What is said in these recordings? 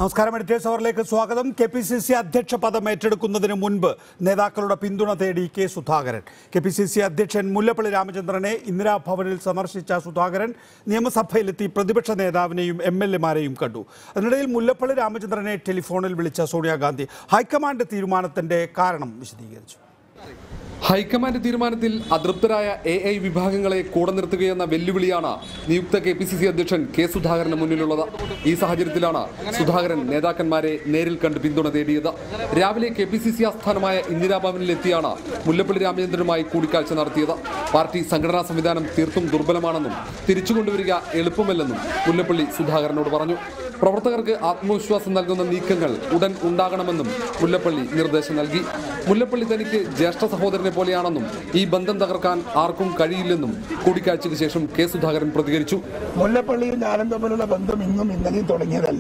നമസ്കാരം എഡിറ്റേഴ്സ് അവറിലേക്ക് സ്വാഗതം K P C C അധ്യക്ഷ പദം ഏറ്റെടുക്കുന്നതിന് മുൻപ് നേതാക്കളുടെ പിന്തുണ തേടി K Sudhakaran K P C C അധ്യക്ഷൻ മുല്ലപ്പള്ളി രാമചന്ദ്രനെ ഇന്ദിരാഭവനിൽ സന്ദർശിച്ച സുധാകരൻ നിയമസഭയിലെത്തി പ്രതിപക്ഷ നേതാവിനെയും എം എൽ എമാരെയും കണ്ടു അതിനിടയിൽ മുല്ലപ്പള്ളി രാമചന്ദ്രനെ ടെലിഫോണിൽ വിളിച്ച സോണിയാഗാന്ധി ഹൈക്കമാൻഡ് തീരുമാനത്തിന്റെ കാരണം വിശദീകരിച്ചു ഹൈക്കമാൻഡ് തീരുമാനത്തിൽ അതൃപ്തരായ എ ഐ വിഭാഗങ്ങളെ കൂടെ നിർത്തുകയെന്ന വെല്ലുവിളിയാണ് നിയുക്ത കെ പി സി സി അധ്യക്ഷൻ കെ സുധാകരന് മുന്നിലുള്ളത് ഈ സാഹചര്യത്തിലാണ് സുധാകരൻ നേതാക്കന്മാരെ നേരിൽ കണ്ട് പിന്തുണ തേടിയത് രാവിലെ കെ പി സി സി ആസ്ഥാനമായ ഇന്ദിരാഭവനിലെത്തിയാണ് മുല്ലപ്പള്ളി രാമചന്ദ്രനുമായി കൂടിക്കാഴ്ച നടത്തിയത് പാർട്ടി സംഘടനാ സംവിധാനം തീർത്തും ദുർബലമാണെന്നും തിരിച്ചുകൊണ്ടുവരിക എളുപ്പമല്ലെന്നും മുല്ലപ്പള്ളി സുധാകരനോട് പറഞ്ഞു പ്രവർത്തകർക്ക് ആത്മവിശ്വാസം നൽകുന്ന നീക്കങ്ങൾ ഉടൻ ഉണ്ടാകണമെന്നും മുല്ലപ്പള്ളി നിർദ്ദേശം നൽകി മുല്ലപ്പള്ളി തനിക്ക് ജ്യേഷ്ഠ സഹോദരനെ പോലെയാണെന്നും ഈ ബന്ധം തകർക്കാൻ ആർക്കും കഴിയില്ലെന്നും കൂടിക്കാഴ്ചയ്ക്ക് ശേഷം കെ സുധാകരൻ പ്രതികരിച്ചു മുല്ലപ്പള്ളിയും ഞാനും തമ്മിലുള്ള ബന്ധം ഇന്നും ഇന്നലെയും തുടങ്ങിയതല്ല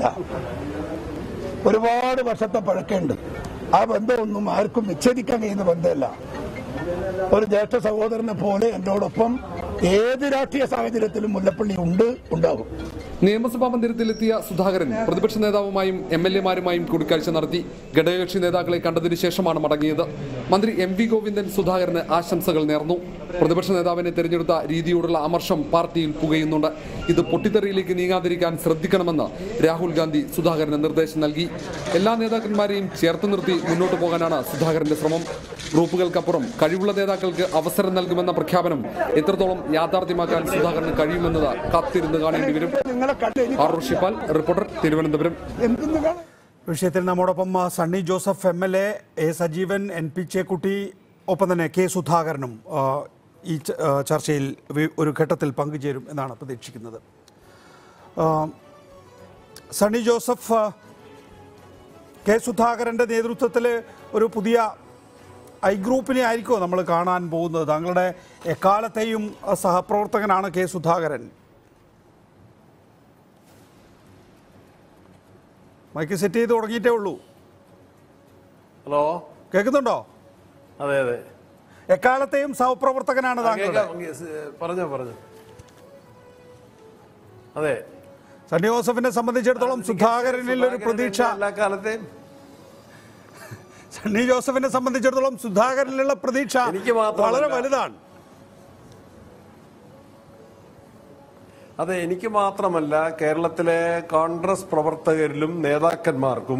ഒരുപാട് വർഷത്തെ പഴക്കമുണ്ട് ആ ബന്ധമൊന്നും ആർക്കും വിച്ഛേദിക്കാൻ കഴിയുന്ന ബന്ധമല്ല ഒരു ജ്യേഷ്ഠ സഹോദരനെ പോലെ എന്നോടൊപ്പം ഏത് രാഷ്ട്രീയ സാഹചര്യത്തിലും മുല്ലപ്പള്ളി ഉണ്ട് ഉണ്ടാകും നിയമസഭാ മന്ദിരത്തിലെത്തിയ സുധാകരൻ പ്രതിപക്ഷ നേതാവുമായും എം എൽ എമാരുമായും കൂടിക്കാഴ്ച നടത്തി ഘടകകക്ഷി നേതാക്കളെ കണ്ടതിന് ശേഷമാണ് മടങ്ങിയത് മന്ത്രി എം വി ഗോവിന്ദൻ സുധാകരന് ആശംസകൾ നേർന്നു പ്രതിപക്ഷ നേതാവിനെ തെരഞ്ഞെടുത്ത രീതിയോടുള്ള അമർഷം പാർട്ടിയിൽ പുകയുന്നുണ്ട് ഇത് പൊട്ടിത്തെറിയിലേക്ക് നീങ്ങാതിരിക്കാൻ ശ്രദ്ധിക്കണമെന്ന് രാഹുൽ ഗാന്ധി സുധാകരന് നിർദ്ദേശം നൽകി എല്ലാ നേതാക്കന്മാരെയും ചേർത്ത് നിർത്തി മുന്നോട്ട് പോകാനാണ് സുധാകരന്റെ ശ്രമം ഗ്രൂപ്പുകൾക്കപ്പുറം കഴിവുള്ള നേതാക്കൾക്ക് അവസരം നൽകുമെന്ന പ്രഖ്യാപനം എത്രത്തോളം യാഥാർത്ഥ്യമാക്കാൻ സുധാകരന് കഴിയുമെന്നത് കാത്തിരുന്ന് കാണേണ്ടി വരും നിങ്ങളെ കണ്ട് എനിക്ക് ആർ ഷിപ്പാൽ റിപ്പോർട്ടർ തിരുവനന്തപുരം എന്തെന്ന് കാണാൻ വിഷയത്തിൽ നമ്മോടൊപ്പം ആ, Sunny Joseph M L A A Sajeevan N P Chekkutty ഒപ്പം തന്നെ കെ സുധാകരനും ആ, ഈ ച- ആ, ചർച്ചയിൽ വി- ഒരു ഘട്ടത്തിൽ പങ്കുചേരും എന്നാണ് പ്രതീക്ഷിക്കുന്നത് ആ, സണ്ണി ജോസഫ് ആ, കെ സുധാകരൻ്റെ നേതൃത്വത്തിൽ ഒരു പുതിയ ഐ ഗ്രൂപ്പിനെ ആയിരിക്കുമോ നമ്മൾ കാണാൻ പോകുന്നത് താങ്കളുടെ എക്കാലത്തെയും ആ, സഹപ്രവർത്തകനാണ് കെ സുധാകരൻ മൈക്ക് സെറ്റ് ചെയ്ത് തുടങ്ങിയിട്ടേ ഉള്ളൂ ഹലോ കേൾക്കുന്നുണ്ടോ അതെ അതെ എക്കാലത്തെയും സഹപ്രവർത്തകനാണ് താങ്കളുടെ കേൾക്കാം അങ്ങ് സ് പറഞ്ഞോ പറഞ്ഞോ അതെ സണ്ണി ജോസഫിനെ സംബന്ധിച്ചിടത്തോളം സുധാകരനിൽ ഒരു പ്രതീക്ഷ എല്ലാ കാലത്തെയും സണ്ണി ജോസഫിനെ സംബന്ധിച്ചിടത്തോളം സുധാകരനിലുള്ള പ്രതീക്ഷ എനിക്ക് മാത്രമല്ല. വളരെ വലുതാണ് അതെ എനിക്ക് മാത്രമല്ല കേരളത്തിലെ കോൺഗ്രസ് പ്രവർത്തകരിലും നേതാക്കന്മാർക്കും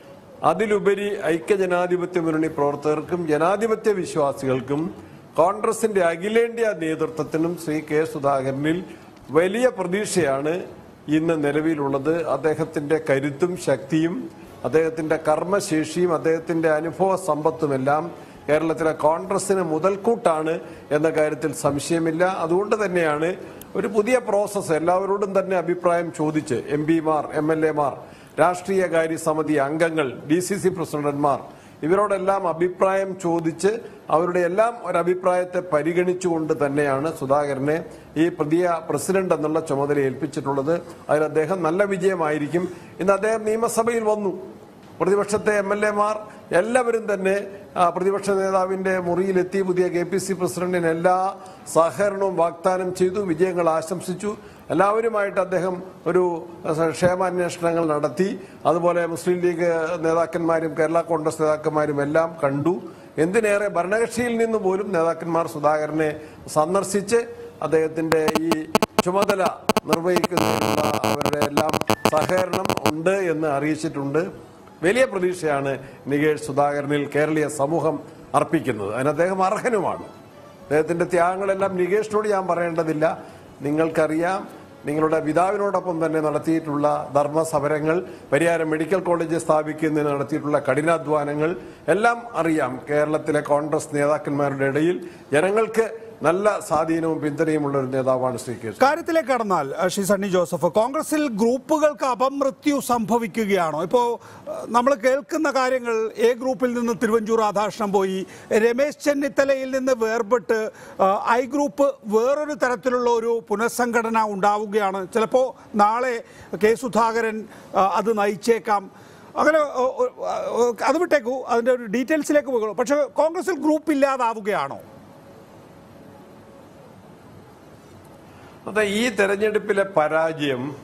അതിലുപരി ഐക്യജനാധിപത്യ മുന്നണി പ്രവർത്തകർക്കും ജനാധിപത്യ വിശ്വാസികൾക്കും കോൺഗ്രസിന്റെ അഖിലേന്ത്യാ നേതൃത്വത്തിനും ശ്രീ കെ സുധാകരനിൽ വലിയ പ്രതീക്ഷയാണ് ഇന്ന് നിലവിലുള്ളത് അദ്ദേഹത്തിന്റെ കരുത്തും ശക്തിയും അദ്ദേഹത്തിന്റെ കർമ്മശേഷിയും അദ്ദേഹത്തിന്റെ അനുഭവ സമ്പത്തുമെല്ലാം കേരളത്തിലെ കോൺഗ്രസിന് മുതൽക്കൂട്ടാണ് എന്ന കാര്യത്തിൽ സംശയമില്ല അതുകൊണ്ട് തന്നെയാണ് ഒരു പുതിയ പ്രോസസ്സ് എല്ലാവരോടും തന്നെ അഭിപ്രായം ചോദിച്ച് എം പിമാർ എം എൽ എമാർ രാഷ്ട്രീയകാര്യ സമിതി അംഗങ്ങൾ ഡി സി സി പ്രസിഡന്റ്മാർ ഇവരോടെല്ലാം അഭിപ്രായം ചോദിച്ച് അവരുടെ എല്ലാം ഒരു അഭിപ്രായത്തെ പരിഗണിച്ചുകൊണ്ട് തന്നെയാണ് സുധാകരനെ ഈ പുതിയ പ്രസിഡന്റ് എന്നുള്ള ചുമതല ഏൽപ്പിച്ചിട്ടുള്ളത് അതിൽ അദ്ദേഹം നല്ല വിജയമായിരിക്കും ഇന്ന് അദ്ദേഹം നിയമസഭയിൽ വന്നു പ്രതിപക്ഷത്തെ എം എൽ എമാർ എല്ലാവരും തന്നെ ആ, പ്രതിപക്ഷ നേതാവിന്റെ മുറിയിലെത്തി പുതിയ കെ പി സി പ്രസിഡന്റിന് എല്ലാ സഹകരണവും വാഗ്ദാനം ചെയ്തു വിജയങ്ങൾ ആശംസിച്ചു എല്ലാവരുമായിട്ട് അദ്ദേഹം ഒരു അഹ്, ക്ഷേമാന്വേഷണങ്ങൾ നടത്തി അതുപോലെ മുസ്ലിം ലീഗ് നേതാക്കന്മാരും കേരള കോൺഗ്രസ് നേതാക്കന്മാരും എല്ലാം കണ്ടു എന്തിനേറെ ഭരണകക്ഷിയിൽ നിന്ന് പോലും നേതാക്കന്മാർ സുധാകരനെ സന്ദർശിച്ച് അദ്ദേഹത്തിന്റെ ഈ ചുമതല നിർവഹിക്കുന്നതിനുള്ള അവരുടെ എല്ലാം സഹകരണം ഉണ്ട് എന്ന് അറിയിച്ചിട്ടുണ്ട് വലിയ പ്രതീക്ഷയാണ് നികേഷ് സുധാകരനിൽ കേരളീയ സമൂഹം അർപ്പിക്കുന്നത് അതിന് അദ്ദേഹം അർഹനുമാണ് അദ്ദേഹത്തിന്റെ ത്യാഗങ്ങളെല്ലാം നികേഷിനോട് ഞാൻ പറയേണ്ടതില്ല നിങ്ങൾക്കറിയാം നിങ്ങളുടെ പിതാവിനോടൊപ്പം തന്നെ നടത്തിയിട്ടുള്ള ധർമ്മസമരങ്ങൾ പരിയാരം മെഡിക്കൽ കോളേജ് സ്ഥാപിക്കുന്നതിന് നടത്തിയിട്ടുള്ള കഠിനാധ്വാനങ്ങൾ എല്ലാം അറിയാം കേരളത്തിലെ കോൺഗ്രസ് നേതാക്കന്മാരുടെ ഇടയിൽ ജനങ്ങൾക്ക് നല്ല സ്വാധീനവും പിന്തുണയുമുള്ള ഒരു നേതാവാണ് ശ്രീ കെ കാര്യത്തിലേക്ക് കടന്നാൽ അഹ് ശ്രീ സണ്ണി ജോസഫ് കോൺഗ്രസിൽ ഗ്രൂപ്പുകൾക്ക് അപമൃത്യു സംഭവിക്കുകയാണോ ഇപ്പോൾ നമ്മൾ കേൾക്കുന്ന കാര്യങ്ങൾ എ ഗ്രൂപ്പിൽ നിന്ന് തിരുവഞ്ചൂർ രാധാകൃഷ്ണൻ പോയി രമേശ് ചെന്നിത്തലയിൽ നിന്ന് വേർപെട്ട് അഹ് ഐ ഗ്രൂപ്പ് വേറൊരു തരത്തിലുള്ള ഒരു പുനഃസംഘടന ഉണ്ടാവുകയാണ് ചിലപ്പോൾ നാളെ കെ സുധാകരൻ അഹ് അത് നയിച്ചേക്കാം അങ്ങനെ ഒ- ഒ- ഒ- അത് വിട്ടേക്കൂ അതിൻ്റെ ഒരു ഡീറ്റെയിൽസിലേക്ക് പോകുള്ളൂ പക്ഷേ കോൺഗ്രസിൽ ഗ്രൂപ്പ് ഇല്ലാതാവുകയാണോ അതെ ഈ തെരഞ്ഞെടുപ്പിലെ പരാജയം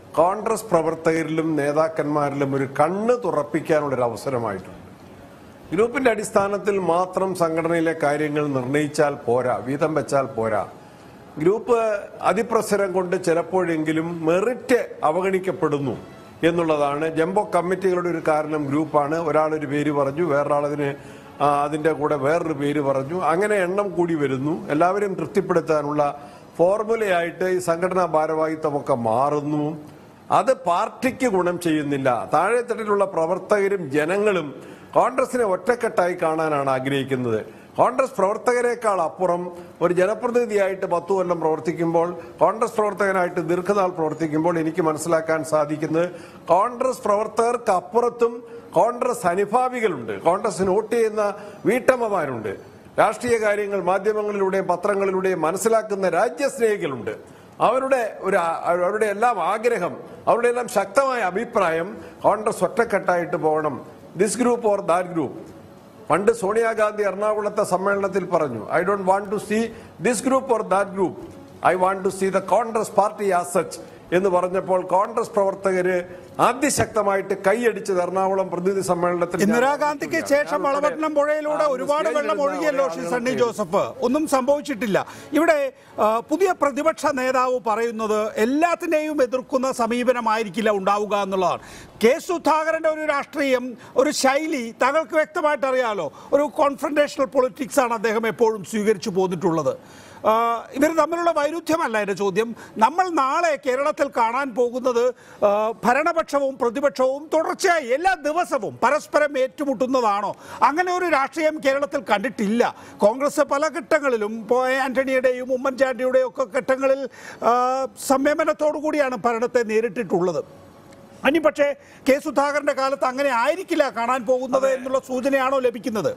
കോൺഗ്രസ് പ്രവർത്തകരിലും നേതാക്കന്മാരിലും ഒരു കണ്ണ് തുറപ്പിക്കാനുള്ളൊരു അവസരമായിട്ടുണ്ട് ഗ്രൂപ്പിന്റെ അടിസ്ഥാനത്തിൽ മാത്രം സംഘടനയിലെ കാര്യങ്ങൾ നിർണയിച്ചാൽ പോരാ വീതം വെച്ചാൽ പോരാ ഗ്രൂപ്പ് അതിപ്രസരം കൊണ്ട് ചിലപ്പോഴെങ്കിലും മെറിറ്റ് അവഗണിക്കപ്പെടുന്നു എന്നുള്ളതാണ് ജംബോ കമ്മിറ്റികളുടെ ഒരു കാരണം ഗ്രൂപ്പാണ് ഒരാളൊരു പേര് പറഞ്ഞു വേറൊരാളതിന് ആ, അതിന്റെ കൂടെ വേറൊരു പേര് പറഞ്ഞു അങ്ങനെ എണ്ണം കൂടി വരുന്നു എല്ലാവരെയും തൃപ്തിപ്പെടുത്താനുള്ള ഫോർമുലയായിട്ട് ഈ സംഘടനാ ഭാരവാഹിത്വമൊക്കെ മാറുന്നു അത് പാർട്ടിക്ക് ഗുണം ചെയ്യുന്നില്ല താഴെത്തട്ടിലുള്ള പ്രവർത്തകരും ജനങ്ങളും കോൺഗ്രസിനെ ഒറ്റക്കെട്ടായി കാണാനാണ് ആഗ്രഹിക്കുന്നത് കോൺഗ്രസ് പ്രവർത്തകരെക്കാൾ അപ്പുറം ഒരു ജനപ്രതിനിധിയായിട്ട് പത്തു കൊല്ലം പ്രവർത്തിക്കുമ്പോൾ കോൺഗ്രസ് പ്രവർത്തകനായിട്ട് ദീർഘനാൾ പ്രവർത്തിക്കുമ്പോൾ എനിക്ക് മനസ്സിലാക്കാൻ സാധിക്കുന്നത് കോൺഗ്രസ് പ്രവർത്തകർക്ക് അപ്പുറത്തും കോൺഗ്രസ് അനുഭാവികളുണ്ട് കോൺഗ്രസിന് വോട്ട് ചെയ്യുന്ന വീട്ടമ്മമാരുണ്ട് രാഷ്ട്രീയ കാര്യങ്ങൾ മാധ്യമങ്ങളിലൂടെയും പത്രങ്ങളിലൂടെയും മനസ്സിലാക്കുന്ന രാജ്യസ്നേഹികളുണ്ട് അവരുടെ ഒരു ആ- അവരുടെ എല്ലാം ആഗ്രഹം അവരുടെ എല്ലാം ശക്തമായ അഭിപ്രായം കോൺഗ്രസ് ഒറ്റക്കെട്ടായിട്ട് പോകണം this group or that group പണ്ട് സോണിയാഗാന്ധി എറണാകുളത്തെ സമ്മേളനത്തിൽ പറഞ്ഞു I don't want to see this group or that group I want to see the Congress party as such എന്ന് പറഞ്ഞപ്പോൾ കോൺഗ്രസ് പ്രവർത്തകര് അതിശക്തമായിട്ട് കൈയടിച്ചത് എറണാകുളം പ്രതിനിധി സമ്മേളനത്തിൽ ഞാൻ ഇന്ദിരാഗാന്ധിക്ക് ഓർക്കുകയാണ്. ശേഷം ഞാൻ ഉൾപ്പെടെ, വളപട്ടണം പുഴയിലൂടെ ആ, ഒരുപാട് സ്റ്റേജിൽ വെള്ളം ഇരുന്ന ഒഴുകിയല്ലോ ശ്രീ കുറേ സണ്ണി ആളുകൾക്ക് ജോസഫ് ഒന്നും സംഭവിച്ചിട്ടില്ല ഇവിടെ ആ, പുതിയ പ്രതിപക്ഷ നേതാവ് പറയുന്നത് എല്ലാത്തിനെയും എതിർക്കുന്ന സമീപനമായിരിക്കില്ല ഉണ്ടാവുക എന്നുള്ളതാണ് കെ സുധാകരന്റെ ഒരു രാഷ്ട്രീയം ഒരു ശൈലി താങ്കൾക്ക് വ്യക്തമായിട്ട് അറിയാലോ ഒരു കോൺഫ്രണ്ടേഷണൽ പൊളിറ്റിക്സ് ആണ് അദ്ദേഹം എപ്പോഴും സ്വീകരിച്ചു പോന്നിട്ടുള്ളത് ആ, ഇവർ തമ്മിലുള്ള വൈരുദ്ധ്യമല്ല എൻ്റെ ചോദ്യം നമ്മൾ നാളെ കേരളത്തിൽ കാണാൻ പോകുന്നത് ആ, ഭരണപക്ഷവും പ്രതിപക്ഷവും തുടർച്ചയായി എല്ലാ ദിവസവും പരസ്പരം ഏറ്റുമുട്ടുന്നതാണോ അങ്ങനെ ഒരു രാഷ്ട്രീയം കേരളത്തിൽ കണ്ടിട്ടില്ല കോൺഗ്രസ് പല ഘട്ടങ്ങളിലും ഇപ്പോൾ ആന്റണിയുടെയും ഉമ്മൻചാണ്ടിയുടെയും ഒക്കെ ഘട്ടങ്ങളിൽ ആ, സംയമനത്തോടു കൂടിയാണ് ഭരണത്തെ നേരിട്ടിട്ടുള്ളത് ഇനി പക്ഷേ കെ സുധാകരന്റെ കാലത്ത് അങ്ങനെ ആയിരിക്കില്ല കാണാൻ പോകുന്നത് എന്നുള്ള സൂചനയാണോ ലഭിക്കുന്നത്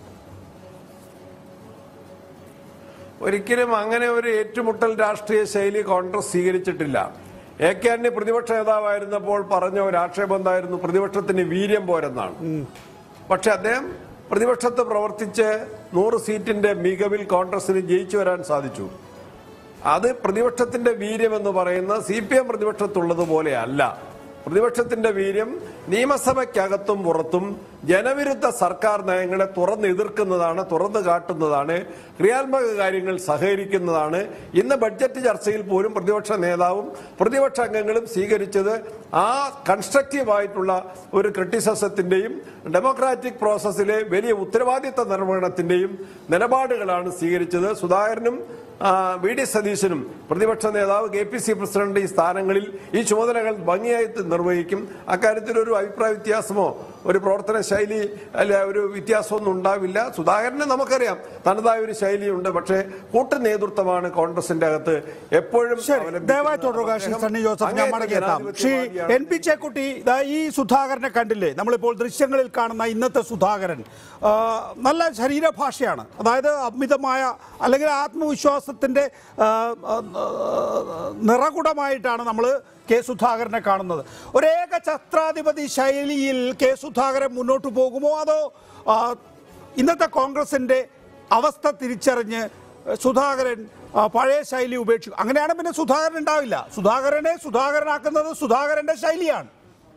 ഒരിക്കലും അങ്ങനെ ഒരു ഏറ്റുമുട്ടൽ രാഷ്ട്രീയ ശൈലി കോൺഗ്രസ് സ്വീകരിച്ചിട്ടില്ല എ കെ ആന്റണി പ്രതിപക്ഷ നേതാവായിരുന്നപ്പോൾ പറഞ്ഞ ഒരു ആക്ഷേപം എന്തായിരുന്നു പ്രതിപക്ഷത്തിന് വീര്യം പോരെന്നാണ് പക്ഷെ അദ്ദേഹം പ്രതിപക്ഷത്ത് പ്രവർത്തിച്ച് നൂറ് സീറ്റിന്റെ മികവിൽ കോൺഗ്രസിന് ജയിച്ചു വരാൻ സാധിച്ചു അത് പ്രതിപക്ഷത്തിന്റെ വീര്യം എന്ന് പറയുന്ന സി പി എം പ്രതിപക്ഷത്തുള്ളതുപോലെ അല്ല പ്രതിപക്ഷത്തിന്റെ വീര്യം നിയമസഭയ്ക്കകത്തും പുറത്തും ജനവിരുദ്ധ സർക്കാർ നയങ്ങളെ തുറന്ന് എതിർക്കുന്നതാണ് തുറന്നു കാട്ടുന്നതാണ് ക്രിയാത്മക കാര്യങ്ങൾ സഹകരിക്കുന്നതാണ് ഇന്ന് ബഡ്ജറ്റ് ചർച്ചയിൽ പോലും പ്രതിപക്ഷ നേതാവും പ്രതിപക്ഷ അംഗങ്ങളും സ്വീകരിച്ചത് ആ കൺസ്ട്രക്റ്റീവായിട്ടുള്ള ഒരു ക്രിറ്റിസിസത്തിന്റെയും ഡെമോക്രാറ്റിക് പ്രോസസ്സിലെ വലിയ ഉത്തരവാദിത്ത നിർവഹണത്തിന്റെയും നിലപാടുകളാണ് സ്വീകരിച്ചത് സുധാകരനും ആ, വി ഡി സതീശനും പ്രതിപക്ഷ നേതാവ് കെ പി സി പ്രസിഡന്റ് ഈ സ്ഥാനങ്ങളിൽ ഈ ചുമതലകൾ ഭംഗിയായി നിർവഹിക്കും അക്കാര്യത്തിൽ ഒരു അഭിപ്രായ വ്യത്യാസമോ ഒരു പ്രവർത്തന ശൈലി അല്ല ഒരു വ്യത്യാസമൊന്നും ഉണ്ടാവില്ല സുധാകരനെ നമുക്കറിയാം തനതായ ഒരു ശൈലിയുണ്ട് പക്ഷേ കൂട്ടു നേതൃത്വമാണ് കോൺഗ്രസിന്റെ അകത്ത് എപ്പോഴും ശരി അവലംബിക്കുന്നത്. ദയവായി തുടരുക ശ്രീ അദ്ദേഹം സണ്ണി ജോസഫ് ഞാൻ അങ്ങേയറ്റം മടങ്ങിയെത്താം ശ്രീ ജനാധിപത്യവാദിയാണ്. എൻ പി ചേക്കുട്ടി ദാ ഈ സുധാകരനെ കണ്ടില്ലേ നമ്മളിപ്പോൾ ദൃശ്യങ്ങളിൽ കാണുന്ന ഇന്നത്തെ സുധാകരൻ ആ, നല്ല ശരീരഭാഷയാണ് അതായത് അമിതമായ അല്ലെങ്കിൽ ആത്മവിശ്വാസത്തിന്റെ ആ, ആ, നിറകുടമായിട്ടാണ് നമ്മൾ കെ സുധാകരനെ കാണുന്നത് ഒരേക ഛത്രാധിപതി ശൈലിയിൽ കെ സുധാകരൻ മുന്നോട്ട് പോകുമോ അതോ ആ, ഇന്നത്തെ കോൺഗ്രസിന്റെ അവസ്ഥ തിരിച്ചറിഞ്ഞ് സുധാകരൻ ആ, പഴയ ശൈലി ഉപേക്ഷിക്കും അങ്ങനെയാണ് പിന്നെ സുധാകരൻ ഉണ്ടാവില്ല സുധാകരനെ സുധാകരനാക്കുന്നത് സുധാകരന്റെ ശൈലിയാണ്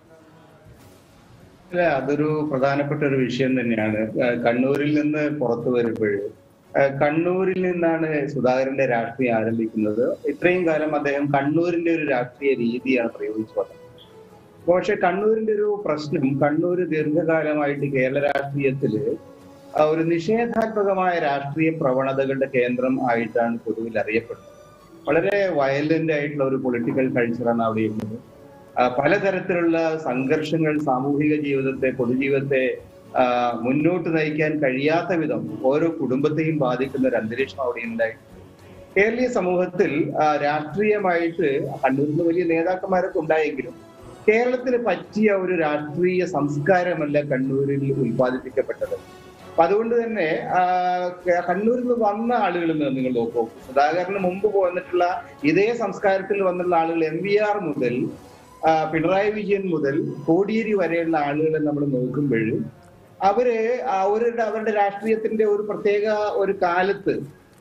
അല്ല അതൊരു പ്രധാനപ്പെട്ട ഒരു വിഷയം തന്നെയാണ് ആ, കണ്ണൂരിൽ നിന്ന് പുറത്തു വരുമ്പോൾ ആ, കണ്ണൂരിൽ നിന്നാണ് സുധാകരന്റെ രാഷ്ട്രീയം ആരംഭിക്കുന്നത് ഇത്രയും കാലം അദ്ദേഹം കണ്ണൂരിന്റെ ഒരു രാഷ്ട്രീയ രീതിയാണ് പ്രയോഗിച്ചു വന്നത് പക്ഷെ കണ്ണൂരിന്റെ ഒരു പ്രശ്നം കണ്ണൂർ ദീർഘകാലമായിട്ട് കേരള രാഷ്ട്രീയത്തില് ആ, ഒരു നിഷേധാത്മകമായ രാഷ്ട്രീയ പ്രവണതകളുടെ കേന്ദ്രം ആയിട്ടാണ് പൊതുവിൽ അറിയപ്പെടുന്നത് വളരെ വയലന്റ് ആയിട്ടുള്ള ഒരു പൊളിറ്റിക്കൽ കൾച്ചറാണ് അവിടെ ഉള്ളത് ആ, പലതരത്തിലുള്ള സംഘർഷങ്ങൾ സാമൂഹിക ജീവിതത്തെ പൊതുജീവിതത്തെ ആ, മുന്നോട്ട് നയിക്കാൻ കഴിയാത്ത വിധം ഓരോ കുടുംബത്തെയും ബാധിക്കുന്ന ഒരു അന്തരീക്ഷം അവിടെ ഉണ്ടായി കേരളീയ സമൂഹത്തിൽ ആ, രാഷ്ട്രീയമായിട്ട് കണ്ണൂരിൽ നിന്ന് വലിയ നേതാക്കന്മാരൊക്കെ ഉണ്ടായെങ്കിലും കേരളത്തിന് പറ്റിയ ഒരു രാഷ്ട്രീയ സംസ്കാരമല്ല കണ്ണൂരിൽ ഉൽപ്പാദിപ്പിക്കപ്പെട്ടത് അപ്പൊ അതുകൊണ്ട് തന്നെ ആ, ക- കണ്ണൂരിൽ നിന്ന് വന്ന ആളുകളിൽ നിന്ന് നിങ്ങൾ നോക്കൂ സുധാകരന് മുമ്പ് വന്നിട്ടുള്ള ഇതേ സംസ്കാരത്തിൽ വന്നിട്ടുള്ള ആളുകൾ എം വി ആർ മുതൽ ആ, പിണറായി വിജയൻ മുതൽ കോടിയേരി വരെയുള്ള ആളുകളെ നമ്മൾ നോക്കുമ്പോൾ അവര് അവരുടെ അവരുടെ രാഷ്ട്രീയത്തിന്റെ ഒരു പ്രത്യേക ഒരു കാലത്ത്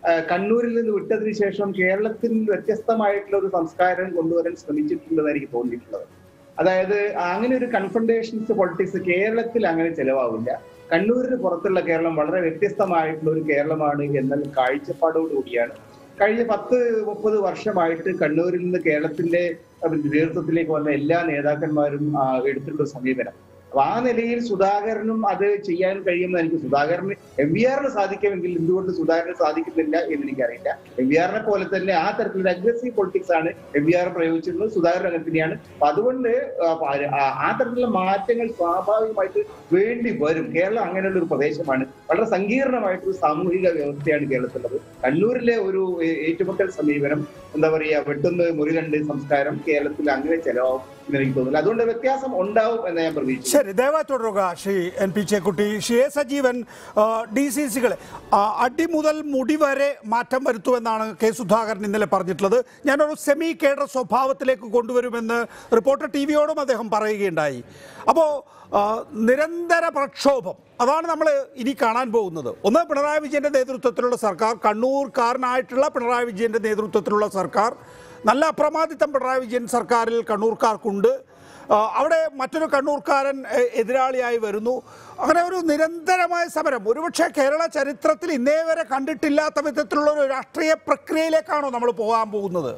ആ, കണ്ണൂരിൽ നിന്ന് വിട്ടതിന് ശേഷം കേരളത്തിൽ വ്യത്യസ്തമായിട്ടുള്ള ഒരു സംസ്കാരം കൊണ്ടുവരാൻ ശ്രമിച്ചിട്ടുണ്ടെന്ന് എനിക്ക് തോന്നിയിട്ടുള്ളത് അതായത് അങ്ങനെ ഒരു കൺഫ്രണ്ടേഷൻസ് പൊളിറ്റിക്സ് കേരളത്തിൽ അങ്ങനെ ചെലവാവില്ല കണ്ണൂരിന് പുറത്തുള്ള കേരളം വളരെ വ്യത്യസ്തമായിട്ടുള്ള ഒരു കേരളമാണ് എന്ന കാഴ്ചപ്പാടോടുകൂടിയാണ് കഴിഞ്ഞ പത്ത് മുപ്പത് വർഷമായിട്ട് കണ്ണൂരിൽ നിന്ന് കേരളത്തിന്റെ അഹ് നേതൃത്വത്തിലേക്ക് വന്ന എല്ലാ നേതാക്കന്മാരും ആ, എടുത്തിട്ടുള്ള സമീപനം അപ്പൊ ആ നിലയിൽ സുധാകരനും അത് ചെയ്യാൻ കഴിയുമെന്ന് എനിക്ക് സുധാകരന് എം വി ആറിന് സാധിക്കുമെങ്കിൽ എന്തുകൊണ്ട് സുധാകരന് സാധിക്കുന്നില്ല എന്ന് എനിക്കറിയില്ല എം വി ആറിനെ പോലെ തന്നെ ആ തരത്തിലുള്ള അഗ്രസീവ് പൊളിറ്റിക്സ് ആണ് എം വി ആർ പ്രയോഗിച്ചിരുന്നത് സുധാകരൻ അങ്ങനെ തന്നെയാണ് അപ്പൊ അതുകൊണ്ട് ആ, ആ- ആ തരത്തിലുള്ള മാറ്റങ്ങൾ സ്വാഭാവികമായിട്ട് വേണ്ടി വരും കേരളം അങ്ങനെയുള്ള ഒരു പ്രദേശമാണ് വളരെ സങ്കീർണമായിട്ടൊരു സാമൂഹിക വ്യവസ്ഥയാണ് കേരളത്തിലുള്ളത് കണ്ണൂരിലെ ഒരു ഏ- ഏറ്റുമുട്ടൽ സമീപനം എന്താ പറയുക വെട്ടുന്ന മുറികണ്ട് സംസ്കാരം കേരളത്തിൽ അങ്ങനെ ചെലവാകും എന്ന് എനിക്ക് തോന്നുന്നില്ല അതുകൊണ്ട് വ്യത്യാസം ഉണ്ടാവും എന്ന് ഞാൻ പ്രതീക്ഷിക്കുന്നു ശരി ദയവായി തുടരുക Shri N P Chekkutty Shri A Sajeevan D C സികളെ അടി മുതൽ മുടി വരെ മാറ്റം വരുത്തുമെന്നാണ് കെ സുധാകരൻ ഇന്നലെ പറഞ്ഞിട്ടുള്ളത് ഞാനൊരു സെമി കേഡർ സ്വഭാവത്തിലേക്ക് കൊണ്ടുവരുമെന്ന് റിപ്പോർട്ടർ ടി വിയോടും അദ്ദേഹം പറയുകയുണ്ടായി അപ്പോൾ നിരന്തര പ്രക്ഷോഭം അതാണ് നമ്മൾ ഇനി കാണാൻ പോകുന്നത് ഒന്ന് പിണറായി വിജയൻ്റെ നേതൃത്വത്തിലുള്ള സർക്കാർ കണ്ണൂർക്കാരനായിട്ടുള്ള പിണറായി വിജയൻ്റെ നേതൃത്വത്തിലുള്ള സർക്കാർ നല്ല അപ്രമാദിത്വം പിണറായി വിജയൻ സർക്കാരിൽ കണ്ണൂർക്കാർക്കുണ്ട് ആ, അവിടെ മറ്റൊരു കണ്ണൂർക്കാരൻ എ, എതിരാളിയായി വരുന്നു അങ്ങനെ ഒരു നിരന്തരമായ സമരം ഒരുപക്ഷെ കേരള ചരിത്രത്തിൽ ഇന്നേ വരെ കണ്ടിട്ടില്ലാത്ത വിധത്തിലുള്ള ഒരു രാഷ്ട്രീയ പ്രക്രിയയിലേക്കാണോ നമ്മൾ പോകാൻ പോകുന്നത്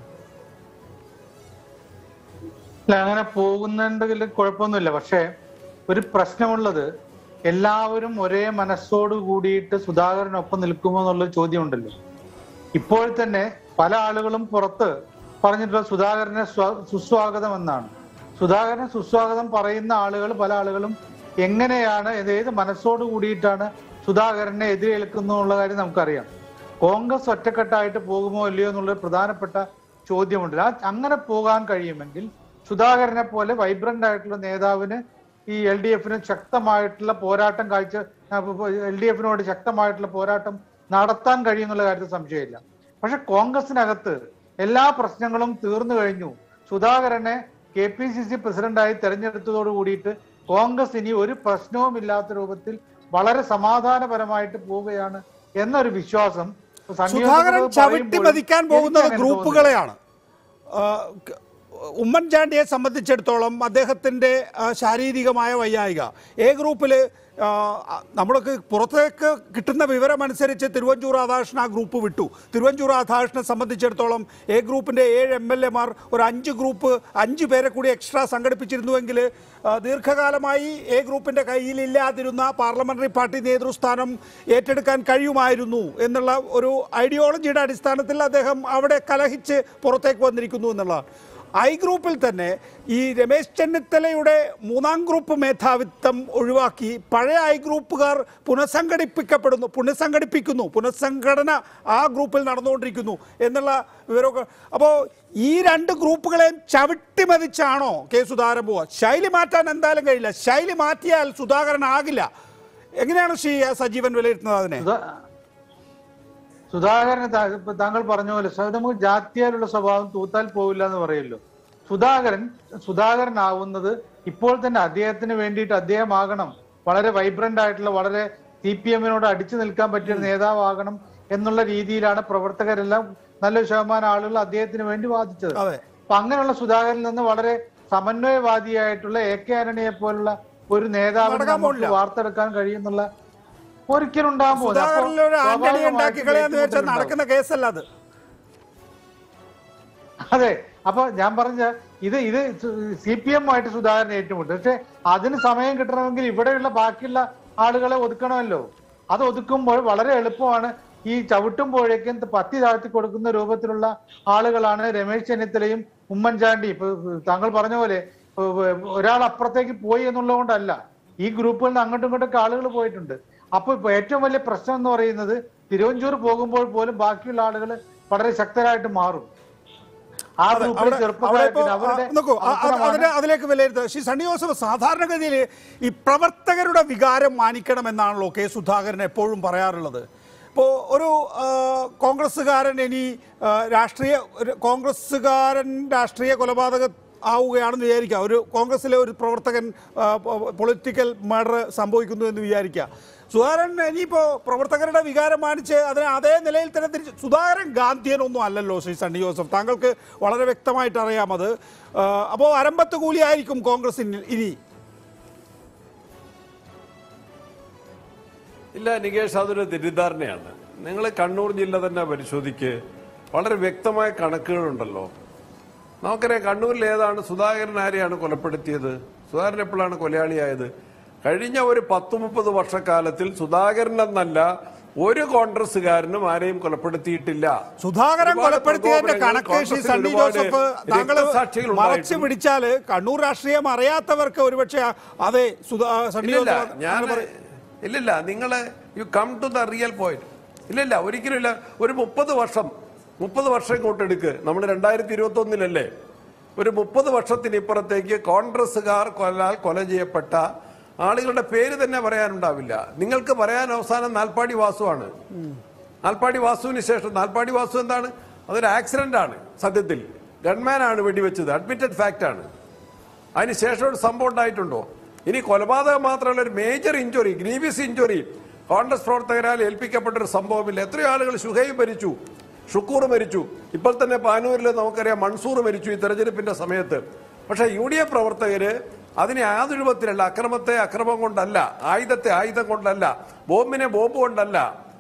അല്ല അങ്ങനെ പോകുന്നുണ്ടെങ്കിൽ കുഴപ്പമൊന്നുമില്ല പക്ഷേ ഒരു പ്രശ്നമുള്ളത് എല്ലാവരും ഒരേ മനസ്സോട് കൂടിയിട്ട് സുധാകരനൊപ്പം നിൽക്കുമോ എന്നുള്ളൊരു ചോദ്യമുണ്ടല്ലോ ഇപ്പോൾ തന്നെ പല ആളുകളും പുറത്ത് പറഞ്ഞിട്ടുള്ള സുധാകരനെ സ്വ- സുസ്വാഗതം എന്നാണ് സുധാകരനെ സുസ്വാഗതം പറയുന്ന ആളുകൾ പല ആളുകളും എങ്ങനെയാണ് ഇത് ഏത് മനസ്സോട് കൂടിയിട്ടാണ് സുധാകരനെ എതിരേൽക്കുന്നു എന്നുള്ള കാര്യം നമുക്കറിയാം കോൺഗ്രസ് ഒറ്റക്കെട്ടായിട്ട് പോകുമോ ഇല്ലയോ എന്നുള്ള പ്രധാനപ്പെട്ട ചോദ്യമുണ്ട് ആ അങ്ങനെ പോകാൻ കഴിയുമെങ്കിൽ സുധാകരനെ പോലെ വൈബ്രന്റ് ആയിട്ടുള്ള നേതാവിന് ഈ എൽ ഡി എഫിന് ശക്തമായിട്ടുള്ള പോരാട്ടം കാഴ്ച എൽ ഡി എഫിനോട് ശക്തമായിട്ടുള്ള പോരാട്ടം നടത്താൻ കഴിയുന്നുള്ള കാര്യത്തിൽ സംശയമില്ല പക്ഷെ കോൺഗ്രസിനകത്ത് എല്ലാ പ്രശ്നങ്ങളും തീർന്നു കഴിഞ്ഞു സുധാകരനെ കെ പി സി സി പ്രസിഡന്റായി തെരഞ്ഞെടുത്തതോട് കൂടിയിട്ട് കോൺഗ്രസ് ഇനി ഒരു പ്രശ്നവും ഇല്ലാത്ത രൂപത്തിൽ വളരെ സമാധാനപരമായിട്ട് പോവുകയാണ് എന്നൊരു വിശ്വാസം സണ്ണി സുധാകരൻ ജോസഫ് ചവിട്ടി പറയുമ്പോൾ മതിക്കാൻ പോകുന്നത് എനിക്കങ്ങനെ തോന്നുന്നില്ല. ഗ്രൂപ്പുകളെയാണ് ആ, ക- ഉമ്മൻചാണ്ടിയെ സംബന്ധിച്ചിടത്തോളം അദ്ദേഹത്തിൻ്റെ ആ, ശാരീരികമായ വയ്യായിക എ ഗ്രൂപ്പിൽ നമ്മൾക്ക് പുറത്തേക്ക് കിട്ടുന്ന വിവരമനുസരിച്ച് തിരുവഞ്ചൂർ രാധാകൃഷ്ണൻ ആ ഗ്രൂപ്പ് വിട്ടു തിരുവഞ്ചൂർ രാധാകൃഷ്ണനെ സംബന്ധിച്ചിടത്തോളം എ ഗ്രൂപ്പിൻ്റെ ഏഴ് എം എൽ എമാർ ഒരു അഞ്ച് ഗ്രൂപ്പ് അഞ്ച് പേരെ കൂടി എക്സ്ട്രാ സംഘടിപ്പിച്ചിരുന്നുവെങ്കിൽ ആ, ദീർഘകാലമായി എ ഗ്രൂപ്പിൻ്റെ കയ്യിലില്ലാതിരുന്ന പാർലമെന്ററി പാർട്ടി നേതൃസ്ഥാനം ഏറ്റെടുക്കാൻ കഴിയുമായിരുന്നു എന്നുള്ള ഒരു ഐഡിയോളജിയുടെ അടിസ്ഥാനത്തിൽ അദ്ദേഹം അവിടെ കലഹിച്ച് പുറത്തേക്ക് വന്നിരിക്കുന്നു എന്നുള്ളതാണ് ഐ ഗ്രൂപ്പിൽ തന്നെ ഈ രമേശ് ചെന്നിത്തലയുടെ മൂന്നാം ഗ്രൂപ്പ് മേധാവിത്വം ഒഴിവാക്കി പഴയ ഐ ഗ്രൂപ്പുകാർ പുനഃസംഘടിപ്പിക്കപ്പെടുന്നു പുനഃസംഘടിപ്പിക്കുന്നു പുനഃസംഘടന ആ ഗ്രൂപ്പിൽ നടന്നുകൊണ്ടിരിക്കുന്നു എന്നുള്ള വിവരമൊക്കെ അപ്പോൾ ഈ രണ്ട് ഗ്രൂപ്പുകളെയും ചവിട്ടി മതിച്ചാണോ കെ സുധാകരൻ പോവുക ശൈലി മാറ്റാൻ എന്തായാലും കഴിയില്ല ശൈലി മാറ്റിയാൽ സുധാകരൻ ആകില്ല എങ്ങനെയാണ് ശ്രീ സജീവൻ വിലയിരുത്തുന്നത് അതിനെ സുധാ- സുധാകരന് താ- ഇപ്പൊ താങ്കൾ പറഞ്ഞ പോലെ സ- നമുക്ക് ജാത്യാലുള്ള സ്വഭാവം തൂത്താൽ പോവില്ല എന്ന് പറയല്ലോ സുധാകരൻ സുധാകരൻ ആവുന്നത് ഇപ്പോൾ തന്നെ അദ്ദേഹത്തിന് വേണ്ടിയിട്ട് അദ്ദേഹമാകണം വളരെ വൈബ്രന്റ് ആയിട്ടുള്ള വളരെ സി പി എമ്മിനോട് അടിച്ചു നിൽക്കാൻ പറ്റിയ ഒരു നേതാവാകണം എന്നുള്ള രീതിയിലാണ് പ്രവർത്തകരെല്ലാം നല്ലൊരു ശതമാനം ആളുകൾ അദ്ദേഹത്തിന് വേണ്ടി വാദിച്ചത് അതെ അപ്പൊ അങ്ങനെയുള്ള സുധാകരനിൽ നിന്ന് വളരെ സമന്വയവാദിയായിട്ടുള്ള എ കെ ആന്റണിയെ പോലുള്ള ഒരു നേതാവിനെ നടക്കാൻ നമുക്ക് പോണില്ല. വാർത്തെടുക്കാൻ കഴിയുന്നുള്ള ഒരിക്കലും ഉണ്ടാകാൻ പോകുന്നില്ല. അപ്പൊ സുധാകരനിൽ ഒരു ആന്റണി സ്വാഭാവികമായിട്ടും ഉണ്ടാക്കി കളയാന്ന് വെച്ചാൽ ഏറ്റുമുട്ടലുണ്ടാവും. നടക്കുന്ന കേസല്ല അത് അതെ അപ്പൊ ഞാൻ പറഞ്ഞ ഇത് ഇത് സി പി എം ആയിട്ട് സുധാകരൻ ഏറ്റുമുട്ടും പക്ഷെ അതിന് സമയം കിട്ടണമെങ്കിൽ ഇവിടെയുള്ള ബാക്കിയുള്ള ആളുകളെ ഒതുക്കണമല്ലോ അത് ഒതുക്കുമ്പോൾ വളരെ എളുപ്പമാണ് ഈ ചവിട്ടുമ്പോഴേക്കും പത്തി താഴ്ത്തി കൊടുക്കുന്ന രൂപത്തിലുള്ള ആളുകളാണ് രമേശ് ചെന്നിത്തലയും ഉമ്മൻചാണ്ടി ഇപ്പൊ താങ്കൾ പറഞ്ഞ പോലെ ഇപ്പൊ ഒരാൾ അപ്പുറത്തേക്ക് പോയി എന്നുള്ളത് കൊണ്ടല്ല ഈ ഗ്രൂപ്പുകളിൽ നിന്ന് അങ്ങോട്ടും ഇങ്ങോട്ടൊക്കെ ആളുകൾ പോയിട്ടുണ്ട് അപ്പൊ ഇപ്പൊ ഏറ്റവും വലിയ പ്രശ്നം എന്ന് പറയുന്നത് തിരുവഞ്ചൂർ പോകുമ്പോൾ പോലും ബാക്കിയുള്ള ആളുകൾ വളരെ ശക്തരായിട്ട് മാറും ആ അതെ, ഗ്രൂപ്പിലെ അവിടെ- അവിടെ ചെറുപ്പക്കാർ ഇപ്പോ, പിന്നെ അവരുടെ ആ, നോക്കൂ, ആ, ആ, അവസരമാണ് അതിനെ അതിലേക്ക് വിലയിരുത്തുക ശ്രീ സണ്ണി ജോസഫ് സാധാരണഗതിയിൽ ഈ പ്രവർത്തകരുടെ വികാരം മാനിക്കണം എന്നാണല്ലോ കെ സുധാകരൻ എപ്പോഴും പറയാറുള്ളത് ഇപ്പോൾ ഒരു ആ, കോൺഗ്രസ്സുകാരൻ ഇനി ആ, രാഷ്ട്രീയ ഒരു കോൺഗ്രസ്സുകാരൻ രാഷ്ട്രീയ കൊലപാതക ആവുകയാണെന്ന് വിചാരിക്കുക ഒരു കോൺഗ്രസ്സിലെ ഒരു പ്രവർത്തകൻ പൊളിറ്റിക്കൽ മർഡർ സംഭവിക്കുന്നു എന്ന് വിചാരിക്കുക സുധാകരൻ ഇനിയിപ്പോ പ്രവർത്തകരുടെ വികാരം മാനിച്ച് അതിനെ അതേ നിലയിൽ തന്നെ തിരിച്ച് സുധാകരൻ ഗാന്ധിയനൊന്നും അല്ലല്ലോ ശ്രീ സണ്ണി ജോസഫ് താങ്കൾക്ക് വളരെ വ്യക്തമായിട്ട് അറിയാം അത് ആ, അപ്പോ അരമ്പത്ത് കൂലിയായിരിക്കും കോൺഗ്രസിന് ഇനി ഇല്ല നികേഷ് അതൊരു തെറ്റിദ്ധാരണയാണ് നിങ്ങൾ കണ്ണൂർ ജില്ല തന്നെ പരിശോധിക്ക് വളരെ വ്യക്തമായ കണക്കുകളുണ്ടല്ലോ നമുക്കറിയാം കണ്ണൂരിൽ ഏതാണ് സുധാകരൻ ആരെയാണ് കൊലപ്പെടുത്തിയത് സുധാകരൻ എപ്പോഴാണ് കൊലയാളിയായത് കഴിഞ്ഞ ഒരു പത്ത് മുപ്പത് വർഷക്കാലത്തിൽ സുധാകരൻ എന്നല്ല ഒരു കോൺഗ്രസ്സുകാരനും ആരെയും കൊലപ്പെടുത്തിയിട്ടില്ല സുധാകരൻ ഒരുപാട് കൊലപ്പെടുത്തിയതിന്റെ പ്രകോപനങ്ങൾ കണക്ക് ശ്രീ കോൺഗ്രസിൽ സണ്ണി ഒരുപാട് ജോസഫ് താങ്കൾ രക്തസാക്ഷികൾ മറച്ചു ഉണ്ടായിട്ടുണ്ട്. പിടിച്ചാല് കണ്ണൂർ രാഷ്ട്രീയം അറിയാത്തവർക്ക് ഒരുപക്ഷെ അതെ സുധാ സണ്ണി ഇല്ലില്ല ജോസഫ് ഞാൻ അങ്ങനെ പറയും. ഇല്ലില്ല നിങ്ങൾ you come to the real point ഇല്ലില്ല ഒരിക്കലും ഇല്ല ഒരു മുപ്പത് വർഷം മുപ്പത് വർഷം ഇങ്ങോട്ട് എടുക്ക് നമ്മൾ രണ്ടായിരത്തി ഇരുപത്തി ഒന്നിലല്ലേ ഒരു മുപ്പത് വർഷത്തിനിപ്പുറത്തേക്ക് കോൺഗ്രസ്സുകാർ കൊല്ലാൽ കൊല ചെയ്യപ്പെട്ട ആളുകളുടെ പേര് തന്നെ പറയാനുണ്ടാവില്ല നിങ്ങൾക്ക് പറയാൻ അവസാനം നാൽപ്പാടി വാസുവാണ് നാൽപ്പാടി വാസുവിന് ശേഷം നാൽപ്പാടി വാസു എന്താണ് അതൊരു ആക്സിഡന്റ് ആണ് സത്യത്തിൽ ഗൺമാൻ ആണ് വെടിവെച്ചത് അഡ്മിറ്റഡ് ഫാക്ട് ആണ് അതിനുശേഷം ഒരു സംഭവം ഉണ്ടായിട്ടുണ്ടോ ഇനി കൊലപാതകം മാത്രമല്ല ഒരു major injury grievous injury Congress പ്രവർത്തകരാൽ ഏൽപ്പിക്കപ്പെട്ട ഒരു സംഭവമില്ല എത്രയോ ആളുകൾ ഷുഹൈബ് മരിച്ചു ഷുക്കൂർ മരിച്ചു ഇപ്പോൾ തന്നെ പാനൂരിൽ നമുക്കറിയാം മൺസൂർ മരിച്ചു ഈ തെരഞ്ഞെടുപ്പിന്റെ സമയത്ത് പക്ഷെ യു ഡി എഫ് പ്രവർത്തകര് അതിനെ യാതൊരു രൂപത്തിലല്ല അക്രമത്തെ അക്രമം കൊണ്ടല്ല ആയുധത്തെ ആയുധം കൊണ്ടല്ല ബോംബിനെ ബോംബ് കൊണ്ടല്ല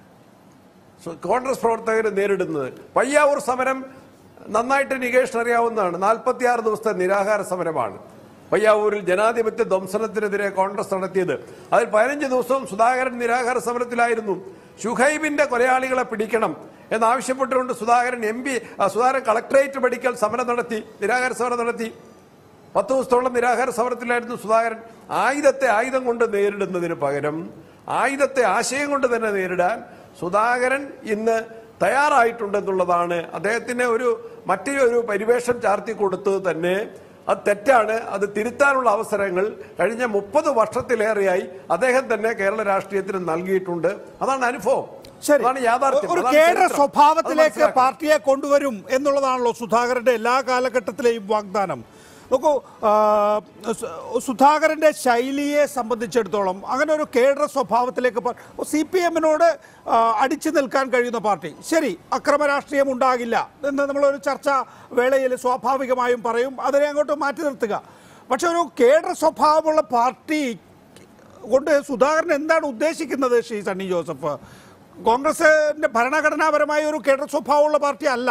സോ- കോൺഗ്രസ് പ്രവർത്തകർ നേരിടുന്നത് പയ്യാവൂർ സമരം നന്നായിട്ട് നികേഷ് അറിയാവുന്നതാണ് നാൽപ്പത്തിയാറ് ദിവസത്തെ നിരാഹാര സമരമാണ് പയ്യാവൂരിൽ ജനാധിപത്യ ധ്വംസനത്തിനെതിരെ കോൺഗ്രസ് നടത്തിയത് അതിൽ പതിനഞ്ച് ദിവസവും സുധാകരൻ നിരാഹാര സമരത്തിലായിരുന്നു ഷുഹൈബിന്റെ കൊലയാളികളെ പിടിക്കണം എന്നാവശ്യപ്പെട്ടുകൊണ്ട് Sudhakaran M P Sudhakaran collectorate medical സമരം നടത്തി നിരാഹാര സമരം നടത്തി പത്ത് ദിവസത്തോളം നിരാഹാര സമരത്തിലായിരുന്നു സുധാകരൻ ആയുധത്തെ ആയുധം കൊണ്ട് നേരിടുന്നതിന് പകരം ആയുധത്തെ ആശയം കൊണ്ട് തന്നെ നേരിടാൻ സുധാകരൻ ഇന്ന് തയ്യാറായിട്ടുണ്ടെന്നുള്ളതാണ് അദ്ദേഹത്തിന് ഒരു മറ്റൊരു പരിവേഷം ചാർത്തി കൊടുത്തത് തന്നെ അത് തെറ്റാണ് അത് തിരുത്താനുള്ള അവസരങ്ങൾ കഴിഞ്ഞ മുപ്പത് വർഷത്തിലേറെയായി അദ്ദേഹം തന്നെ കേരള രാഷ്ട്രീയത്തിന് നൽകിയിട്ടുണ്ട് അതാണ് അനുഭവം ശരി അതാണ് യാഥാർത്ഥ്യം ഒരു അതാണ് കേഡർ ചരിത്രം. അത് സ്വഭാവത്തിലേക്ക് മനസ്സിലാക്കണം. പാർട്ടിയെ കൊണ്ടുവരും എന്നുള്ളതാണല്ലോ സുധാകരന്റെ എല്ലാ കാലഘട്ടത്തിലെയും വാഗ്ദാനം നോക്കൂ ആ, സു- സുധാകരന്റെ ശൈലിയെ സംബന്ധിച്ചിടത്തോളം അങ്ങനെ ഒരു കേഡർ സ്വഭാവത്തിലേക്ക് സി പി എമ്മിനോട് അടിച്ചു നിൽക്കാൻ കഴിയുന്ന പാർട്ടി ശരി അക്രമ രാഷ്ട്രീയം ഉണ്ടാകില്ല എന്ന് നമ്മളൊരു ചർച്ച വേളയിൽ സ്വാഭാവികമായും പറയും അതിനെ അങ്ങോട്ട് മാറ്റി നിർത്തുക പക്ഷെ ഒരു കേഡർ സ്വഭാവമുള്ള പാർട്ടി കൊണ്ട് സുധാകരൻ എന്താണ് ഉദ്ദേശിക്കുന്നത് ശ്രീ സണ്ണി ജോസഫ് കോൺഗ്രസിന്റെ ഭരണഘടനാപരമായ ഒരു കേഡർ സ്വഭാവമുള്ള പാർട്ടി അല്ല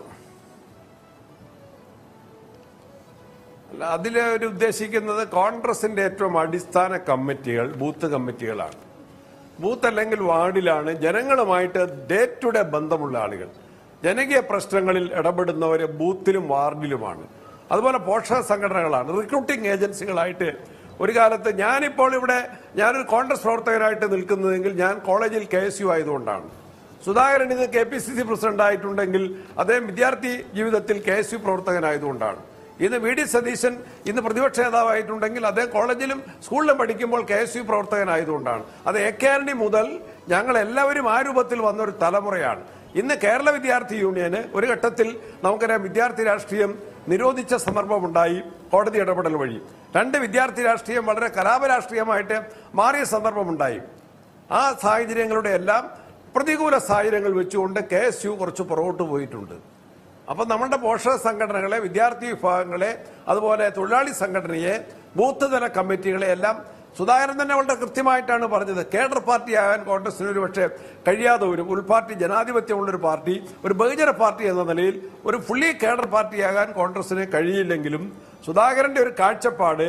അല്ല അതിൽ അവർ ഉദ്ദേശിക്കുന്നത് കോൺഗ്രസിന്റെ ഏറ്റവും അടിസ്ഥാന കമ്മിറ്റികൾ ബൂത്ത് കമ്മിറ്റികളാണ് ബൂത്ത് അല്ലെങ്കിൽ വാർഡിലാണ് ജനങ്ങളുമായിട്ട് ഡേ ടു ഡേ ബന്ധമുള്ള ആളുകൾ ജനകീയ പ്രശ്നങ്ങളിൽ ഇടപെടുന്നവര് ബൂത്തിലും വാർഡിലുമാണ് അതുപോലെ പോഷക സംഘടനകളാണ് റിക്രൂട്ടിംഗ് ഏജൻസികളായിട്ട് ഒരു കാലത്ത് ഞാനിപ്പോൾ ഇവിടെ ഞാനൊരു കോൺഗ്രസ് പ്രവർത്തകനായിട്ട് നിൽക്കുന്നതെങ്കിൽ ഞാൻ കോളേജിൽ കെ എസ് യു ആയതുകൊണ്ടാണ് സുധാകരൻ ഇന്ന് K P C C president ആയിട്ടുണ്ടെങ്കിൽ അദ്ദേഹം വിദ്യാർത്ഥി ജീവിതത്തിൽ കെ എസ് യു പ്രവർത്തകനായതുകൊണ്ടാണ് ഇന്ന് വി ഡി സതീശൻ ഇന്ന് പ്രതിപക്ഷ നേതാവായിട്ടുണ്ടെങ്കിൽ അദ്ദേഹം കോളേജിലും സ്കൂളിലും പഠിക്കുമ്പോൾ കെ എസ് യു പ്രവർത്തകനായതുകൊണ്ടാണ് അത് എ കെ ആന്റണി മുതൽ ഞങ്ങൾ എല്ലാവരും ആ രൂപത്തിൽ വന്ന ഒരു തലമുറയാണ് ഇന്ന് കേരള വിദ്യാർത്ഥി യൂണിയന് ഒരു ഘട്ടത്തിൽ നമുക്കറിയാം വിദ്യാർത്ഥി രാഷ്ട്രീയം നിരോധിച്ച സന്ദർഭമുണ്ടായി കോടതി ഇടപെടൽ വഴി രണ്ട് വിദ്യാർത്ഥി രാഷ്ട്രീയം വളരെ കലാപ രാഷ്ട്രീയമായിട്ട് മാറിയ സന്ദർഭമുണ്ടായി ആ സാഹചര്യങ്ങളുടെ എല്ലാം പ്രതികൂല സാഹചര്യങ്ങൾ വെച്ചുകൊണ്ട് കെ എസ് യു കുറച്ച് പുറകോട്ട് പോയിട്ടുണ്ട് അപ്പൊ നമ്മുടെ പോഷക സംഘടനകളെ വിദ്യാർത്ഥി വിഭാഗങ്ങളെ അതുപോലെ തൊഴിലാളി സംഘടനയെ ബൂത്ത് തല കമ്മിറ്റികളെ എല്ലാം സുധാകരൻ തന്നെ വളരെ കൃത്യമായിട്ടാണ് പറഞ്ഞത് കേഡർ പാർട്ടിയാകാൻ കോൺഗ്രസിന് ഒരു പക്ഷേ കഴിയാതെ വരും ഉൾപാർട്ടി ജനാധിപത്യമുള്ളൊരു പാർട്ടി ഒരു ബഹുജന പാർട്ടി എന്ന നിലയിൽ ഒരു ഫുള്ളി കേഡർ പാർട്ടിയാകാൻ കോൺഗ്രസിന് കഴിയില്ലെങ്കിലും സുധാകരന്റെ ഒരു കാഴ്ചപ്പാട്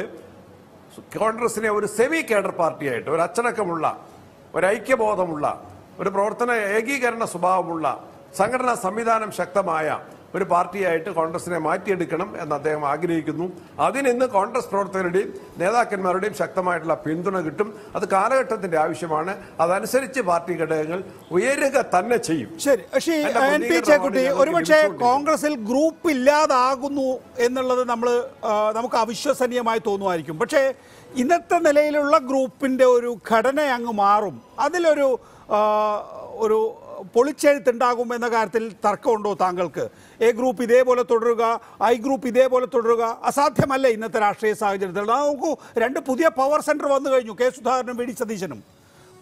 കോൺഗ്രസിനെ ഒരു സെമി കേഡർ പാർട്ടിയായിട്ട് ഒരു അച്ചടക്കമുള്ള ഒരു ഐക്യബോധമുള്ള ഒരു പ്രവർത്തന ഏകീകരണ സ്വഭാവമുള്ള സംഘടനാ സംവിധാനം ശക്തമായ ഒരു പാർട്ടിയായിട്ട് കോൺഗ്രസിനെ മാറ്റിയെടുക്കണം എന്ന് അദ്ദേഹം ആഗ്രഹിക്കുന്നു അതിനിന്ന് കോൺഗ്രസ് പ്രവർത്തകരുടെയും നേതാക്കന്മാരുടെയും ശക്തമായിട്ടുള്ള പിന്തുണ കിട്ടും അത് കാലഘട്ടത്തിന്റെ ആവശ്യമാണ് അതനുസരിച്ച് പാർട്ടി ഘടകങ്ങൾ ഉയരുക തന്നെ ചെയ്യും ശരി പക്ഷേ അതിന്റെ എൻ പി പ്രതികരണമാണ് ചേക്കുട്ടി ഞങ്ങൾക്ക് ഒരുപക്ഷെ ലഭിച്ചുകൊണ്ടിരിക്കുന്നത്. കോൺഗ്രസിൽ ഗ്രൂപ്പ് ഇല്ലാതാകുന്നു എന്നുള്ളത് നമ്മൾ നമുക്ക് അവിശ്വസനീയമായി തോന്നുമായിരിക്കും പക്ഷേ ഇന്നത്തെ നിലയിലുള്ള ഗ്രൂപ്പിന്റെ ഒരു ഘടന അങ്ങ് മാറും അതിലൊരു ആ, ഒരു പൊളിച്ചെഴുത്തുണ്ടാകും എന്ന കാര്യത്തിൽ തർക്കമുണ്ടോ താങ്കൾക്ക് എ ഗ്രൂപ്പ് ഇതേപോലെ തുടരുക ഐ ഗ്രൂപ്പ് ഇതേപോലെ തുടരുക അസാധ്യമല്ല ഇന്നത്തെ രാഷ്ട്രീയ സാഹചര്യത്തിൽ നോക്കൂ രണ്ട് പുതിയ പവർ സെന്റർ വന്നു കഴിഞ്ഞു കെ സുധാകരനും വി ഡി സതീശനും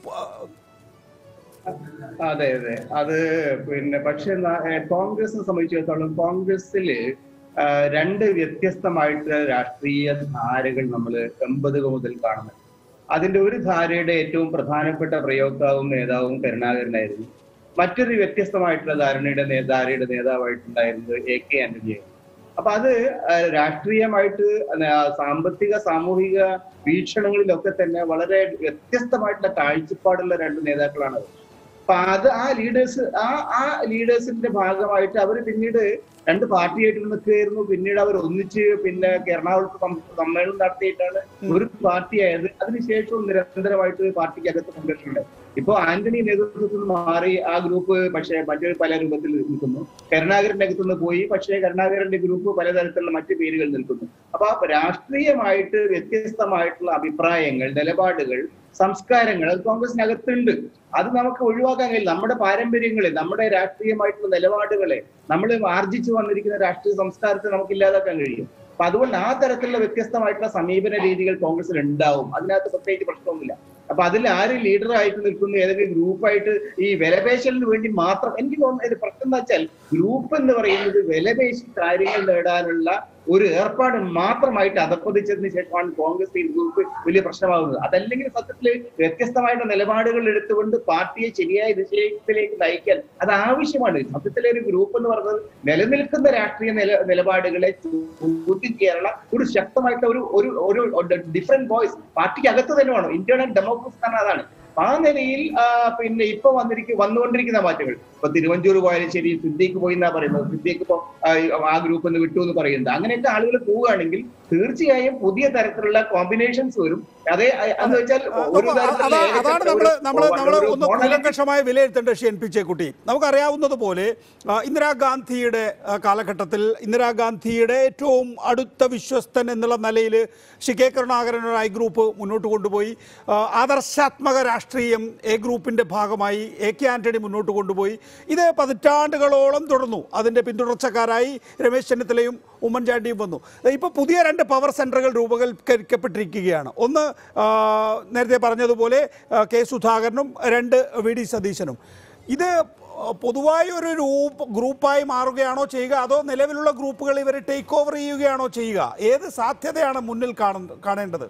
അതെ അതെ അത് പിന്നെ പക്ഷെ ന- ഏ, കോൺഗ്രസിനെ സംബന്ധിച്ചിടത്തോളം കോൺഗ്രസില് ആ, രണ്ട് വ്യത്യസ്തമായിട്ടുള്ള രാഷ്ട്രീയ ധാരകൾ നമ്മൾ എൺപതുകൾ മുതൽ കാണുന്നുണ്ട് അതിന്റെ ഒരു ധാരയുടെ ഏറ്റവും പ്രധാനപ്പെട്ട പ്രയോക്താവും നേതാവും കരുണാകരനായിരുന്നു മറ്റൊരു വ്യത്യസ്തമായിട്ടുള്ള ധാരണയുടെ നേ- ധാരയുടെ നേതാവായിട്ടുണ്ടായിരുന്നത് എ കെ ആന്റണിയായിരുന്നു അപ്പൊ അത് ആ, രാഷ്ട്രീയമായിട്ട് ആ, സാമ്പത്തിക സാമൂഹിക വീക്ഷണങ്ങളിലൊക്കെ തന്നെ വളരെ വ്യത്യസ്തമായിട്ടുള്ള കാഴ്ചപ്പാടുള്ള രണ്ട് നേതാക്കളാണ് അവർ. അപ്പൊ അത് ആ ലീഡേഴ്സ് ആ ആ ലീഡേഴ്സിന്റെ ഭാഗമായിട്ട് അവർ പിന്നീട് രണ്ട് പാർട്ടിയായിട്ട് നിൽക്കുകയായിരുന്നു പിന്നീട് അവർ ഒന്നിച്ച് പിന്നെ എറണാകുളത്ത് സം- സമ്മേളനം നടത്തിയിട്ടാണ് ഒരു പാർട്ടിയായത് അതിനുശേഷവും നിരന്തരമായിട്ട് പാർട്ടിക്കകത്ത് സംഘർഷം ഉണ്ടായി ഇപ്പൊ ആന്റണി നേതൃത്വത്തിൽ നിന്ന് മാറി ആ ഗ്രൂപ്പ് പക്ഷേ മറ്റൊരു പല രൂപത്തിൽ നിൽക്കുന്നു കരുണാകരന്റെ അകത്തു നിന്ന് പോയി പക്ഷേ കരുണാകരന്റെ ഗ്രൂപ്പ് പലതരത്തിലുള്ള മറ്റു പേരുകൾ നിൽക്കുന്നു അപ്പൊ ആ രാഷ്ട്രീയമായിട്ട് വ്യത്യസ്തമായിട്ടുള്ള അഭിപ്രായങ്ങൾ നിലപാടുകൾ സംസ്കാരങ്ങൾ അത് കോൺഗ്രസിനകത്തുണ്ട് അത് നമുക്ക് ഒഴിവാക്കാൻ കഴിയില്ല നമ്മുടെ പാരമ്പര്യങ്ങളെ നമ്മുടെ രാഷ്ട്രീയമായിട്ടുള്ള നിലപാടുകളെ നമ്മൾ ആർജിച്ചു വന്നിരിക്കുന്ന രാഷ്ട്രീയ സംസ്കാരത്തെ നമുക്ക് ഇല്ലാതാക്കാൻ കഴിയും അപ്പൊ അതുകൊണ്ട് ആ തരത്തിലുള്ള വ്യത്യസ്തമായിട്ടുള്ള സമീപന രീതികൾ കോൺഗ്രസിൽ ഉണ്ടാവും അതിനകത്ത് പ്രത്യേകിച്ച് പ്രശ്നമൊന്നുമില്ല അപ്പൊ അതിൽ ആര് ലീഡർ ആയിട്ട് നിൽക്കുന്നു ഏതെങ്കിലും ഗ്രൂപ്പായിട്ട് ഈ വിലപേശലിന് വേണ്ടി മാത്രം എനിക്ക് തോന്നുന്നത് ഇത് പ്രശ്നം എന്താ വെച്ചാൽ ഗ്രൂപ്പ് എന്ന് പറയുന്നത് വിലപേശി കാര്യങ്ങൾ നേടാനുള്ള ഒരു ഏർപ്പാട് മാത്രമായിട്ട് അധപ്പതിച്ചതിന് ശേഷമാണ് കോൺഗ്രസ് ഈ ഗ്രൂപ്പ് വലിയ പ്രശ്നമാകുന്നത് അതല്ലെങ്കിൽ സത്യത്തിൽ വ്യത്യസ്തമായിട്ട് നിലപാടുകൾ എടുത്തുകൊണ്ട് പാർട്ടിയെ ശരിയായ ദിശയിലേക്ക് നയിക്കാൻ അത് ആവശ്യമാണ് സത്യത്തിലെ ഒരു ഗ്രൂപ്പ് എന്ന് പറയുന്നത് നിലനിൽക്കുന്ന രാഷ്ട്രീയ നില നിലപാടുകളെ ചോദ്യം ചെയ്യാനുള്ള ഒരു ശക്തമായിട്ടുള്ള ഒരു ഒരു ഒരു ഡിഫറെന്റ് വോയിസ് പാർട്ടിക്ക് അകത്ത് തന്നെ വേണം ഇന്റേണൽ ഡെമോക്രസി തന്നെ അതാണ് ആ നിലയിൽ ആ, പിന്നെ ഇപ്പൊ വന്നിരിക്കും വന്നുകൊണ്ടിരിക്കുന്ന മാറ്റങ്ങൾ ഇപ്പൊ തിരുവഞ്ചൂർ പോയാലും ശരി സിദ്ദീഖ് പോയി എന്നാ പറയുന്നത് സിദ്ദീഖ് ഇപ്പൊ ആ, ആ ഗ്രൂപ്പിൽ നിന്ന് വിട്ടു എന്ന് പറയുന്നത് അങ്ങനെയൊക്കെ ആളുകൾ പോവുകയാണെങ്കിൽ തീർച്ചയായും പുതിയ തരത്തിലുള്ള കോമ്പിനേഷൻസ് വരും അതേ എന്ന് വെച്ചാൽ ഒരു അതാ- തരത്തിലുള്ള അതാ- അതാണ് നമ്മൾ ഒരു- നമ്മൾ നമ്മൾ ഒരു ഒന്ന് മോഡലിസ്റ്റ് കൂലങ്കഷമായി വിലയിരുത്തേണ്ട ഷി എൻ പി ചേക്കുട്ടി നമുക്കറിയാവുന്നതുപോലെ ആ, ഇന്ദിരാഗാന്ധിയുടെ ആ, കാലഘട്ടത്തിൽ ഇന്ദിരാഗാന്ധിയുടെ ഏറ്റവും അടുത്ത വിശ്വസ്തൻ എന്നുള്ള നിലയിൽ ശ്രീ കെ കരുണാകരൻ ഒരു ഐ ഗ്രൂപ്പ് മുന്നോട്ട് കൊണ്ടുപോയി ആ, ആദർശാത്മക രാഷ്ട്രീയം എ ഗ്രൂപ്പിന്റെ ഭാഗമായി എ കെ ആന്റണി മുന്നോട്ട് കൊണ്ടുപോയി ഇത് പതിറ്റാണ്ടുകളോളം തുടർന്നു അതിന്റെ പിന്തുടർച്ചക്കാരായി രമേശ് ചെന്നിത്തലയും ഉമ്മൻചാണ്ടിയും വന്നു ഇപ്പോൾ പുതിയ രണ്ട് പവർ സെന്ററുകൾ രൂപവൽക്കരിക്കപ്പെട്ടിരിക്കുകയാണ് ഒന്ന് ആ, നേരത്തെ പറഞ്ഞതുപോലെ ആ, കെ സുധാകരനും രണ്ട് വി ഡി സതീശനും ഇത് പൊതുവായ ഒരു ഗ്രൂപ്പ് ഗ്രൂപ്പായി മാറുകയാണോ ചെയ്യുക അതോ നിലവിലുള്ള ഗ്രൂപ്പുകൾ ഇവരെ ടേക്ക് ഓവർ ചെയ്യുകയാണോ ചെയ്യുക ഏത് സാധ്യതയാണ് മുന്നിൽ കാണുന്ന കാണേണ്ടത്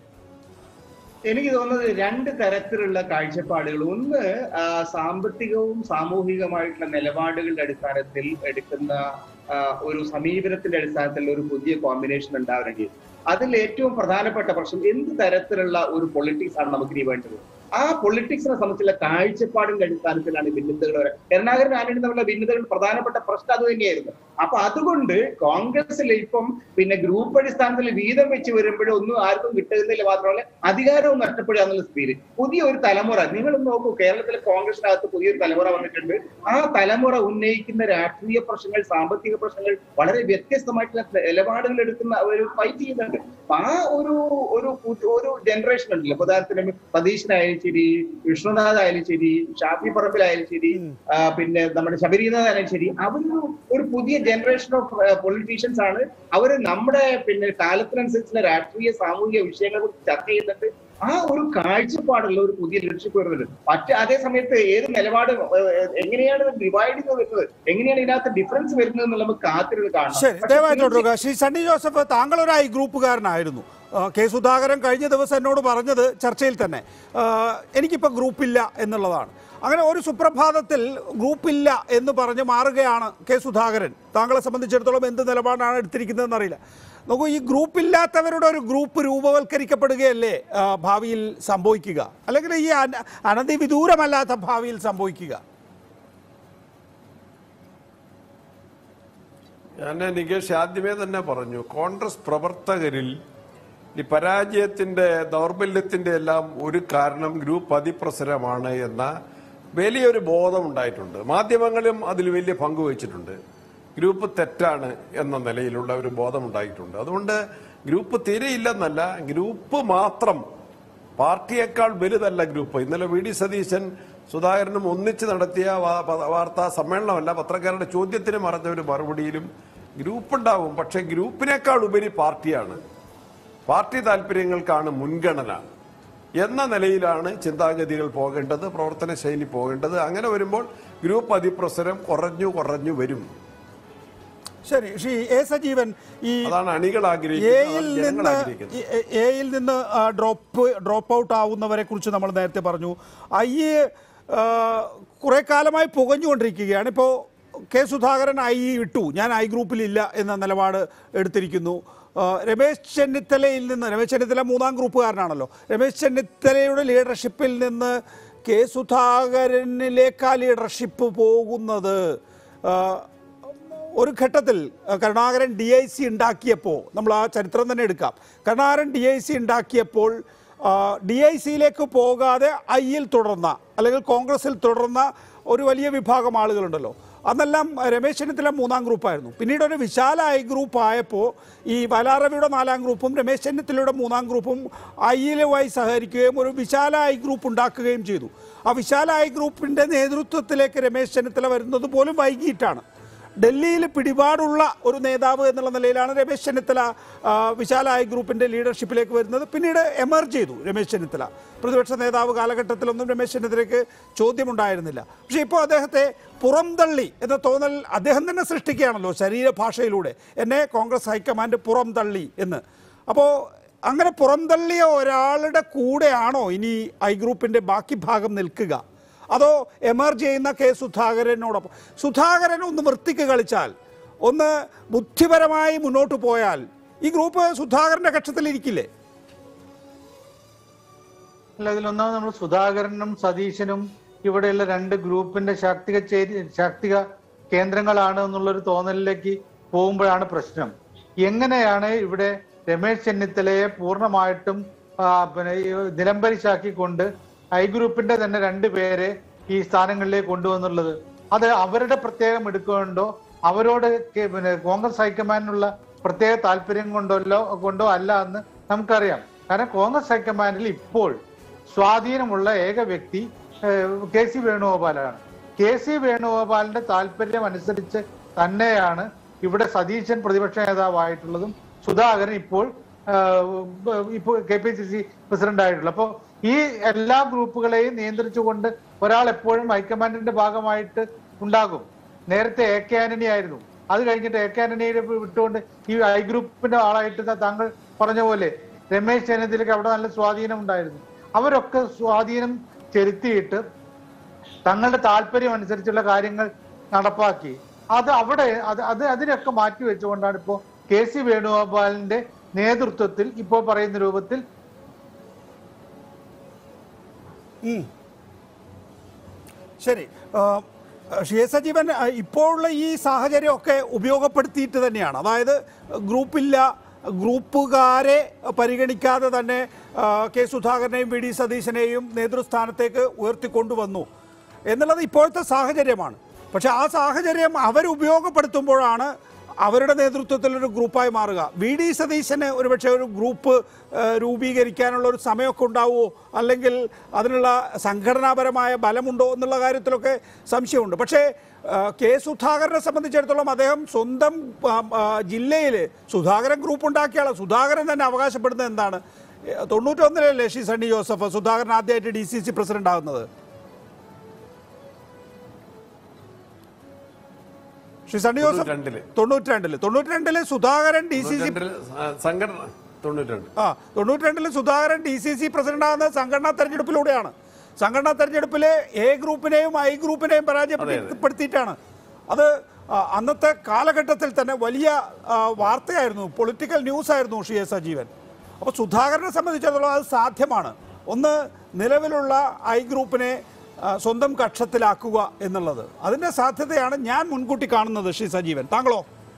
എനിക്ക് തോന്നുന്നത് രണ്ട് തരത്തിലുള്ള കാഴ്ചപ്പാടുകൾ ഒന്ന് ആ, സാമ്പത്തികവും സാമൂഹികമായിട്ടുള്ള നിലപാടുകളുടെ അടിസ്ഥാനത്തിൽ എടുക്കുന്ന ആ, ഒരു സമീപനത്തിന്റെ അടിസ്ഥാനത്തിൽ ഒരു പുതിയ കോമ്പിനേഷൻ ഉണ്ടാവണമെങ്കിൽ അതിൽ ഏറ്റവും പ്രധാനപ്പെട്ട പ്രശ്നം എന്ത് തരത്തിലുള്ള ഒരു പൊളിറ്റിക്സ് ആണ് നമുക്ക് ഇനി വേണ്ടത് ആ പൊളിറ്റിക്സിനെ സംബന്ധിച്ചുള്ള കാഴ്ചപ്പാടിന്റെ അടിസ്ഥാനത്തിലാണ് ഈ ഭിന്നതകൾ വരെ കരുണാകരൻ ആന്റണി തമ്മിലുള്ള ഭിന്നതകൾ പ്രധാനപ്പെട്ട പ്രശ്നം അത് തന്നെയായിരുന്നു അപ്പൊ അതുകൊണ്ട് കോൺഗ്രസിൽ ഇപ്പം പിന്നെ ഗ്രൂപ്പ് അടിസ്ഥാനത്തിൽ വീതം വെച്ച് വരുമ്പോഴും ഒന്നും ആർക്കും കിട്ടുന്നില്ല മാത്രമല്ല അധികാരവും നഷ്ടപ്പെടുക എന്നുള്ള സ്ഥിതിയിൽ പുതിയ ഒരു തലമുറ നിങ്ങൾ നോക്കൂ കേരളത്തിലെ കോൺഗ്രസിനകത്ത് പുതിയൊരു തലമുറ വന്നിട്ടുണ്ട് ആ തലമുറ ഉന്നയിക്കുന്ന രാഷ്ട്രീയ പ്രശ്നങ്ങൾ സാമ്പത്തിക പ്രശ്നങ്ങൾ വളരെ വ്യത്യസ്തമായിട്ടുള്ള നിലപാടുകൾ എടുക്കുന്ന ഒരു ഫൈറ്റ് ചെയ്യുന്നുണ്ട് അപ്പൊ ആ ഒരു ഒരു പുതി- ഒരു ജനറേഷൻ ഉണ്ടല്ലോ ഇപ്പൊ ഉദാഹരണത്തിന് സതീശനായാലും ശരി വിഷ്ണുനാഥ് ആയാലും ശരി ഷാഫി പറമ്പിലായാലും ശരി ആ, പിന്നെ നമ്മുടെ ശബരിനാഥ് ആയാലും ശരി അവരൊരു ഒരു പുതിയ ജനറേഷൻ ഓഫ് പൊളിറ്റീഷ്യൻസ് ആണ് അവര് നമ്മുടെ പിന്നെ കാലത്തിനനുസരിച്ചുള്ള രാഷ്ട്രീയ സാമൂഹിക വിഷയങ്ങളെ കുറിച്ച് ചർച്ച ചെയ്യുന്നുണ്ട് ആ ഒരു കാഴ്ചപ്പാടുള്ള ഒരു പുതിയ ലീഡർഷിപ്പ് വരുന്നുണ്ട് മറ്റ് അതേ സമയത്ത് ഏത് നിലപാട് ഏഹ്, എങ്ങനെയാണ് ഡിവൈഡ് ചെയ്ത് വരുന്നത് എങ്ങനെയാണ് ഇതിനകത്ത് ഡിഫറൻസ് വരുന്നത് എന്നുള്ള നമുക്ക് കാത്തിരുന്ന് കാണണം ശരി പക്ഷേ ദയവായി തുടരുക ശ്രീ സണ്ണി ജോസഫ് താങ്കൾ ഒരു ഐ ഗ്രൂപ്പുകാരനായിരുന്നു ആ, കെ സുധാകരൻ കഴിഞ്ഞ ദിവസം എന്നോട് പറഞ്ഞത് ചർച്ചയിൽ തന്നെ ആ, എനിക്കിപ്പോൾ ഗ്രൂപ്പില്ല എന്നുള്ളതാണ് അങ്ങനെ ഒരു സുപ്രഭാതത്തിൽ ഗ്രൂപ്പില്ല എന്ന് പറഞ്ഞ് മാറുകയാണ് കെ സുധാകരൻ താങ്കളെ സംബന്ധിച്ചിടത്തോളം എന്ത് നിലപാടാണ് എടുത്തിരിക്കുന്നതെന്ന് അറിയില്ല നോക്കൂ ഈ ഗ്രൂപ്പില്ലാത്തവരുടെ ഒരു ഗ്രൂപ്പ് രൂപവൽക്കരിക്കപ്പെടുകയല്ലേ ആ, ഭാവിയിൽ സംഭവിക്കുക അല്ലെങ്കിൽ ഈ അന- അനധിവിദൂരമല്ലാത്ത ഭാവിയിൽ സംഭവിക്കുക ഞാൻ നികേഷ് ആദ്യമേ തന്നെ പറഞ്ഞു കോൺഗ്രസ് പ്രവർത്തകരിൽ ഈ പരാജയത്തിന്റെ ദൗർബല്യത്തിന്റെ എല്ലാം ഒരു കാരണം ഗ്രൂപ്പ് അതിപ്രസരമാണ് എന്ന വലിയൊരു ബോധം ഉണ്ടായിട്ടുണ്ട് മാധ്യമങ്ങളും അതിൽ വലിയ പങ്ക് വഹിച്ചിട്ടുണ്ട് ഗ്രൂപ്പ് തെറ്റാണ് എന്ന നിലയിലുള്ള ഒരു ബോധം ഉണ്ടായിട്ടുണ്ട് അതുകൊണ്ട് ഗ്രൂപ്പ് തീരെയില്ലെന്നല്ല ഗ്രൂപ്പ് മാത്രം പാർട്ടിയേക്കാൾ വലുതല്ല ഗ്രൂപ്പ് ഇന്നലെ വി ഡി സതീശൻ സുധാകരനും ഒന്നിച്ച് നടത്തിയ വാ- പ- വാർത്താ സമ്മേളനമല്ല പത്രക്കാരുടെ ചോദ്യത്തിന് പറഞ്ഞ ഒരു മറുപടിയിലും ഗ്രൂപ്പ് ഉണ്ടാവും പക്ഷെ ഗ്രൂപ്പിനേക്കാൾ ഉപരി പാർട്ടിയാണ് പാർട്ടി താല്പര്യങ്ങൾക്കാണ് മുൻഗണന എന്ന നിലയിലാണ് ചിന്താഗതികൾ പോകേണ്ടത് പ്രവർത്തന ശൈലി പോകേണ്ടത് അങ്ങനെ വരുമ്പോൾ ഗ്രൂപ്പ് അതിപ്രസരം കുറഞ്ഞു കുറഞ്ഞു വരും ശരി ശ്രീ എ സജീവൻ ഈ അതാണ് അണികൾ എയിൽ ആഗ്രഹിക്കുന്നത് ജനങ്ങൾ നിന്ന് ആഗ്രഹിക്കുന്നത് ഈ- എ- എയിൽ നിന്ന് ഡ്രോപ്പ് ഡ്രോപ്പ് ഔട്ട് ആവുന്നവരെ കുറിച്ച് നമ്മൾ നേരത്തെ പറഞ്ഞു ഐ കുറെ കാലമായി പുകഞ്ഞുകൊണ്ടിരിക്കുകയാണ് ഇപ്പോൾ കെ സുധാകരൻ ഐ വിട്ടു ഞാൻ ഐ ഗ്രൂപ്പിലില്ല എന്ന നിലപാട് എടുത്തിരിക്കുന്നു ആ, രമേശ് ചെന്നിത്തലയിൽ നിന്ന് രമേശ് ചെന്നിത്തല മൂന്നാം ഗ്രൂപ്പുകാരനാണല്ലോ രമേശ് ചെന്നിത്തലയുടെ ലീഡർഷിപ്പിൽ നിന്ന് കെ സുധാകരനിലേക്കാ ലീഡർഷിപ്പ് പോകുന്നത് ആ, ഒരു ഘട്ടത്തിൽ അഹ്, കരുണാകരൻ ഡി ഐ സി ഉണ്ടാക്കിയപ്പോൾ നമ്മൾ ആ ചരിത്രം തന്നെ എടുക്കാം കരുണാകരൻ ഡി ഐ സി ഉണ്ടാക്കിയപ്പോൾ ഡി ഐ സിയിലേക്ക് പോകാതെ ഐയിൽ തുടർന്ന അല്ലെങ്കിൽ കോൺഗ്രസിൽ തുടർന്ന ഒരു വലിയ വിഭാഗം ആളുകളുണ്ടല്ലോ അന്നെല്ലാം രമേശ് ചെന്നിത്തല മൂന്നാം ഗ്രൂപ്പായിരുന്നു പിന്നീട് ഒരു വിശാല ഐ ഗ്രൂപ്പ് ആയപ്പോൾ ഈ വലാറവിയുടെ നാലാം ഗ്രൂപ്പും രമേശ് ചെന്നിത്തലയുടെ മൂന്നാം ഗ്രൂപ്പും ഐയിലുമായി സഹകരിക്കുകയും ഒരു വിശാല ഐ ഗ്രൂപ്പ് ഉണ്ടാക്കുകയും ചെയ്തു ആ വിശാല ഐ ഗ്രൂപ്പിൻ്റെ നേതൃത്വത്തിലേക്ക് രമേശ് ചെന്നിത്തല വരുന്നത് പോലും വൈകിട്ടാണ് ഡൽഹിയിൽ പിടിപാടുള്ള ഒരു നേതാവ് എന്നുള്ള നിലയിലാണ് രമേശ് ചെന്നിത്തല ആ, വിശാല ഐ ഗ്രൂപ്പിന്റെ ലീഡർഷിപ്പിലേക്ക് വരുന്നത് പിന്നീട് എമർജ് ചെയ്തു രമേശ് ചെന്നിത്തല പ്രതിപക്ഷ നേതാവ് കാലഘട്ടത്തിലൊന്നും രമേശ് ചെന്നിത്തലയ്ക്ക് ചോദ്യമുണ്ടായിരുന്നില്ല പക്ഷേ ഇപ്പോൾ അദ്ദേഹത്തെ പുറംതള്ളി എന്ന തോന്നൽ അദ്ദേഹം തന്നെ സൃഷ്ടിക്കുകയാണല്ലോ ശരീരഭാഷയിലൂടെ എന്നെ കോൺഗ്രസ് ഹൈക്കമാൻഡ് പുറംതള്ളി എന്ന് അപ്പോൾ അങ്ങനെ പുറംതള്ളിയ ഒരാളുടെ കൂടെയാണോ ഇനി ഐ ഗ്രൂപ്പിന്റെ ബാക്കി ഭാഗം നിൽക്കുക അതോ എമർജ് ചെയ്യുന്ന കെ സുധാകരനോടൊപ്പം സുധാകരൻ ഒന്ന് വൃത്തിക്ക് കളിച്ചാൽ ഒന്ന് ബുദ്ധിപരമായി മുന്നോട്ട് പോയാൽ ഈ ഗ്രൂപ്പ് സുധാകരന്റെ കക്ഷത്തിൽ ഇരിക്കില്ലേ അല്ല ഇതിലൊന്നാമത് നമ്മൾ സുധാകരനും സതീശനും ഇവിടെയുള്ള രണ്ട് ഗ്രൂപ്പിന്റെ ശാക്തിക ചേരി ശാക്തിക കേന്ദ്രങ്ങളാണ് എന്നുള്ളൊരു തോന്നലിലേക്ക് പോകുമ്പോഴാണ് പ്രശ്നം എങ്ങനെയാണ് ഇവിടെ രമേശ് ചെന്നിത്തലയെ പൂർണ്ണമായിട്ടും ആ, പിന്നെ ഈ നിലംപരിശാക്കിക്കൊണ്ട് ഐ ഗ്രൂപ്പിന്റെ തന്നെ രണ്ട് പേരെ ഈ സ്ഥാനങ്ങളിലേക്ക് കൊണ്ടുവന്നുള്ളത് അത് അവരുടെ പ്രത്യേകം എടുക്കൊണ്ടോ അവരോട് കെ- പിന്നെ കോൺഗ്രസ് ഹൈക്കമാൻഡിനുള്ള പ്രത്യേക താല്പര്യം കൊണ്ടല്ലോ കൊണ്ടോ അല്ല എന്ന് നമുക്കറിയാം കാരണം കോൺഗ്രസ് ഹൈക്കമാൻഡിൽ ഇപ്പോൾ സ്വാധീനമുള്ള ഏക വ്യക്തി ഏഹ്, കെ സി വേണുഗോപാലാണ് കെ സി വേണുഗോപാലിന്റെ താല്പര്യം അനുസരിച്ച് തന്നെയാണ് ഇവിടെ സതീശൻ പ്രതിപക്ഷ നേതാവായിട്ടുള്ളതും സുധാകരൻ ഇപ്പോൾ ആഹ്, ഇപ്പോൾ K P C C president ആയിട്ടുള്ളത് അപ്പോൾ ഈ എല്ലാ ഗ്രൂപ്പുകളെയും നിയന്ത്രിച്ചുകൊണ്ട് ഒരാൾ എപ്പോഴും ഹൈക്കമാൻഡിന്റെ ഭാഗമായിട്ട് ഉണ്ടാകും നേരത്തെ എ കെ ആന്റണി ആയിരുന്നു അത് കഴിഞ്ഞിട്ട് എ കെ ആന്റണിയെ വിട്ടുകൊണ്ട് ഈ ഐ ഗ്രൂപ്പിന്റെ ആളായിട്ട് ത- താങ്കൾ പറഞ്ഞ പോലെ രമേശ് ചെന്നിത്തലയ്ക്ക് അവിടെ നല്ല സ്വാധീനം ഉണ്ടായിരുന്നു അവരൊക്കെ സ്വാധീനം ചെലുത്തിയിട്ട് തങ്ങളുടെ താല്പര്യം അനുസരിച്ചുള്ള കാര്യങ്ങൾ നടപ്പാക്കി അത് അവിടെ അത് അത് അതിനൊക്കെ മാറ്റി വെച്ചുകൊണ്ടാണ് ഇപ്പോൾ കെ സി വേണുഗോപാലിന്റെ നേതൃത്വത്തിൽ ഇപ്പോൾ പറയുന്ന രൂപത്തിൽ ശരി ആ, ഷി എ സജീവൻ ആ, ഇപ്പോഴുള്ള ഈ സാഹചര്യമൊക്കെ ഉപയോഗപ്പെടുത്തിയിട്ട് തന്നെയാണ് അതായത് ഗ്രൂപ്പില്ല ഗ്രൂപ്പുകാരെ പരിഗണിക്കാതെ തന്നെ ആ, കെ സുധാകരനെയും വി ഡി സതീശനെയും നേതൃസ്ഥാനത്തേക്ക് ഉയർത്തിക്കൊണ്ടുവന്നു എന്നുള്ളത് ഇപ്പോഴത്തെ സാഹചര്യമാണ് പക്ഷെ ആ സാഹചര്യം അവർ ഉപയോഗപ്പെടുത്തുമ്പോഴാണ് അവരുടെ നേതൃത്വത്തിൽ ഒരു ഗ്രൂപ്പായി മാറുക വി ഡി സതീശന് ഒരുപക്ഷെ ഒരു ഗ്രൂപ്പ് ഏഹ്, രൂപീകരിക്കാനുള്ള ഒരു സമയമൊക്കെ ഉണ്ടാവുമോ അല്ലെങ്കിൽ അതിനുള്ള സംഘടനാപരമായ ബലമുണ്ടോ എന്നുള്ള കാര്യത്തിലൊക്കെ സംശയമുണ്ട് പക്ഷേ ഏഹ്, കെ സുധാകരനെ സംബന്ധിച്ചിടത്തോളം അദ്ദേഹം സ്വന്തം ജില്ലയിൽ സുധാകരൻ ഗ്രൂപ്പ് ഉണ്ടാക്കിയ ആളാണ് സുധാകരൻ തന്നെ അവകാശപ്പെടുന്നത് എന്താണ് ഏഹ്, തൊണ്ണൂറ്റൊന്നിലല്ലേ ഷി സണ്ണി ജോസഫ് സുധാകരൻ ആദ്യമായിട്ട് ഡി സി സി പ്രസിഡന്റ് ആകുന്നത് ശ്രീ സണ്ണി ജോസഫ് തൊണ്ണൂറ്റിരണ്ടില്. തൊണ്ണൂറ്റിരണ്ടില് തൊണ്ണൂറ്റിരണ്ടില് സുധാകരൻ ഡി സി സി തൊണ്ണൂറ്റിരണ്ടില് ആ, സംഘടന തൊണ്ണൂറ്റിരണ്ട് ആ തൊണ്ണൂറ്റിരണ്ടില് Sudhakaran D C C president ആകുന്നത് സംഘടനാ തെരഞ്ഞെടുപ്പിലൂടെയാണ് സംഘടനാ തെരഞ്ഞെടുപ്പിൽ എ ഗ്രൂപ്പിനെയും ഐ ഗ്രൂപ്പിനെയും പരാജയപ്പെടുത്തിയിട്ടാണ് അത് ആ, അന്നത്തെ കാലഘട്ടത്തിൽ തന്നെ വലിയ ആ, വാർത്തയായിരുന്നു പൊളിറ്റിക്കൽ ന്യൂസ് ആയിരുന്നു ഷി എസ് സജീവൻ അപ്പോൾ സുധാകരനെ സംബന്ധിച്ചിടത്തോളം അത് സാധ്യമാണ് ഒന്ന് നിലവിലുള്ള ഐ ഗ്രൂപ്പിനെ ആ, സ്വന്തം കക്ഷത്തിലാക്കുക എന്നുള്ളത് അതിന്റെ സാധ്യതയാണ് ഞാൻ മുൻകൂട്ടി കാണുന്നത് ശ്രീ സജീവൻ താങ്കളോ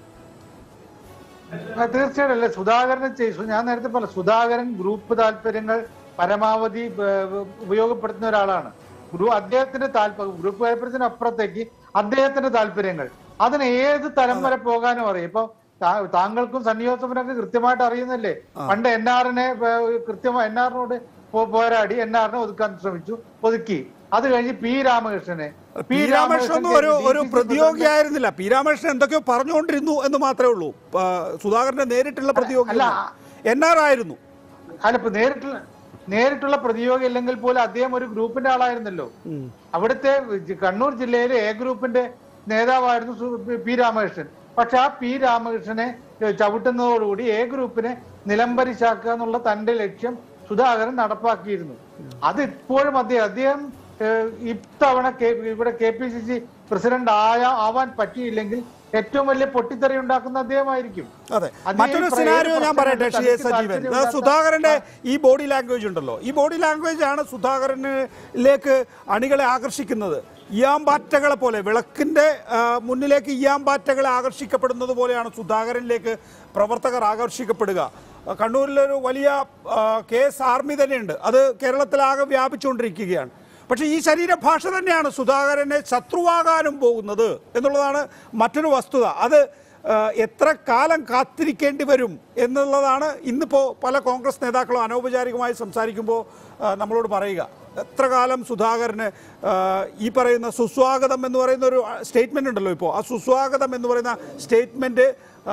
ആ, തീർച്ചയായിട്ടും അല്ലേ സുധാകരനെ ചെയ്തു ഞാൻ നേരത്തെ പറഞ്ഞു സുധാകരൻ ഗ്രൂപ്പ് താല്പര്യങ്ങൾ പരമാവധി ഏഹ്, ഉപയോഗപ്പെടുത്തുന്ന ഒരാളാണ് ഗ്രൂ അദ്ദേഹത്തിന്റെ താല്പര്യം ഗ്രൂപ്പ് താല്പര്യത്തിന് അപ്പുറത്തേക്ക് അദ്ദേഹത്തിന്റെ താല്പര്യങ്ങൾ അതിന് ഏത് തലം വരെ പോകാനും അറിയാം ഇപ്പൊ താ- താങ്കൾക്കും സണ്ണി ജോസഫിനൊക്കെ കൃത്യമായിട്ട് അറിയുന്നല്ലേ പണ്ട് എൻ ആറിനെ കൃത്യമായി എൻ ആറിനോട് പോരാടി എൻ ആറിനെ ഒതുക്കാൻ ശ്രമിച്ചു ഒതുക്കി അത് കഴിഞ്ഞ് പി രാമകൃഷ്ണനെ പി രാമകൃഷ്ണൻ ഒന്നും ഒരു ഒരു പ്രതിയോഗിയായിരുന്നില്ല പി രാമകൃഷ്ണൻ എന്തൊക്കെയോ പറഞ്ഞുകൊണ്ടിരുന്നു എന്ന് മാത്രമേ ഉള്ളൂ ആ, സുധാകരന്റെ നേരിട്ടുള്ള പ്രതിയോഗി അല്ല. എൻ ആർ ആയിരുന്നു അല്ല ഇപ്പൊ നേരിട്ടുള്ള നേരിട്ടുള്ള പ്രതിയോഗി അല്ലെങ്കിൽ പോലും അദ്ദേഹം ഒരു ഗ്രൂപ്പിന്റെ ആളായിരുന്നല്ലോ അവിടുത്തെ ജി- കണ്ണൂർ ജില്ലയിലെ എ ഗ്രൂപ്പിന്റെ നേതാവായിരുന്നു സു- പി രാമകൃഷ്ണൻ പക്ഷെ ആ പി രാമകൃഷ്ണനെ ചവിട്ടുന്നതോടുകൂടി എ ഗ്രൂപ്പിനെ നിലംപരിശാക്കുക എന്നുള്ള തന്റെ ലക്ഷ്യം സുധാകരൻ നടപ്പാക്കിയിരുന്നു അത് ഇപ്പോഴും അദ്ദേഹം അദ്ദേഹം ഏഹ്, ഇത്തവണ കെ- ഇവിടെ K P C C president ആയ ആവാൻ പറ്റിയില്ലെങ്കിൽ ഏറ്റവും വലിയ പൊട്ടിത്തെറി ഉണ്ടാക്കുന്ന അദ്ദേഹമായിരിക്കും അതെ അതേ മറ്റൊരു പ്രേരണ സിനാരിയോ ഞാൻ പറയട്ടെ തനിക്ക് ഷി എസ് സജീവൻ താല്പര്യമില്ലാത്ത- അതായത് സുധാകരന്റെ ഈ ബോഡി ലാംഗ്വേജ് ഉണ്ടല്ലോ ഈ ബോഡി ലാംഗ്വേജ് ആണ് സുധാകരനിലേക്ക് അണികളെ ആകർഷിക്കുന്നത് ഇയാമ്പാറ്റകളെ പോലെ വിളക്കിന്റെ ആ, മുന്നിലേക്ക് ഇയാമ്പാറ്റകളെ ആകർഷിക്കപ്പെടുന്നത് പോലെയാണ് സുധാകരനിലേക്ക് പ്രവർത്തകർ ആകർഷിക്കപ്പെടുക ആ, കണ്ണൂരിലൊരു വലിയ ആ, കേസ് ആർമി തന്നെയുണ്ട് അത് കേരളത്തിലാകെ വ്യാപിച്ചുകൊണ്ടിരിക്കുകയാണ് പക്ഷേ ഈ ശരീരഭാഷ തന്നെയാണ് സുധാകരനെ ശത്രുവാകാനും പോകുന്നത് എന്നുള്ളതാണ് മറ്റൊരു വസ്തുത അത് ആ, എത്ര കാലം കാത്തിരിക്കേണ്ടി വരും എന്നുള്ളതാണ് ഇന്നിപ്പോൾ പല കോൺഗ്രസ് നേതാക്കളും അനൗപചാരികമായി സംസാരിക്കുമ്പോൾ ആ, നമ്മളോട് പറയുക എത്ര കാലം സുധാകരന് ആ, ഈ പറയുന്ന സുസ്വാഗതം എന്ന് പറയുന്ന ഒരു സ്റ്റേറ്റ്മെൻ്റ് ഉണ്ടല്ലോ ഇപ്പോൾ ആ സുസ്വാഗതം എന്ന് പറയുന്ന സ്റ്റേറ്റ്മെൻറ്റ്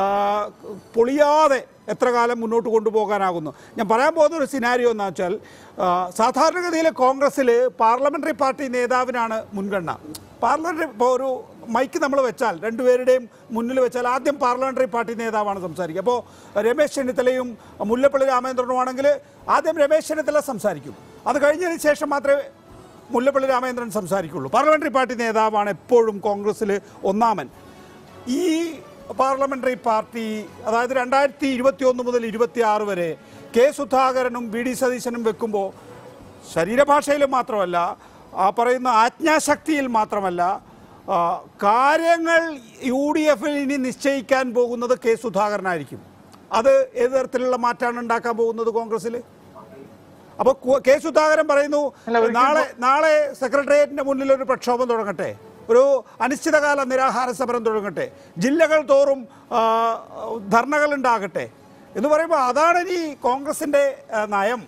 പൊളിയാതെ എത്ര കാലം മുന്നോട്ട് കൊണ്ടുപോകാനാകുന്നു ഞാൻ പറയാൻ പോകുന്ന ഒരു സിനാരിയോ എന്ന് വെച്ചാൽ ആ, സാധാരണഗതിയിൽ കോൺഗ്രസ്സിൽ പാർലമെൻ്ററി പാർട്ടി നേതാവിനാണ് മുൻഗണന പാർലമെൻ്ററി ഇപ്പോൾ ഒരു മൈക്ക് നമ്മൾ വെച്ചാൽ രണ്ടുപേരുടെയും മുന്നിൽ വെച്ചാൽ ആദ്യം പാർലമെൻ്ററി പാർട്ടി നേതാവാണ് സംസാരിക്കുക അപ്പോൾ രമേശ് ചെന്നിത്തലയും മുല്ലപ്പള്ളി രാമചന്ദ്രനുമാണെങ്കിൽ ആദ്യം രമേശ് ചെന്നിത്തല സംസാരിക്കും അത് കഴിഞ്ഞതിന് ശേഷം മാത്രമേ മുല്ലപ്പള്ളി രാമചന്ദ്രൻ സംസാരിക്കുള്ളൂ പാർലമെൻ്ററി പാർട്ടി നേതാവാണ് എപ്പോഴും കോൺഗ്രസ്സിൽ ഒന്നാമൻ ഈ പാർലമെന്ററി പാർട്ടി അതായത് രണ്ടായിരത്തി ഇരുപത്തി ഒന്ന് മുതൽ ഇരുപത്തി ആറ് വരെ കെ സുധാകരനും ബി ഡി സതീശനും വെക്കുമ്പോൾ ശരീരഭാഷയിൽ മാത്രമല്ല ആ പറയുന്ന ആജ്ഞാശക്തിയിൽ മാത്രമല്ല ആ, കാര്യങ്ങൾ യു ഡി എഫിൽ ഇനി നിശ്ചയിക്കാൻ പോകുന്നത് കെ സുധാകരനായിരിക്കും അത് ഏത് തരത്തിലുള്ള മാറ്റമാണ് ഉണ്ടാക്കാൻ പോകുന്നത് കോൺഗ്രസ്സിൽ അപ്പോൾ കു- കെ സുധാകരൻ പറയുന്നു അല്ല, ഒരിക്കലും നാളെ നാളെ സെക്രട്ടേറിയറ്റിന്റെ മുന്നിൽ ഒരു പ്രക്ഷോഭം തുടങ്ങട്ടെ ഒരു അനിശ്ചിതകാല നിരാഹാര സമരം തുടങ്ങട്ടെ ജില്ലകൾ തോറും ആ, ധർണകൾ ഉണ്ടാകട്ടെ എന്ന് പറയുമ്പോൾ അതാണ് ഇനി കോൺഗ്രസിന്റെ ആ, നയം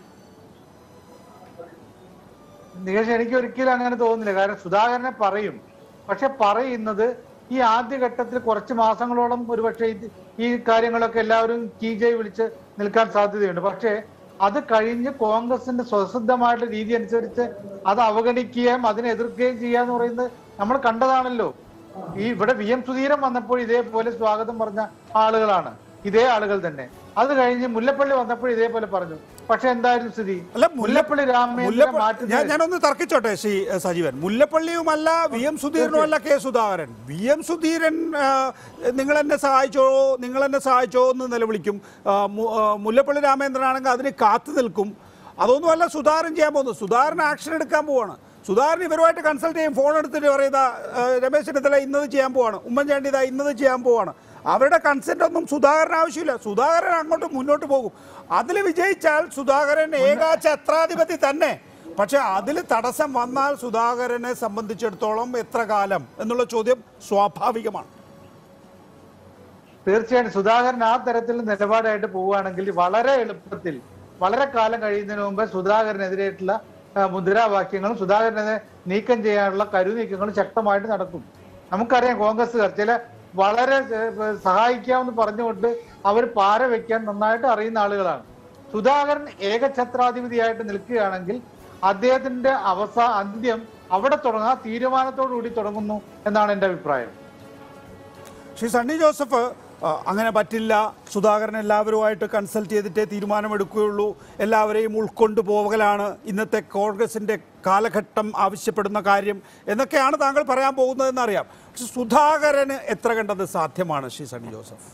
നികേഷ് എനിക്ക് ഒരിക്കലും അങ്ങനെ തോന്നുന്നില്ല കാരണം സുധാകരനെ പറയും പക്ഷെ പറയുന്നത് ഈ ആദ്യഘട്ടത്തിൽ കുറച്ച് മാസങ്ങളോളം ഒരുപക്ഷെ ഇത് ഈ കാര്യങ്ങളൊക്കെ എല്ലാവരും കീജയ് വിളിച്ച് നിൽക്കാൻ സാധ്യതയുണ്ട് പക്ഷേ അത് കഴിഞ്ഞ് കോൺഗ്രസിന്റെ സ്വസിദ്ധമായിട്ടുള്ള രീതി അനുസരിച്ച് അത് അവഗണിക്കുകയും അതിനെ എതിർക്കുകയും ചെയ്യുക എന്ന് പറയുന്നത് നമ്മൾ കണ്ടതാണല്ലോ ഈ ഇവിടെ വി എം സുധീരൻ വന്നപ്പോൾ ഇതേപോലെ സ്വാഗതം പറഞ്ഞ ആളുകളാണ് ഇതേ ആളുകൾ തന്നെ അത് കഴിഞ്ഞ് മുല്ലപ്പള്ളി വന്നപ്പോൾ ഇതേപോലെ പറഞ്ഞു പക്ഷെ എന്തായിരുന്നു സ്ഥിതി അല്ല മുല്ല- മുല്ലപ്പള്ളി രാമേന്ദ്രനെ മുല്ലപ്പ- മാറ്റുന്നത് ഞാൻ ഞാനൊന്ന് തർക്കിച്ചോട്ടെ ശ്രീ എ, സജീവൻ മുല്ലപ്പള്ളിയുമല്ല വി എം സുധീരനുമല്ല K Sudhakaran V M Sudheeran ആ, നിങ്ങൾ എന്നെ സഹായിച്ചോ നിങ്ങൾ എന്നെ സഹായിച്ചോ എന്ന് നിലവിളിക്കും ആ, മു- ആ, മുല്ലപ്പള്ളി രാമേന്ദ്രനാണെങ്കിൽ അതിന് കാത്തു നിൽക്കും അതൊന്നുമല്ല സുധാകരൻ ചെയ്യാൻ പോകുന്നത് സുധാകരൻ ആക്ഷൻ എടുക്കാൻ പോവാണ് സുധാകരൻ ഇവരുമായിട്ട് കൺസൾട്ട് ചെയ്യും ഫോൺ എടുത്തിട്ട് പറയുന്ന രമേശ് ചെന്നിത്തല ഇന്നത് ചെയ്യാൻ പോവാണ് ഉമ്മൻചാണ്ടി ഇതാ ഇന്നത് ചെയ്യാൻ പോവാണ് അവരുടെ കൺസെന്റ് ഒന്നും സുധാകരൻ ആവശ്യമില്ല സുധാകരൻ അങ്ങോട്ട് മുന്നോട്ട് പോകും അതിൽ വിജയിച്ചാൽ സുധാകരൻ ഏകാഛത്രാധിപതി തന്നെ പക്ഷെ അതിൽ തടസ്സം വന്നാൽ സുധാകരനെ സംബന്ധിച്ചിടത്തോളം എത്ര കാലം എന്നുള്ള ചോദ്യം സ്വാഭാവികമാണ് തീർച്ചയായിട്ടും സുധാകരൻ ആ തരത്തിൽ നിലപാടായിട്ട് പോവുകയാണെങ്കിൽ വളരെ എളുപ്പത്തിൽ വളരെ കാലം കഴിയുന്നതിന് മുമ്പ് സുധാകരനെതിരായിട്ടുള്ള ആ, മുദ്രാവാക്യങ്ങളും സുധാകരനെ നീക്കം ചെയ്യാനുള്ള കരുനീക്കങ്ങളും ശക്തമായിട്ട് നടക്കും നമുക്കറിയാം കോൺഗ്രസ്സുകാർ ചില വളരെ ഏഹ്, സഹായിക്കാമെന്ന് പറഞ്ഞുകൊണ്ട് അവർ പാര വെക്കാൻ നന്നായിട്ട് അറിയുന്ന ആളുകളാണ് സുധാകരൻ ഏകഛത്രാധിപതിയായിട്ട് നിൽക്കുകയാണെങ്കിൽ അദ്ദേഹത്തിന്റെ അവസാ അന്ത്യം അവിടെ തുടങ്ങാ തീരുമാനത്തോടു കൂടി തുടങ്ങുന്നു എന്നാണ് എന്റെ അഭിപ്രായം ശ്രീ സണ്ണി ജോസഫ് ആ, അങ്ങനെ പറ്റില്ല സുധാകരൻ എല്ലാവരുമായിട്ട് കൺസൾട്ട് ചെയ്തിട്ടേ തീരുമാനമെടുക്കുകയുള്ളൂ എല്ലാവരെയും ഉൾക്കൊണ്ടു പോകലാണ് ഇന്നത്തെ കോൺഗ്രസിൻ്റെ കാലഘട്ടം ആവശ്യപ്പെടുന്ന കാര്യം എന്നൊക്കെയാണ് താങ്കൾ പറയാൻ പോകുന്നതെന്ന് അറിയാം പക്ഷെ സുധാകരന് എത്ര കണ്ടത് സാധ്യമാണ് ശ്രീ സണ്ണി ജോസഫ്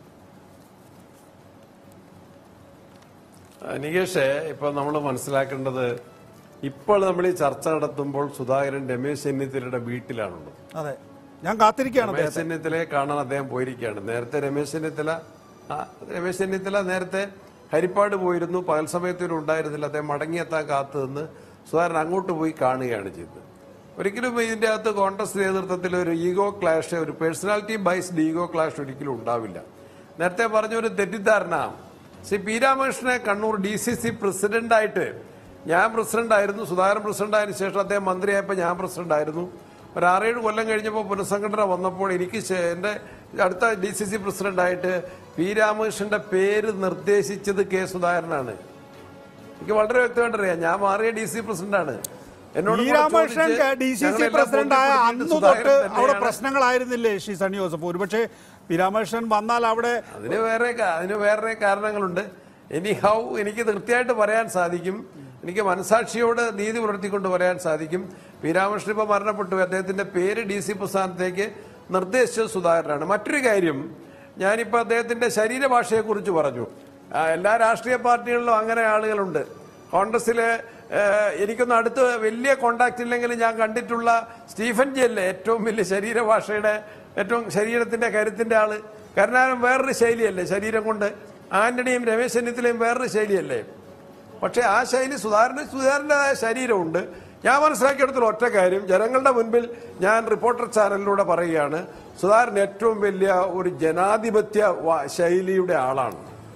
നികേഷേ ഇപ്പൊ നമ്മൾ മനസ്സിലാക്കേണ്ടത് ഇപ്പോൾ നമ്മൾ ഈ ചർച്ച നടത്തുമ്പോൾ സുധാകരൻ രമേശ് ചെന്നിത്തലയുടെ വീട്ടിലാണുള്ളത് അതെ ഞാൻ കാത്തിരിക്കുകയാണ് രമേശ് അദ്ദേഹത്തെ ചെന്നിത്തലയെ കാണാൻ അദ്ദേഹം പോയിരിക്കുകയാണ് നേരത്തെ രമേശ് ചെന്നിത്തല ആ, രമേശ് ചെന്നിത്തല നേരത്തെ ഹരിപ്പാട് പോയിരുന്നു പകൽ സമയത്തിനും ഉണ്ടായിരുന്നില്ല അദ്ദേഹം മടങ്ങിയെത്താൻ കാത്തു നിന്ന് സുധാകരൻ അങ്ങോട്ട് പോയി കാണുകയാണ് ചെയ്തത് ഒരിക്കലും ഇതിന്റെ അകത്ത് കോൺഗ്രസ് നേതൃത്വത്തിൽ ഒരു ഈഗോ ക്ലാഷ് ഒരു പേഴ്സണാലിറ്റി ബൈസ്ഡ് ഈഗോ ക്ലാഷ് ഒരിക്കലും ഉണ്ടാവില്ല നേരത്തെ പറഞ്ഞ ഒരു തെറ്റിദ്ധാരണ ശ്രീ പി രാമകൃഷ്ണനെ കണ്ണൂർ ഡി സി സി പ്രസിഡന്റായിട്ട് ഞാൻ പ്രസിഡന്റ് ആയിരുന്നു സുധാകരൻ പ്രസിഡന്റ് ആയതിനു ശേഷം അദ്ദേഹം മന്ത്രിയായപ്പോൾ ഞാൻ പ്രസിഡന്റ് ആയിരുന്നു ഒരു ആറേഴ് കൊല്ലം കഴിഞ്ഞപ്പോൾ പുനഃസംഘടന വന്നപ്പോൾ എനിക്ക് ശേ- എൻ്റെ അടുത്ത ഡി സി സി പ്രസിഡന്റായിട്ട് പി രാമകൃഷ്ണന്റെ പേര് നിർദ്ദേശിച്ചത് കെ സുധാകരനാണ് എനിക്ക് വളരെ വ്യക്തമായിട്ട് അറിയാം ഞാൻ മാറിയ ഡി സി പ്രസിഡന്റാണ് എന്നോട് ഈ കൂടെ രാമകൃഷ്ണൻ ചോദിച്ച് ഡി സി സി ഞങ്ങളെല്ലാം പ്രസിഡന്റ് ആയ ബോധ്യപ്പെടുത്തിയിട്ട് അന്ന് സുധാകരൻ തൊട്ട് അവിടെ തന്നെയാണ് പ്രശ്നങ്ങളായിരുന്നില്ലേ ശ്രീ സണ്ണി ജോസഫ് ഒരുപക്ഷെ പി രാമകൃഷ്ണൻ വന്നാൽ അവിടെ അതിന് വേറെ കാ- അതിന് വേറെ കാരണങ്ങളുണ്ട് ഇനി ഹൗ എനിക്ക് കൃത്യമായിട്ട് പറയാൻ സാധിക്കും എനിക്ക് മനസാക്ഷിയോട് നീതി പുലർത്തിക്കൊണ്ട് പറയാൻ സാധിക്കും പി രാമകൃഷ്ണൻ ഇപ്പൊ മരണപ്പെട്ടു അദ്ദേഹത്തിന്റെ പേര് ഡി സി പ്രസ്ഥാനത്തേക്ക് നിർദ്ദേശിച്ചത് സുധാകരനാണ് മറ്റൊരു കാര്യം ഞാനിപ്പോ അദ്ദേഹത്തിന്റെ ശരീരഭാഷയെ കുറിച്ച് പറഞ്ഞു ആ, എല്ലാ രാഷ്ട്രീയ പാർട്ടികളിലും അങ്ങനെ ആളുകളുണ്ട് കോൺഗ്രസിലെ ഏഹ്, എനിക്കൊന്നും അടുത്ത് വലിയ കോണ്ടാക്ട് ഇല്ലെങ്കിലും ഞാൻ കണ്ടിട്ടുള്ള സ്റ്റീഫൻ ജി അല്ലേ ഏറ്റവും വലിയ ശരീരഭാഷയുടെ ഏറ്റവും ശരീരത്തിന്റെ കരുത്തിന്റെ ആള് കരുണാകരൻ വേറൊരു ശൈലിയല്ലേ ശരീരം കൊണ്ട് ആന്റണിയും രമേശ് ചെന്നിത്തലയും വേറൊരു ശൈലിയല്ലേ പക്ഷെ ആ ശൈലി സുധാകരന് സുധാകരൻ്റെതായ ശരീരമുണ്ട് ഞാൻ മനസ്സിലാക്കിയെടുത്തുള്ള ഒറ്റ കാര്യം ജനങ്ങളുടെ മുൻപിൽ ഞാൻ റിപ്പോർട്ടർ ചാനലിലൂടെ പറയുകയാണ് സുധാകരൻ ഏറ്റവും വലിയ ഒരു ജനാധിപത്യ വ- ശൈലിയുടെ ആളാണ്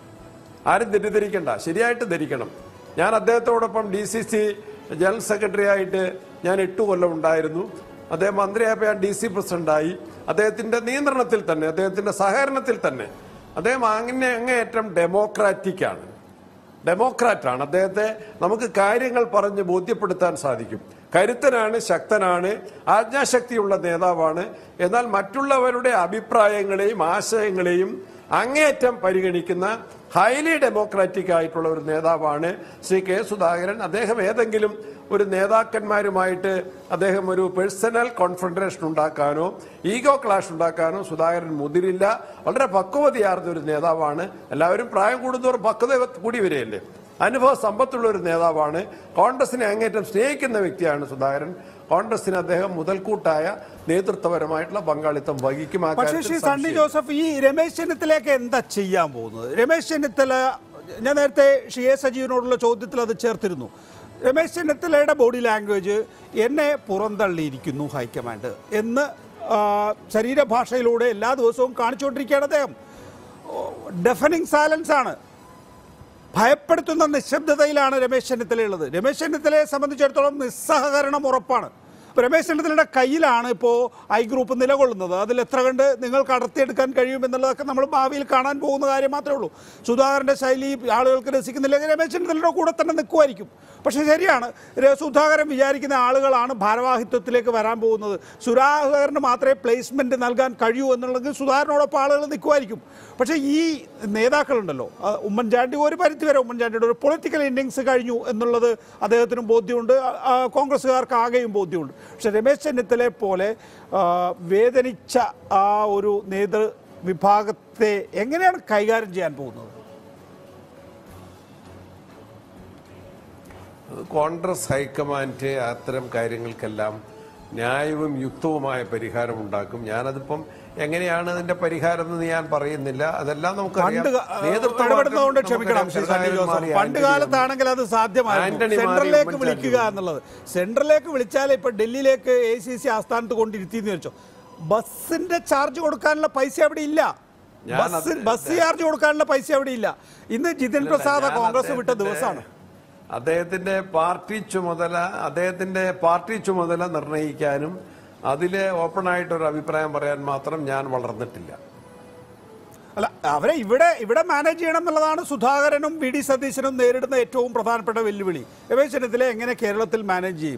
ആരും തെറ്റിദ്ധരിക്കണ്ട ശരിയായിട്ട് ധരിക്കണം ഞാൻ അദ്ദേഹത്തോടൊപ്പം D C C general secretary ആയിട്ട് ഞാൻ എട്ട് കൊല്ലം ഉണ്ടായിരുന്നു അദ്ദേഹം മന്ത്രിയായപ്പോൾ ഞാൻ ഡി സി പ്രസിഡന്റായി അദ്ദേഹത്തിന്റെ നിയന്ത്രണത്തിൽ തന്നെ അദ്ദേഹത്തിന്റെ സഹകരണത്തിൽ തന്നെ അദ്ദേഹം അങ്ങനെ അങ്ങേയറ്റം ഡെമോക്രാറ്റിക് ആണ് ഡെമോക്രാറ്റാണ് അദ്ദേഹത്തെ നമുക്ക് കാര്യങ്ങൾ പറഞ്ഞ് ബോധ്യപ്പെടുത്താൻ സാധിക്കും കരുത്തനാണ് ശക്തനാണ് ആജ്ഞാശക്തിയുള്ള നേതാവാണ് എന്നാൽ മറ്റുള്ളവരുടെ അഭിപ്രായങ്ങളെയും ആശയങ്ങളെയും അങ്ങേയറ്റം പരിഗണിക്കുന്ന ഹൈലി ഡെമോക്രാറ്റിക് ആയിട്ടുള്ള ഒരു നേതാവാണ് ശ്രീ കെ സുധാകരൻ അദ്ദേഹം ഏതെങ്കിലും ഒരു നേതാക്കന്മാരുമായിട്ട് അദ്ദേഹം ഒരു പേഴ്സണൽ കോൺഫെഡറേഷൻ ഉണ്ടാക്കാനോ ഈഗോ ക്ലാഷ് ഉണ്ടാക്കാനോ സുധാകരൻ മുതിരില്ല വളരെ പക്വതയാർന്ന ഒരു നേതാവാണ് എല്ലാവരും പ്രായം കൂടുന്നവർ പക്വത കൂടി വരികയല്ലേ അനുഭവ സമ്പത്തുള്ള ഒരു നേതാവാണ് കോൺഗ്രസിനെ അങ്ങേറ്റം സ്നേഹിക്കുന്ന വ്യക്തിയാണ് സുധാകരൻ കോൺഗ്രസിന് അദ്ദേഹം മുതൽക്കൂട്ടായ നേതൃത്വപരമായിട്ടുള്ള പങ്കാളിത്തം വഹിക്കും ആ പക്ഷേ കാര്യത്തിൽ ശ്രീ സണ്ണി സംശയമില്ല. ജോസഫ് ഈ രമേശ് ചെന്നിത്തലയൊക്കെ എന്താ ചെയ്യാൻ പോകുന്നത് രമേശ് ചെന്നിത്തല ഞാൻ നേരത്തെ ശ്രീ എ സജീവനോടുള്ള ചോദ്യത്തിൽ അത് ചേർത്തിരുന്നു രമേശ് ചെന്നിത്തലയുടെ ബോഡി ലാംഗ്വേജ് എന്നെ പുറന്തള്ളിയിരിക്കുന്നു ഹൈക്കമാൻഡ് എന്ന് ആ, ശരീരഭാഷയിലൂടെ എല്ലാ ദിവസവും കാണിച്ചുകൊണ്ടിരിക്കുകയാണ് അദ്ദേഹം ഡെഫനിങ് സൈലൻസ് ആണ് ഭയപ്പെടുത്തുന്ന നിശബ്ദതയിലാണ് രമേശ് ചെന്നിത്തലയുള്ളത് രമേശ് ചെന്നിത്തലയെ സംബന്ധിച്ചിടത്തോളം നിസ്സഹകരണം ഉറപ്പാണ് ഇപ്പോൾ രമേശ് ചെന്നിത്തലയുടെ കയ്യിലാണ് ഇപ്പോൾ ഐ ഗ്രൂപ്പ് നിലകൊള്ളുന്നത് അതിൽ എത്ര കണ്ട് നിങ്ങൾക്ക് അടർത്തിയെടുക്കാൻ കഴിയുമെന്നുള്ളതൊക്കെ നമ്മൾ ഭാവിയിൽ കാണാൻ പോകുന്ന കാര്യം മാത്രമേ ഉള്ളൂ സുധാകരൻ്റെ ശൈലി ആളുകൾക്ക് രസിക്കുന്നില്ലെങ്കിൽ രമേശ് ചെന്നിത്തലയുടെ കൂടെ തന്നെ നിൽക്കുമായിരിക്കും പക്ഷേ ശരിയാണ് ര- സുധാകരൻ വിചാരിക്കുന്ന ആളുകളാണ് ഭാരവാഹിത്വത്തിലേക്ക് വരാൻ പോകുന്നത് സുധാകരന് മാത്രമേ പ്ലേസ്മെന്റ് നൽകാൻ കഴിയൂ എന്നുള്ളത് സുധാകരനോടൊപ്പം ആളുകൾ നിൽക്കുമായിരിക്കും പക്ഷേ ഈ നേതാക്കളുണ്ടല്ലോ ആ, ഉമ്മൻചാണ്ടി ഒരു പരിധിവരെ ഉമ്മൻചാണ്ടിയുടെ ഒരു പൊളിറ്റിക്കൽ ഇന്നിങ്സ് കഴിഞ്ഞു എന്നുള്ളത് അദ്ദേഹത്തിനും ബോധ്യമുണ്ട് ആ, ആ, കോൺഗ്രസ്സുകാർക്ക് ആകെയും ബോധ്യമുണ്ട് പക്ഷെ രമേശ് ചെന്നിത്തലയെ പോലെ ആ, വേദനിച്ച ആ ഒരു നേതൃ വിഭാഗത്തെ എങ്ങനെയാണ് കൈകാര്യം ചെയ്യാൻ പോകുന്നത് അത് കോൺഗ്രസ് ഹൈക്കമാൻഡ് അത്തരം കാര്യങ്ങൾക്കെല്ലാം ന്യായവും യുക്തവുമായ പരിഹാരം ഉണ്ടാക്കും ഞാനതിപ്പം എങ്ങനെയാണ് അതിന്റെ പരിഹാരം എന്ന് ഞാൻ പറയുന്നില്ല അതെല്ലാം നമുക്കറിയാം പണ്ട് ക- നേതൃത്വ ഇടപെടുന്നതുകൊണ്ട് മാർഗം ക്ഷമിക്കണം ശ്രീ സണ്ണി നമുക്കറിയാം. ജോസഫ് മാറി പണ്ട് ആന്റണി കാലത്താണെങ്കിൽ അത് സാധ്യമായിരുന്നു ആന്റണി മാറി സെൻട്രലിലേക്ക് ഉമ്മൻചാണ്ടി വിളിക്കുക വന്നു. എന്നുള്ളത് സെൻട്രലിലേക്ക് വിളിച്ചാൽ ഇപ്പൊ ഡൽഹിയിലേക്ക് എ സി സി ആസ്ഥാനത്ത് കൊണ്ടിരുത്തിന്ന് വെച്ചോ ബസ്സിന്റെ ചാർജ് കൊടുക്കാനുള്ള പൈസ അവിടെ ഇല്ല ഞാൻ ബസ് അത് ബസ് ചാർജ് കൊടുക്കാനുള്ള പൈസ അവിടെ ഇല്ല ഇന്ന് ജിതിൻ പ്രസാദ് ഞാൻ കോൺഗ്രസ് വിട്ട അദ്ദേഹത്തിന്റെ- ദിവസമാണ് അദ്ദേഹത്തിന്റെ പാർട്ടി ചുമതല അദ്ദേഹത്തിന്റെ പാർട്ടി ചുമതല നിർണ്ണയിക്കാനും അതില് ഓപ്പൺ ആയിട്ടൊരു അഭിപ്രായം പറയാൻ മാത്രം ഞാൻ വളർന്നിട്ടില്ല അല്ല അവരെ ഇവിടെ ഇവിടെ മാനേജ് ചെയ്യണം എന്നുള്ളതാണ് സുധാകരനും വി ഡി സതീശനും നേരിടുന്ന ഏറ്റവും പ്രധാനപ്പെട്ട വെല്ലുവിളി രമേശ് ചെന്നിത്തല എങ്ങനെ കേരളത്തിൽ മാനേജ് ചെയ്യും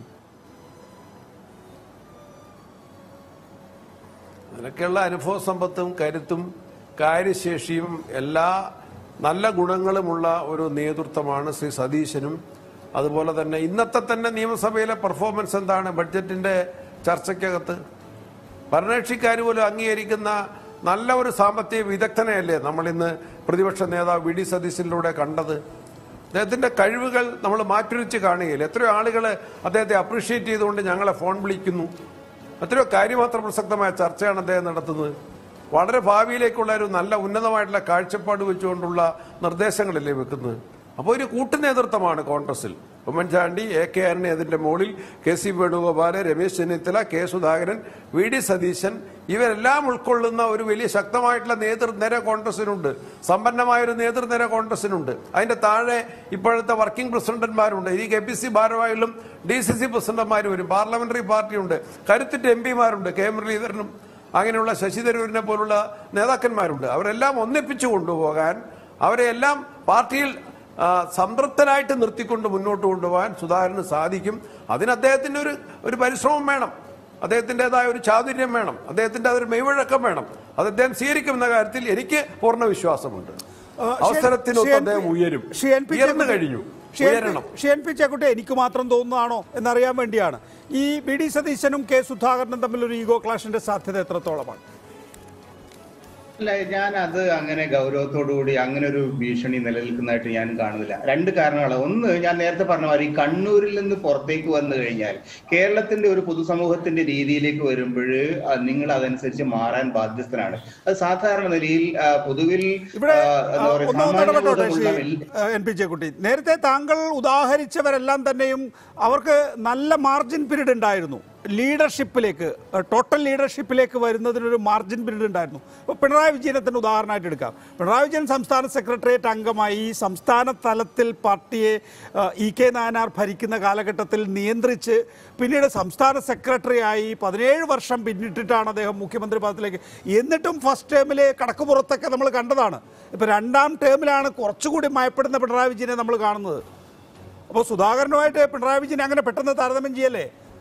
അതിനൊക്കെയുള്ള അനുഭവ സമ്പത്തും കരുത്തും കാര്യശേഷിയും എല്ലാ നല്ല ഗുണങ്ങളുമുള്ള ഒരു നേതൃത്വമാണ് ശ്രീ സതീശനും അതുപോലെ തന്നെ ഇന്നത്തെ തന്നെ നിയമസഭയിലെ പെർഫോമൻസ് എന്താണ് ബഡ്ജറ്റിന്റെ ചർച്ചയ്ക്കകത്ത് ഭരണകക്ഷിക്കാർ പോലും അംഗീകരിക്കുന്ന നല്ല ഒരു സാമ്പത്തിക വിദഗ്ധനെയല്ലേ നമ്മൾ ഇന്ന് പ്രതിപക്ഷ നേതാവ് വി ഡി സതീശനിലൂടെ കണ്ടത് അദ്ദേഹത്തിന്റെ കഴിവുകൾ നമ്മൾ മാറ്റുരച്ച് കാണുകയില്ല എത്രയോ ആളുകൾ അദ്ദേഹത്തെ അപ്രീഷിയേറ്റ് ചെയ്തുകൊണ്ട് ഞങ്ങളെ ഫോൺ വിളിക്കുന്നു എത്രയോ കാര്യമാത്ര പ്രസക്തമായ ചർച്ചയാണ് അദ്ദേഹം നടത്തുന്നത് വളരെ ഭാവിയിലേക്കുള്ള ഒരു നല്ല ഉന്നതമായിട്ടുള്ള കാഴ്ചപ്പാട് വെച്ചുകൊണ്ടുള്ള നിർദ്ദേശങ്ങളല്ലേ വെക്കുന്നത് അപ്പോൾ ഒരു കൂട്ടുനേതൃത്വമാണ് കോൺഗ്രസിൽ ഉമ്മൻചാണ്ടി എ കെ ആന്റണി അതിന്റെ മുകളിൽ K C Venugopal Ramesh Chennithala K Sudhakaran V D Satheesan ഇവരെല്ലാം ഉൾക്കൊള്ളുന്ന ഒരു വലിയ ശക്തമായിട്ടുള്ള നേതൃനിര കോൺഗ്രസിനുണ്ട് സമ്പന്നമായ ഒരു നേതൃനിര കോൺഗ്രസിനുണ്ട് അതിന്റെ താഴെ ഇപ്പോഴത്തെ വർക്കിംഗ് പ്രസിഡന്റുമാരുണ്ട് ഇനി കെ പി സി ഭാരവാഹികളും ഡി സി സി പ്രസിഡന്റുമാരും വരും പാർലമെന്ററി പാർട്ടിയുണ്ട് കരുത്തിട്ട് എം പിമാരുണ്ട് കെ മുരളീധരനും അങ്ങനെയുള്ള ശശി തരൂരിനെ പോലുള്ള നേതാക്കന്മാരുണ്ട് അവരെല്ലാം ഒന്നിപ്പിച്ചു കൊണ്ടുപോകാൻ അവരെ എല്ലാം പാർട്ടിയിൽ ആ, സംതൃപ്തനായിട്ട് നിർത്തിക്കൊണ്ട് മുന്നോട്ട് കൊണ്ടുപോകാൻ സുധാകരന് സാധിക്കും അതിന് അദ്ദേഹത്തിന്റെ ഒരു ഒരു പരിശ്രമം വേണം അദ്ദേഹത്തിൻ്റെതായ ഒരു ചാതുര്യം വേണം അദ്ദേഹത്തിന്റെ അതൊരു മെയ്വഴക്കം വേണം അത് അദ്ദേഹം സ്വീകരിക്കുമെന്ന കാര്യത്തിൽ എനിക്ക് പൂർണ്ണ വിശ്വാസമുണ്ട് ആ, ഷെ- അവസരത്തിനൊത്ത് ഷെ- അദ്ദേഹം ഉയരും ഷെ എൻ പി ഉയർന്നു ചെക്കുട്ടി- കഴിഞ്ഞു ഷെ എൻ പി- ഉയരണം ഷെ എൻ പി ചെക്കുട്ടി എനിക്ക് മാത്രം തോന്നുന്നതാണോ എന്നറിയാൻ വേണ്ടിയാണ് ഈ ബി ഡി സതീശനും കെ സുധാകരനും തമ്മിൽ ഒരു ഈഗോ ക്ലാഷിന്റെ സാധ്യത എത്രത്തോളമാണ് അല്ല ഞാൻ അത് അങ്ങനെ ഗൗരവത്തോടുകൂടി അങ്ങനെ ഒരു ഭീഷണി നിലനിൽക്കുന്നതായിട്ട് ഞാൻ കാണുന്നില്ല രണ്ട് കാരണങ്ങളാണ് ഒന്ന് ഞാൻ നേരത്തെ പറഞ്ഞ മാതിരി കണ്ണൂരിൽ നിന്ന് പുറത്തേക്ക് വന്നു കഴിഞ്ഞാൽ കേരളത്തിന്റെ ഒരു പൊതുസമൂഹത്തിന്റെ രീതിയിലേക്ക് വരുമ്പോൾ നിങ്ങൾ അതനുസരിച്ച് മാറാൻ ബാധ്യസ്ഥനാണ് അത് സാധാരണ നിലയിൽ ആ, പൊതുവിൽ ഇവിടെ ആ, എന്താ പറയാ, ഒന്നും സാമാന്യ ഇടപെട്ടോട്ടെ ബോധമുള്ള ശ്രീ എല്ലാ- ഏഹ്, എൻ പി ചെക്കുട്ടി നേരത്തെ താങ്കൾ ഉദാഹരിച്ചവരെല്ലാം തന്നെയും അവർക്ക് നല്ല മാർജിൻ പീരീഡ് ഉണ്ടായിരുന്നു ലീഡർഷിപ്പിലേക്ക് ഏഹ്, ടോട്ടൽ ലീഡർഷിപ്പിലേക്ക് വരുന്നതിനൊരു മാർജിൻ പീരീഡ് ഉണ്ടായിരുന്നു ഇപ്പോൾ പിണറായി വിജയനെ തന്നെ ഉദാഹരണമായിട്ട് എടുക്കാം പിണറായി വിജയൻ സംസ്ഥാന സെക്രട്ടേറിയറ്റ് അംഗമായി ഈ സംസ്ഥാന തലത്തിൽ പാർട്ടിയെ ഏഹ്, ഇ കെ നായനാർ ഭരിക്കുന്ന കാലഘട്ടത്തിൽ നിയന്ത്രിച്ച് പിന്നീട് സംസ്ഥാന സെക്രട്ടറി ആയി പതിനേഴ് വർഷം പിന്നിട്ടിട്ടാണ് അദ്ദേഹം മുഖ്യമന്ത്രി പദത്തിലേക്ക് എന്നിട്ടും ഫസ്റ്റ് ടേമിലെ കടക്കുപുറത്തൊക്കെ നമ്മൾ കണ്ടതാണ് ഇപ്പോൾ രണ്ടാം ടേമിലാണ് കുറച്ചുകൂടി മയപ്പെടുന്ന പിണറായി വിജയനെ നമ്മൾ കാണുന്നത് അപ്പോൾ സുധാകരനുമായിട്ട് പിണറായി വിജയനെ അങ്ങനെ പെട്ടെന്ന് താരതമ്യം ചെയ്യല്ലേ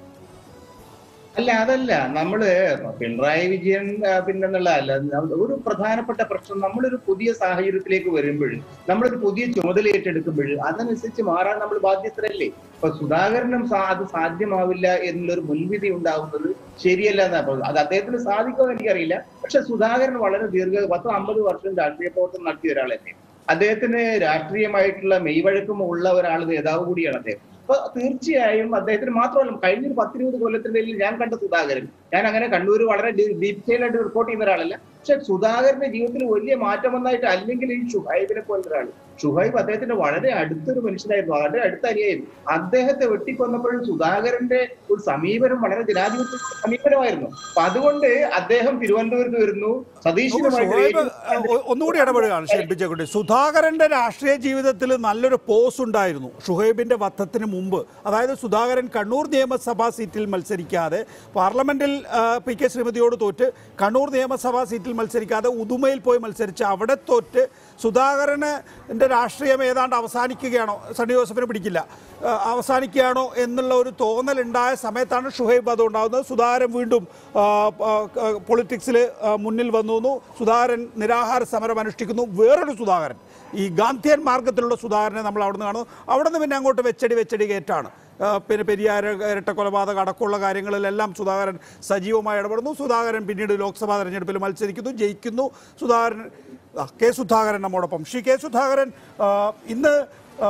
അല്ല അതല്ല നമ്മള് പിണറായി വിജയൻ ആ, പിന്നെന്നുള്ളതല്ല ന- ഒരു പ്രധാനപ്പെട്ട പ്രശ്നം നമ്മളൊരു പുതിയ സാഹചര്യത്തിലേക്ക് വരുമ്പോൾ നമ്മളൊരു പുതിയ ചുമതല ഏറ്റെടുക്കുമ്പോൾ അതനുസരിച്ച് മാറാൻ നമ്മൾ ബാധ്യസ്ഥരല്ലേ ഇപ്പൊ സുധാകരനും സാ- അത് സാധ്യമാവില്ല എന്നുള്ളൊരു മുൻവിധി ഉണ്ടാവുന്നത് ശരിയല്ല എന്നാ അപ്പൊ അത് അദ്ദേഹത്തിന് സാധിക്കുമെന്ന് എനിക്കറിയില്ല പക്ഷെ സുധാകരൻ വളരെ ദീർഘ പത്ത് അമ്പത് വർഷം രാഷ്ട്രീയ പ്രവർത്തനം നടത്തിയ ഒരാളല്ലേ അദ്ദേഹത്തിന് രാഷ്ട്രീയമായിട്ടുള്ള മെയ്വഴക്കം ഉള്ള ഒരാൾ നേതാവ് കൂടിയാണ് അദ്ദേഹം അപ്പൊ തീർച്ചയായും അദ്ദേഹത്തിന് മാത്രമല്ല കഴിഞ്ഞൊരു പത്തിരുപത് കൊല്ലത്തിനിടയിൽ ഞാൻ കണ്ട സുധാകരൻ ഞാൻ അങ്ങനെ കണ്ണൂർ വളരെ ഡീറ്റെയിൽ ആയിട്ട് റിപ്പോർട്ട് ചെയ്യുന്ന ഒരാളല്ല പക്ഷെ സുധാകരന്റെ ജീവിതത്തിൽ വലിയ മാറ്റം വന്നായിട്ട് അല്ലെങ്കിൽ ഈ ഷുഹൈബിനെ പോലത്തെ ഒരാൾ ഷുഹൈബ് അദ്ദേഹത്തിന്റെ വളരെ അടുത്തൊരു മനുഷ്യനായിരുന്നു വളരെ അടുത്ത അനിയായിരുന്നു അദ്ദേഹത്തെ വെട്ടിക്കൊന്നപ്പോഴും സുധാകരന്റെ ഒരു സമീപനം വളരെ ജനാധിപത്യ സമീപനമായിരുന്നു അപ്പൊ അതുകൊണ്ട് അദ്ദേഹം തിരുവനന്തപുരത്ത് വരുന്നു സതീഷിനുമായിട്ട് ഷുഹൈബ് ഒ- ഒന്നുകൂടി ഇടപെടുകയാണ് ശേൽപ്പിച്ചക്കുട്ടി സുധാകരന്റെ രാഷ്ട്രീയ ജീവിതത്തിൽ നല്ലൊരു പോസ് ഉണ്ടായിരുന്നു ഷുഹൈബിന്റെ വധത്തിന് മുമ്പ് അതായത് സുധാകരൻ കണ്ണൂർ നിയമസഭാ സീറ്റിൽ മത്സരിക്കാതെ പാർലമെന്റിൽ ആ, പി കെ ശ്രീമതിയോട് തോറ്റ് കണ്ണൂർ നിയമസഭാ സീറ്റിൽ മത്സരിക്കാതെ ഉദുമയിൽ പോയി മത്സരിച്ച് അവിടെ തോറ്റ് സുധാകരന് ന്റെ രാഷ്ട്രീയം ഏതാണ്ട് അവസാനിക്കുകയാണോ സണ്ണി ജോസഫിനെ പിടിക്കില്ല ആ, അവസാനിക്കുകയാണോ എന്നുള്ള ഒരു തോന്നലുണ്ടായ സമയത്താണ് ഷുഹൈബ് അത് ഉണ്ടാകുന്നത് സുധാകരൻ വീണ്ടും പൊളിറ്റിക്സിൽ മുന്നിൽ വന്നു സുധാകരൻ നിരാഹാര സമരം അനുഷ്ഠിക്കുന്നു വേറൊരു സുധാകരൻ ഈ ഗാന്ധിയൻ മാർഗത്തിലുള്ള സുധാകരനെ നമ്മൾ അവിടെ നിന്ന് കാണുന്നു അവിടെ നിന്ന് പിന്നെ അങ്ങോട്ട് വെച്ചടി വെച്ചടി കയറ്റാണ് ആ, പിന്നെ പെരിയാർ ഇരട്ട കൊലപാതകം അടക്കമുള്ള കാര്യങ്ങളിലെല്ലാം സുധാകരൻ സജീവമായി ഇടപെടുന്നു സുധാകരൻ പിന്നീട് ലോക്സഭാ തെരഞ്ഞെടുപ്പിൽ മത്സരിക്കുന്നു ജയിക്കുന്നു സുധാകരൻ ആ, കെ സുധാകരൻ നമ്മോടൊപ്പം ശ്രീ കെ സുധാകരൻ ആ, ഇന്ന് ആ,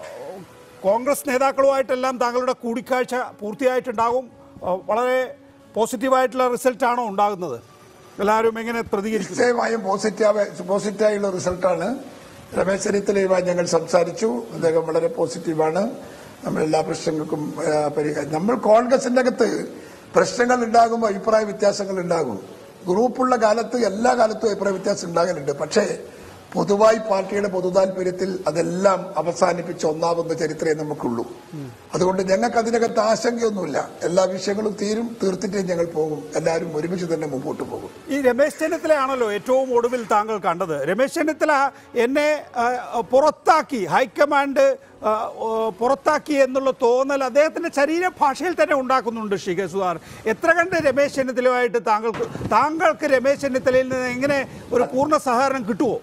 കോൺഗ്രസ് നേതാക്കളുമായിട്ടെല്ലാം താങ്കളുടെ കൂടിക്കാഴ്ച പൂർത്തിയായിട്ടുണ്ടാകും ആ, വളരെ പോസിറ്റീവായിട്ടുള്ള റിസൾട്ടാണോ ഉണ്ടാകുന്നത് എല്ലാവരും എങ്ങനെ പ്രതികരിക്കുന്നു നിശ്ചയമായും പോസിറ്റീവ് പോസിറ്റീവായുള്ള റിസൾട്ടാണ് രമേശ് ചെന്നിത്തലയുമായി ഞങ്ങൾ സംസാരിച്ചു അദ്ദേഹം വളരെ പോസിറ്റീവാണ് നമ്മൾ എല്ലാ പ്രശ്നങ്ങൾക്കും ആ, പരിഹാരം നമ്മൾ കോൺഗ്രസിന്റെ അകത്ത് പ്രശ്നങ്ങൾ ഉണ്ടാകുമ്പോൾ അഭിപ്രായ വ്യത്യാസങ്ങൾ ഉണ്ടാകും ഗ്രൂപ്പുള്ള കാലത്ത് എല്ലാ കാലത്തും അഭിപ്രായ വ്യത്യാസം ഉണ്ടാകലുണ്ട് പക്ഷേ പൊതുവായി പാർട്ടിയുടെ പൊതുതാൽപര്യത്തിൽ അതെല്ലാം അവസാനിപ്പിച്ച ഒന്നാവുന്ന ചരിത്രമേ നമുക്കുള്ളൂ അതുകൊണ്ട് ഞങ്ങൾക്ക് അതിനകത്ത് ആശങ്കയൊന്നുമില്ല എല്ലാ വിഷയങ്ങളും തീരും തീർത്തിട്ടേ ഞങ്ങൾ പോകും എല്ലാവരും ഒരുമിച്ച് തന്നെ മുമ്പോട്ട് പോകും ഈ രമേശ് ചെന്നിത്തലയാണല്ലോ ഏറ്റവും ഒടുവിൽ താങ്കൾ കണ്ടത് രമേശ് ചെന്നിത്തല എന്നെ ആ, പുറത്താക്കി ഹൈക്കമാൻഡ് ആ, ഓ, പുറത്താക്കി എന്നുള്ള തോന്നൽ അദ്ദേഹത്തിന്റെ ശരീരഭാഷയിൽ തന്നെ ഉണ്ടാക്കുന്നുണ്ട് ശ്രീ കെ സുധാകരൻ എത്ര കണ്ട് രമേശ് ചെന്നിത്തലയുമായിട്ട് താങ്കൾക്ക് താങ്കൾക്ക് രമേശ് ചെന്നിത്തലയിൽ നിന്ന് എങ്ങനെ ഒരു പൂർണ്ണ സഹകരണം കിട്ടുമോ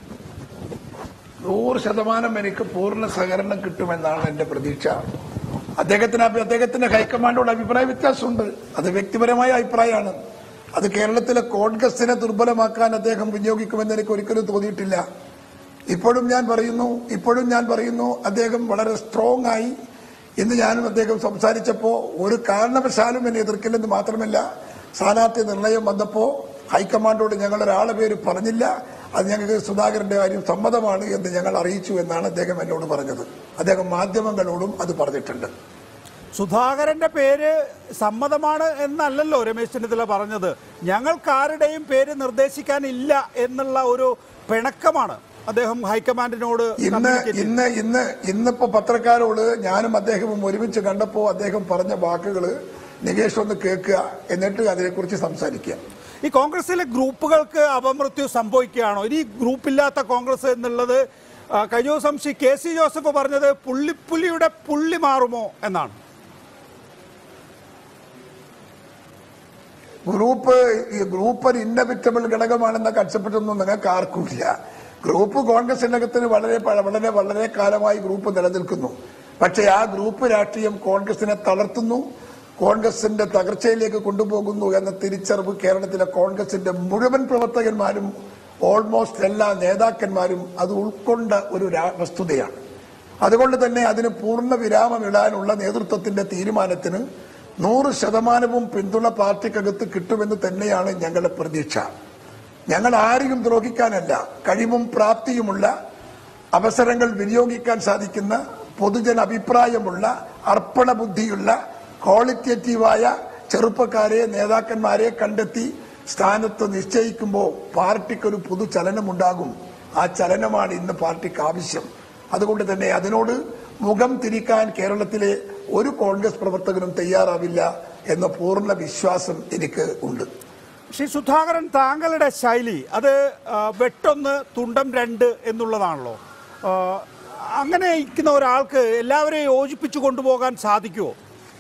നൂറ് ശതമാനം എനിക്ക് പൂർണ്ണ സഹകരണം കിട്ടുമെന്നാണ് എന്റെ പ്രതീക്ഷ അദ്ദേഹത്തിന് അഭി- അദ്ദേഹത്തിന്റെ ഹൈക്കമാൻഡോട് അഭിപ്രായ വ്യത്യാസമുണ്ട് അത് വ്യക്തിപരമായ അഭിപ്രായമാണ് അത് കേരളത്തിലെ കോൺഗ്രസിനെ ദുർബലമാക്കാൻ അദ്ദേഹം വിനിയോഗിക്കുമെന്ന് എനിക്ക് ഒരിക്കലും തോന്നിയിട്ടില്ല ഇപ്പോഴും ഞാൻ പറയുന്നു ഇപ്പോഴും ഞാൻ പറയുന്നു അദ്ദേഹം വളരെ സ്ട്രോങ് ആയി ഇന്ന് ഞാനും അദ്ദേഹം സംസാരിച്ചപ്പോ ഒരു കാരണവശാലും എന്നെ എതിർക്കില്ലെന്ന് മാത്രമല്ല സ്ഥാനാർത്ഥി നിർണയം വന്നപ്പോ ഹൈക്കമാൻഡോട് ഞങ്ങൾ ഒരാളെ പേര് പറഞ്ഞില്ല അത് ഞങ്ങൾക്ക് സുധാകരന്റെ കാര്യം സമ്മതമാണ് എന്ന് ഞങ്ങൾ അറിയിച്ചു എന്നാണ് അദ്ദേഹം എന്നോട് പറഞ്ഞത് അദ്ദേഹം മാധ്യമങ്ങളോടും അത് പറഞ്ഞിട്ടുണ്ട് സുധാകരന്റെ പേര് സമ്മതമാണ് എന്നല്ലല്ലോ രമേശ് ചെന്നിത്തല പറഞ്ഞത് ഞങ്ങൾക്കാരുടെയും പേര് നിർദ്ദേശിക്കാനില്ല എന്നുള്ള ഒരു പിണക്കമാണ് അദ്ദേഹം ഹൈക്കമാൻഡിനോട് ഇന്ന് communicate ചെയ്തത്. ഇന്ന് ഇന്ന് ഇന്നിപ്പോ പത്രക്കാരോട് ഞാനും അദ്ദേഹവും ഒരുമിച്ച് കണ്ടപ്പോ അദ്ദേഹം പറഞ്ഞ വാക്കുകൾ നികേഷ് ഒന്ന് കേൾക്കുക എന്നിട്ട് അതിനെക്കുറിച്ച് സംസാരിക്കുക ഈ കോൺഗ്രസിലെ ഗ്രൂപ്പുകൾക്ക് അപമൃത്യു സംഭവിക്കുകയാണോ ഇനി ഗ്രൂപ്പില്ലാത്ത കോൺഗ്രസ് എന്നുള്ളത് ആ, കഴിഞ്ഞ ദിവസം ശ്രീ കെ സി ജോസഫ് പറഞ്ഞത് പുള്ളിപ്പുലിയുടെ പുള്ളി മാറുമോ എന്നാണ് ഗ്രൂപ്പ് ഈ ഗ്രൂപ്പ് ഒരു ഇന്നവിറ്റബിൾ ഘടകമാണെന്ന കൺസെപ്റ്റൊന്നും നിങ്ങൾക്ക് ആർക്കുമില്ല ഗ്രൂപ്പ് കോൺഗ്രസിനകത്തിന് വളരെ പ- വളരെ വളരെ കാലമായി ഗ്രൂപ്പ് നിലനിൽക്കുന്നു പക്ഷേ ആ ഗ്രൂപ്പ് രാഷ്ട്രീയം കോൺഗ്രസിനെ തളർത്തുന്നു കോൺഗ്രസിന്റെ തകർച്ചയിലേക്ക് കൊണ്ടുപോകുന്നു എന്ന തിരിച്ചറിവ് കേരളത്തിലെ കോൺഗ്രസിന്റെ മുഴുവൻ പ്രവർത്തകന്മാരും ഓൾമോസ്റ്റ് എല്ലാ നേതാക്കന്മാരും അത് ഉൾക്കൊണ്ട ഒരു രാ- വസ്തുതയാണ് അതുകൊണ്ട് തന്നെ അതിന് പൂർണ്ണ വിരാമമിടാനുള്ള നേതൃത്വത്തിന്റെ തീരുമാനത്തിന് നൂറ് ശതമാനവും പിന്തുണ പാർട്ടിക്കകത്ത് കിട്ടുമെന്ന് തന്നെയാണ് ഞങ്ങളുടെ പ്രതീക്ഷ ഞങ്ങൾ ആരെയും ദ്രോഹിക്കാനല്ല കഴിവും പ്രാപ്തിയുമുള്ള അവസരങ്ങൾ വിനിയോഗിക്കാൻ സാധിക്കുന്ന പൊതുജന അഭിപ്രായമുള്ള അർപ്പണ ബുദ്ധിയുള്ള ക്വാളിറ്റേറ്റീവായ ചെറുപ്പക്കാരെ നേതാക്കന്മാരെ കണ്ടെത്തി സ്ഥാനത്ത് നിശ്ചയിക്കുമ്പോൾ പാർട്ടിക്കൊരു പുതു ചലനമുണ്ടാകും ആ ചലനമാണ് ഇന്ന് പാർട്ടിക്ക് ആവശ്യം അതുകൊണ്ട് തന്നെ അതിനോട് മുഖം തിരിക്കാൻ കേരളത്തിലെ ഒരു കോൺഗ്രസ് പ്രവർത്തകനും തയ്യാറാവില്ല എന്ന പൂർണ്ണ വിശ്വാസം എനിക്ക് ഉണ്ട് ശ്രീ സുധാകരൻ താങ്കളുടെ ശൈലി അത് ആ, വെട്ടൊന്ന് തുണ്ടം രണ്ട് എന്നുള്ളതാണല്ലോ ആ, അങ്ങനെ ഇരിക്കുന്ന ഒരാൾക്ക് എല്ലാവരെയും യോജിപ്പിച്ചു കൊണ്ടുപോകാൻ സാധിക്കുമോ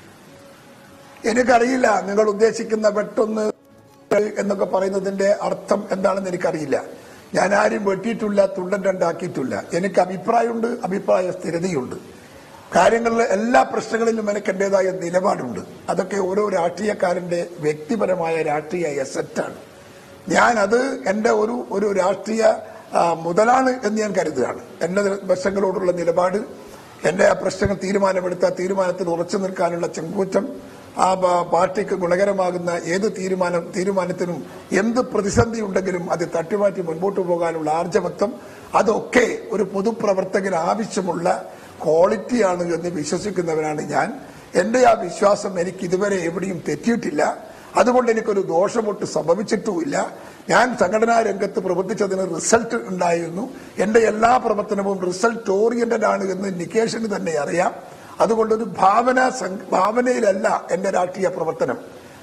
എനിക്കറിയില്ല നിങ്ങൾ ഉദ്ദേശിക്കുന്ന വെട്ടൊന്ന് എന്നൊക്കെ പറയുന്നതിന്റെ അർത്ഥം എന്താണെന്ന് എനിക്കറിയില്ല ഞാൻ ആരും വെട്ടിയിട്ടില്ല തുണ്ടൻ രണ്ടാക്കിയിട്ടില്ല എനിക്ക് അഭിപ്രായമുണ്ട് അഭിപ്രായ സ്ഥിരതയുണ്ട് കാര്യങ്ങളിലെ എല്ലാ പ്രശ്നങ്ങളിലും എനിക്ക് എന്റേതായ നിലപാടുണ്ട് അതൊക്കെ ഓരോ രാഷ്ട്രീയക്കാരന്റെ വ്യക്തിപരമായ രാഷ്ട്രീയ എസറ്റാണ് ഞാൻ അത് എന്റെ ഒരു ഒരു രാഷ്ട്രീയ ആ, മുതലാണ് എന്ന് ഞാൻ കരുതുകയാണ് എന്റെ വശങ്ങളോടുള്ള നിലപാട് എന്റെ ആ പ്രശ്നങ്ങൾ തീരുമാനമെടുത്ത തീരുമാനത്തിൽ ഉറച്ചു നിൽക്കാനുള്ള ചെങ്കൂറ്റം ആ പ- പാർട്ടിക്ക് ഗുണകരമാകുന്ന ഏത് തീരുമാനം തീരുമാനത്തിനും എന്ത് പ്രതിസന്ധി ഉണ്ടെങ്കിലും അത് തട്ടിമാറ്റി മുൻപോട്ട് പോകാനുള്ള ആർജവത്വം അതൊക്കെ ഒരു പൊതുപ്രവർത്തകന് ആവശ്യമുള്ള ക്വാളിറ്റിയാണ് എന്ന് വിശ്വസിക്കുന്നവനാണ് ഞാൻ എന്റെ ആ വിശ്വാസം എനിക്ക് ഇതുവരെ എവിടെയും തെറ്റിയിട്ടില്ല അതുകൊണ്ട് എനിക്കൊരു ദോഷമൊട്ട് സംഭവിച്ചിട്ടുമില്ല ഞാൻ സംഘടനാ രംഗത്ത് പ്രവർത്തിച്ചതിന് റിസൾട്ട് ഉണ്ടായിരുന്നു എന്റെ എല്ലാ പ്രവർത്തനവും റിസൾട്ട് ഓറിയന്റഡ് ആണ് എന്ന് നിക്കേഷന് തന്നെ അറിയാം അതുകൊണ്ട് ഒരു ഭാവന സം- ഭാവനയിലല്ല എന്റെ രാഷ്ട്രീയ പ്രവർത്തനം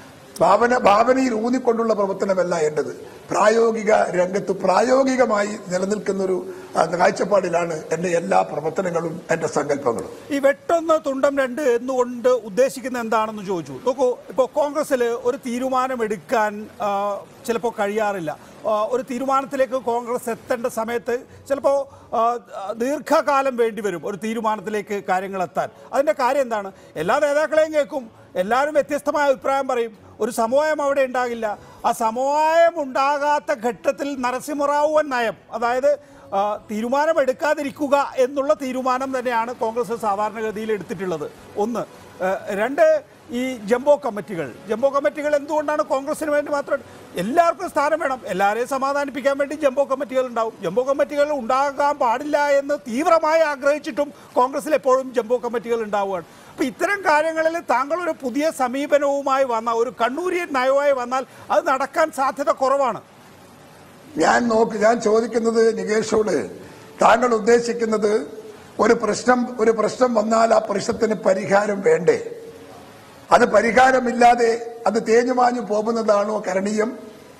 ഭാവന ഭാവനയിൽ ഊന്നിക്കൊണ്ടുള്ള പ്രവർത്തനമല്ല എന്റേത് പ്രായോഗിക രംഗത്ത് പ്രായോഗികമായി നിലനിൽക്കുന്ന ഒരു ആ, കാഴ്ചപ്പാടിലാണ് എന്റെ എല്ലാ പ്രവർത്തനങ്ങളും എന്റെ സങ്കല്പങ്ങളും ഈ വെട്ടൊന്ന് തുണ്ടം രണ്ട് എന്നുകൊണ്ട് ഉദ്ദേശിക്കുന്ന എന്താണെന്ന് ചോദിച്ചു നോക്കൂ ഇപ്പോൾ കോൺഗ്രസ്സിൽ ഒരു തീരുമാനമെടുക്കാൻ ആ, ചിലപ്പോൾ കഴിയാറില്ല ആ, ഒരു തീരുമാനത്തിലേക്ക് കോൺഗ്രസ് എത്തേണ്ട സമയത്ത് ചിലപ്പോൾ ആ, ദീർഘകാലം വേണ്ടി വരും ഒരു തീരുമാനത്തിലേക്ക് കാര്യങ്ങൾ എത്താൻ അതിൻ്റെ കാര്യം എന്താണ് എല്ലാ നേതാക്കളെയും കേൾക്കും എല്ലാവരും വ്യത്യസ്തമായ അഭിപ്രായം പറയും ഒരു സമവായം അവിടെ ഉണ്ടാകില്ല ആ സമവായം ഉണ്ടാകാത്ത ഘട്ടത്തിൽ നരസിംഹറാവുവൻ നയം അതായത് ആ, തീരുമാനമെടുക്കാതിരിക്കുക എന്നുള്ള തീരുമാനം തന്നെയാണ് കോൺഗ്രസ് സാധാരണഗതിയിൽ എടുത്തിട്ടുള്ളത് ഒന്ന് ആ, രണ്ട് ഈ ജംബോ കമ്മിറ്റികൾ ജംബോ കമ്മിറ്റികൾ എന്തുകൊണ്ടാണ് കോൺഗ്രസിന് വേണ്ടി മാത്രം എല്ലാവർക്കും സ്ഥാനം വേണം എല്ലാവരെയും സമാധാനിപ്പിക്കാൻ വേണ്ടി ജംബോ കമ്മിറ്റികൾ ഉണ്ടാവും ജംബോ കമ്മിറ്റികൾ ഉണ്ടാകാൻ പാടില്ല എന്ന് തീവ്രമായി ആഗ്രഹിച്ചിട്ടും കോൺഗ്രസിൽ എപ്പോഴും ജംബോ കമ്മിറ്റികൾ ഉണ്ടാവുകയാണ് അപ്പൊ ഇത്തരം കാര്യങ്ങളിൽ താങ്കൾ ഒരു പുതിയ സമീപനവുമായി വന്ന ഒരു കണ്ണൂരിയൻ നയവുമായി വന്നാൽ അത് നടക്കാൻ സാധ്യത കുറവാണ് ഞാൻ നോക്ക് ഞാൻ ചോദിക്കുന്നത് നികേഷോട് താങ്കൾ ഉദ്ദേശിക്കുന്നത് ഒരു പ്രശ്നം ഒരു പ്രശ്നം വന്നാൽ ആ പ്രശ്നത്തിന് പരിഹാരം വേണ്ടേ അത് പരിഹാരമില്ലാതെ അത് തേഞ്ഞുമാഞ്ഞു പോകുന്നതാണോ കരണീയം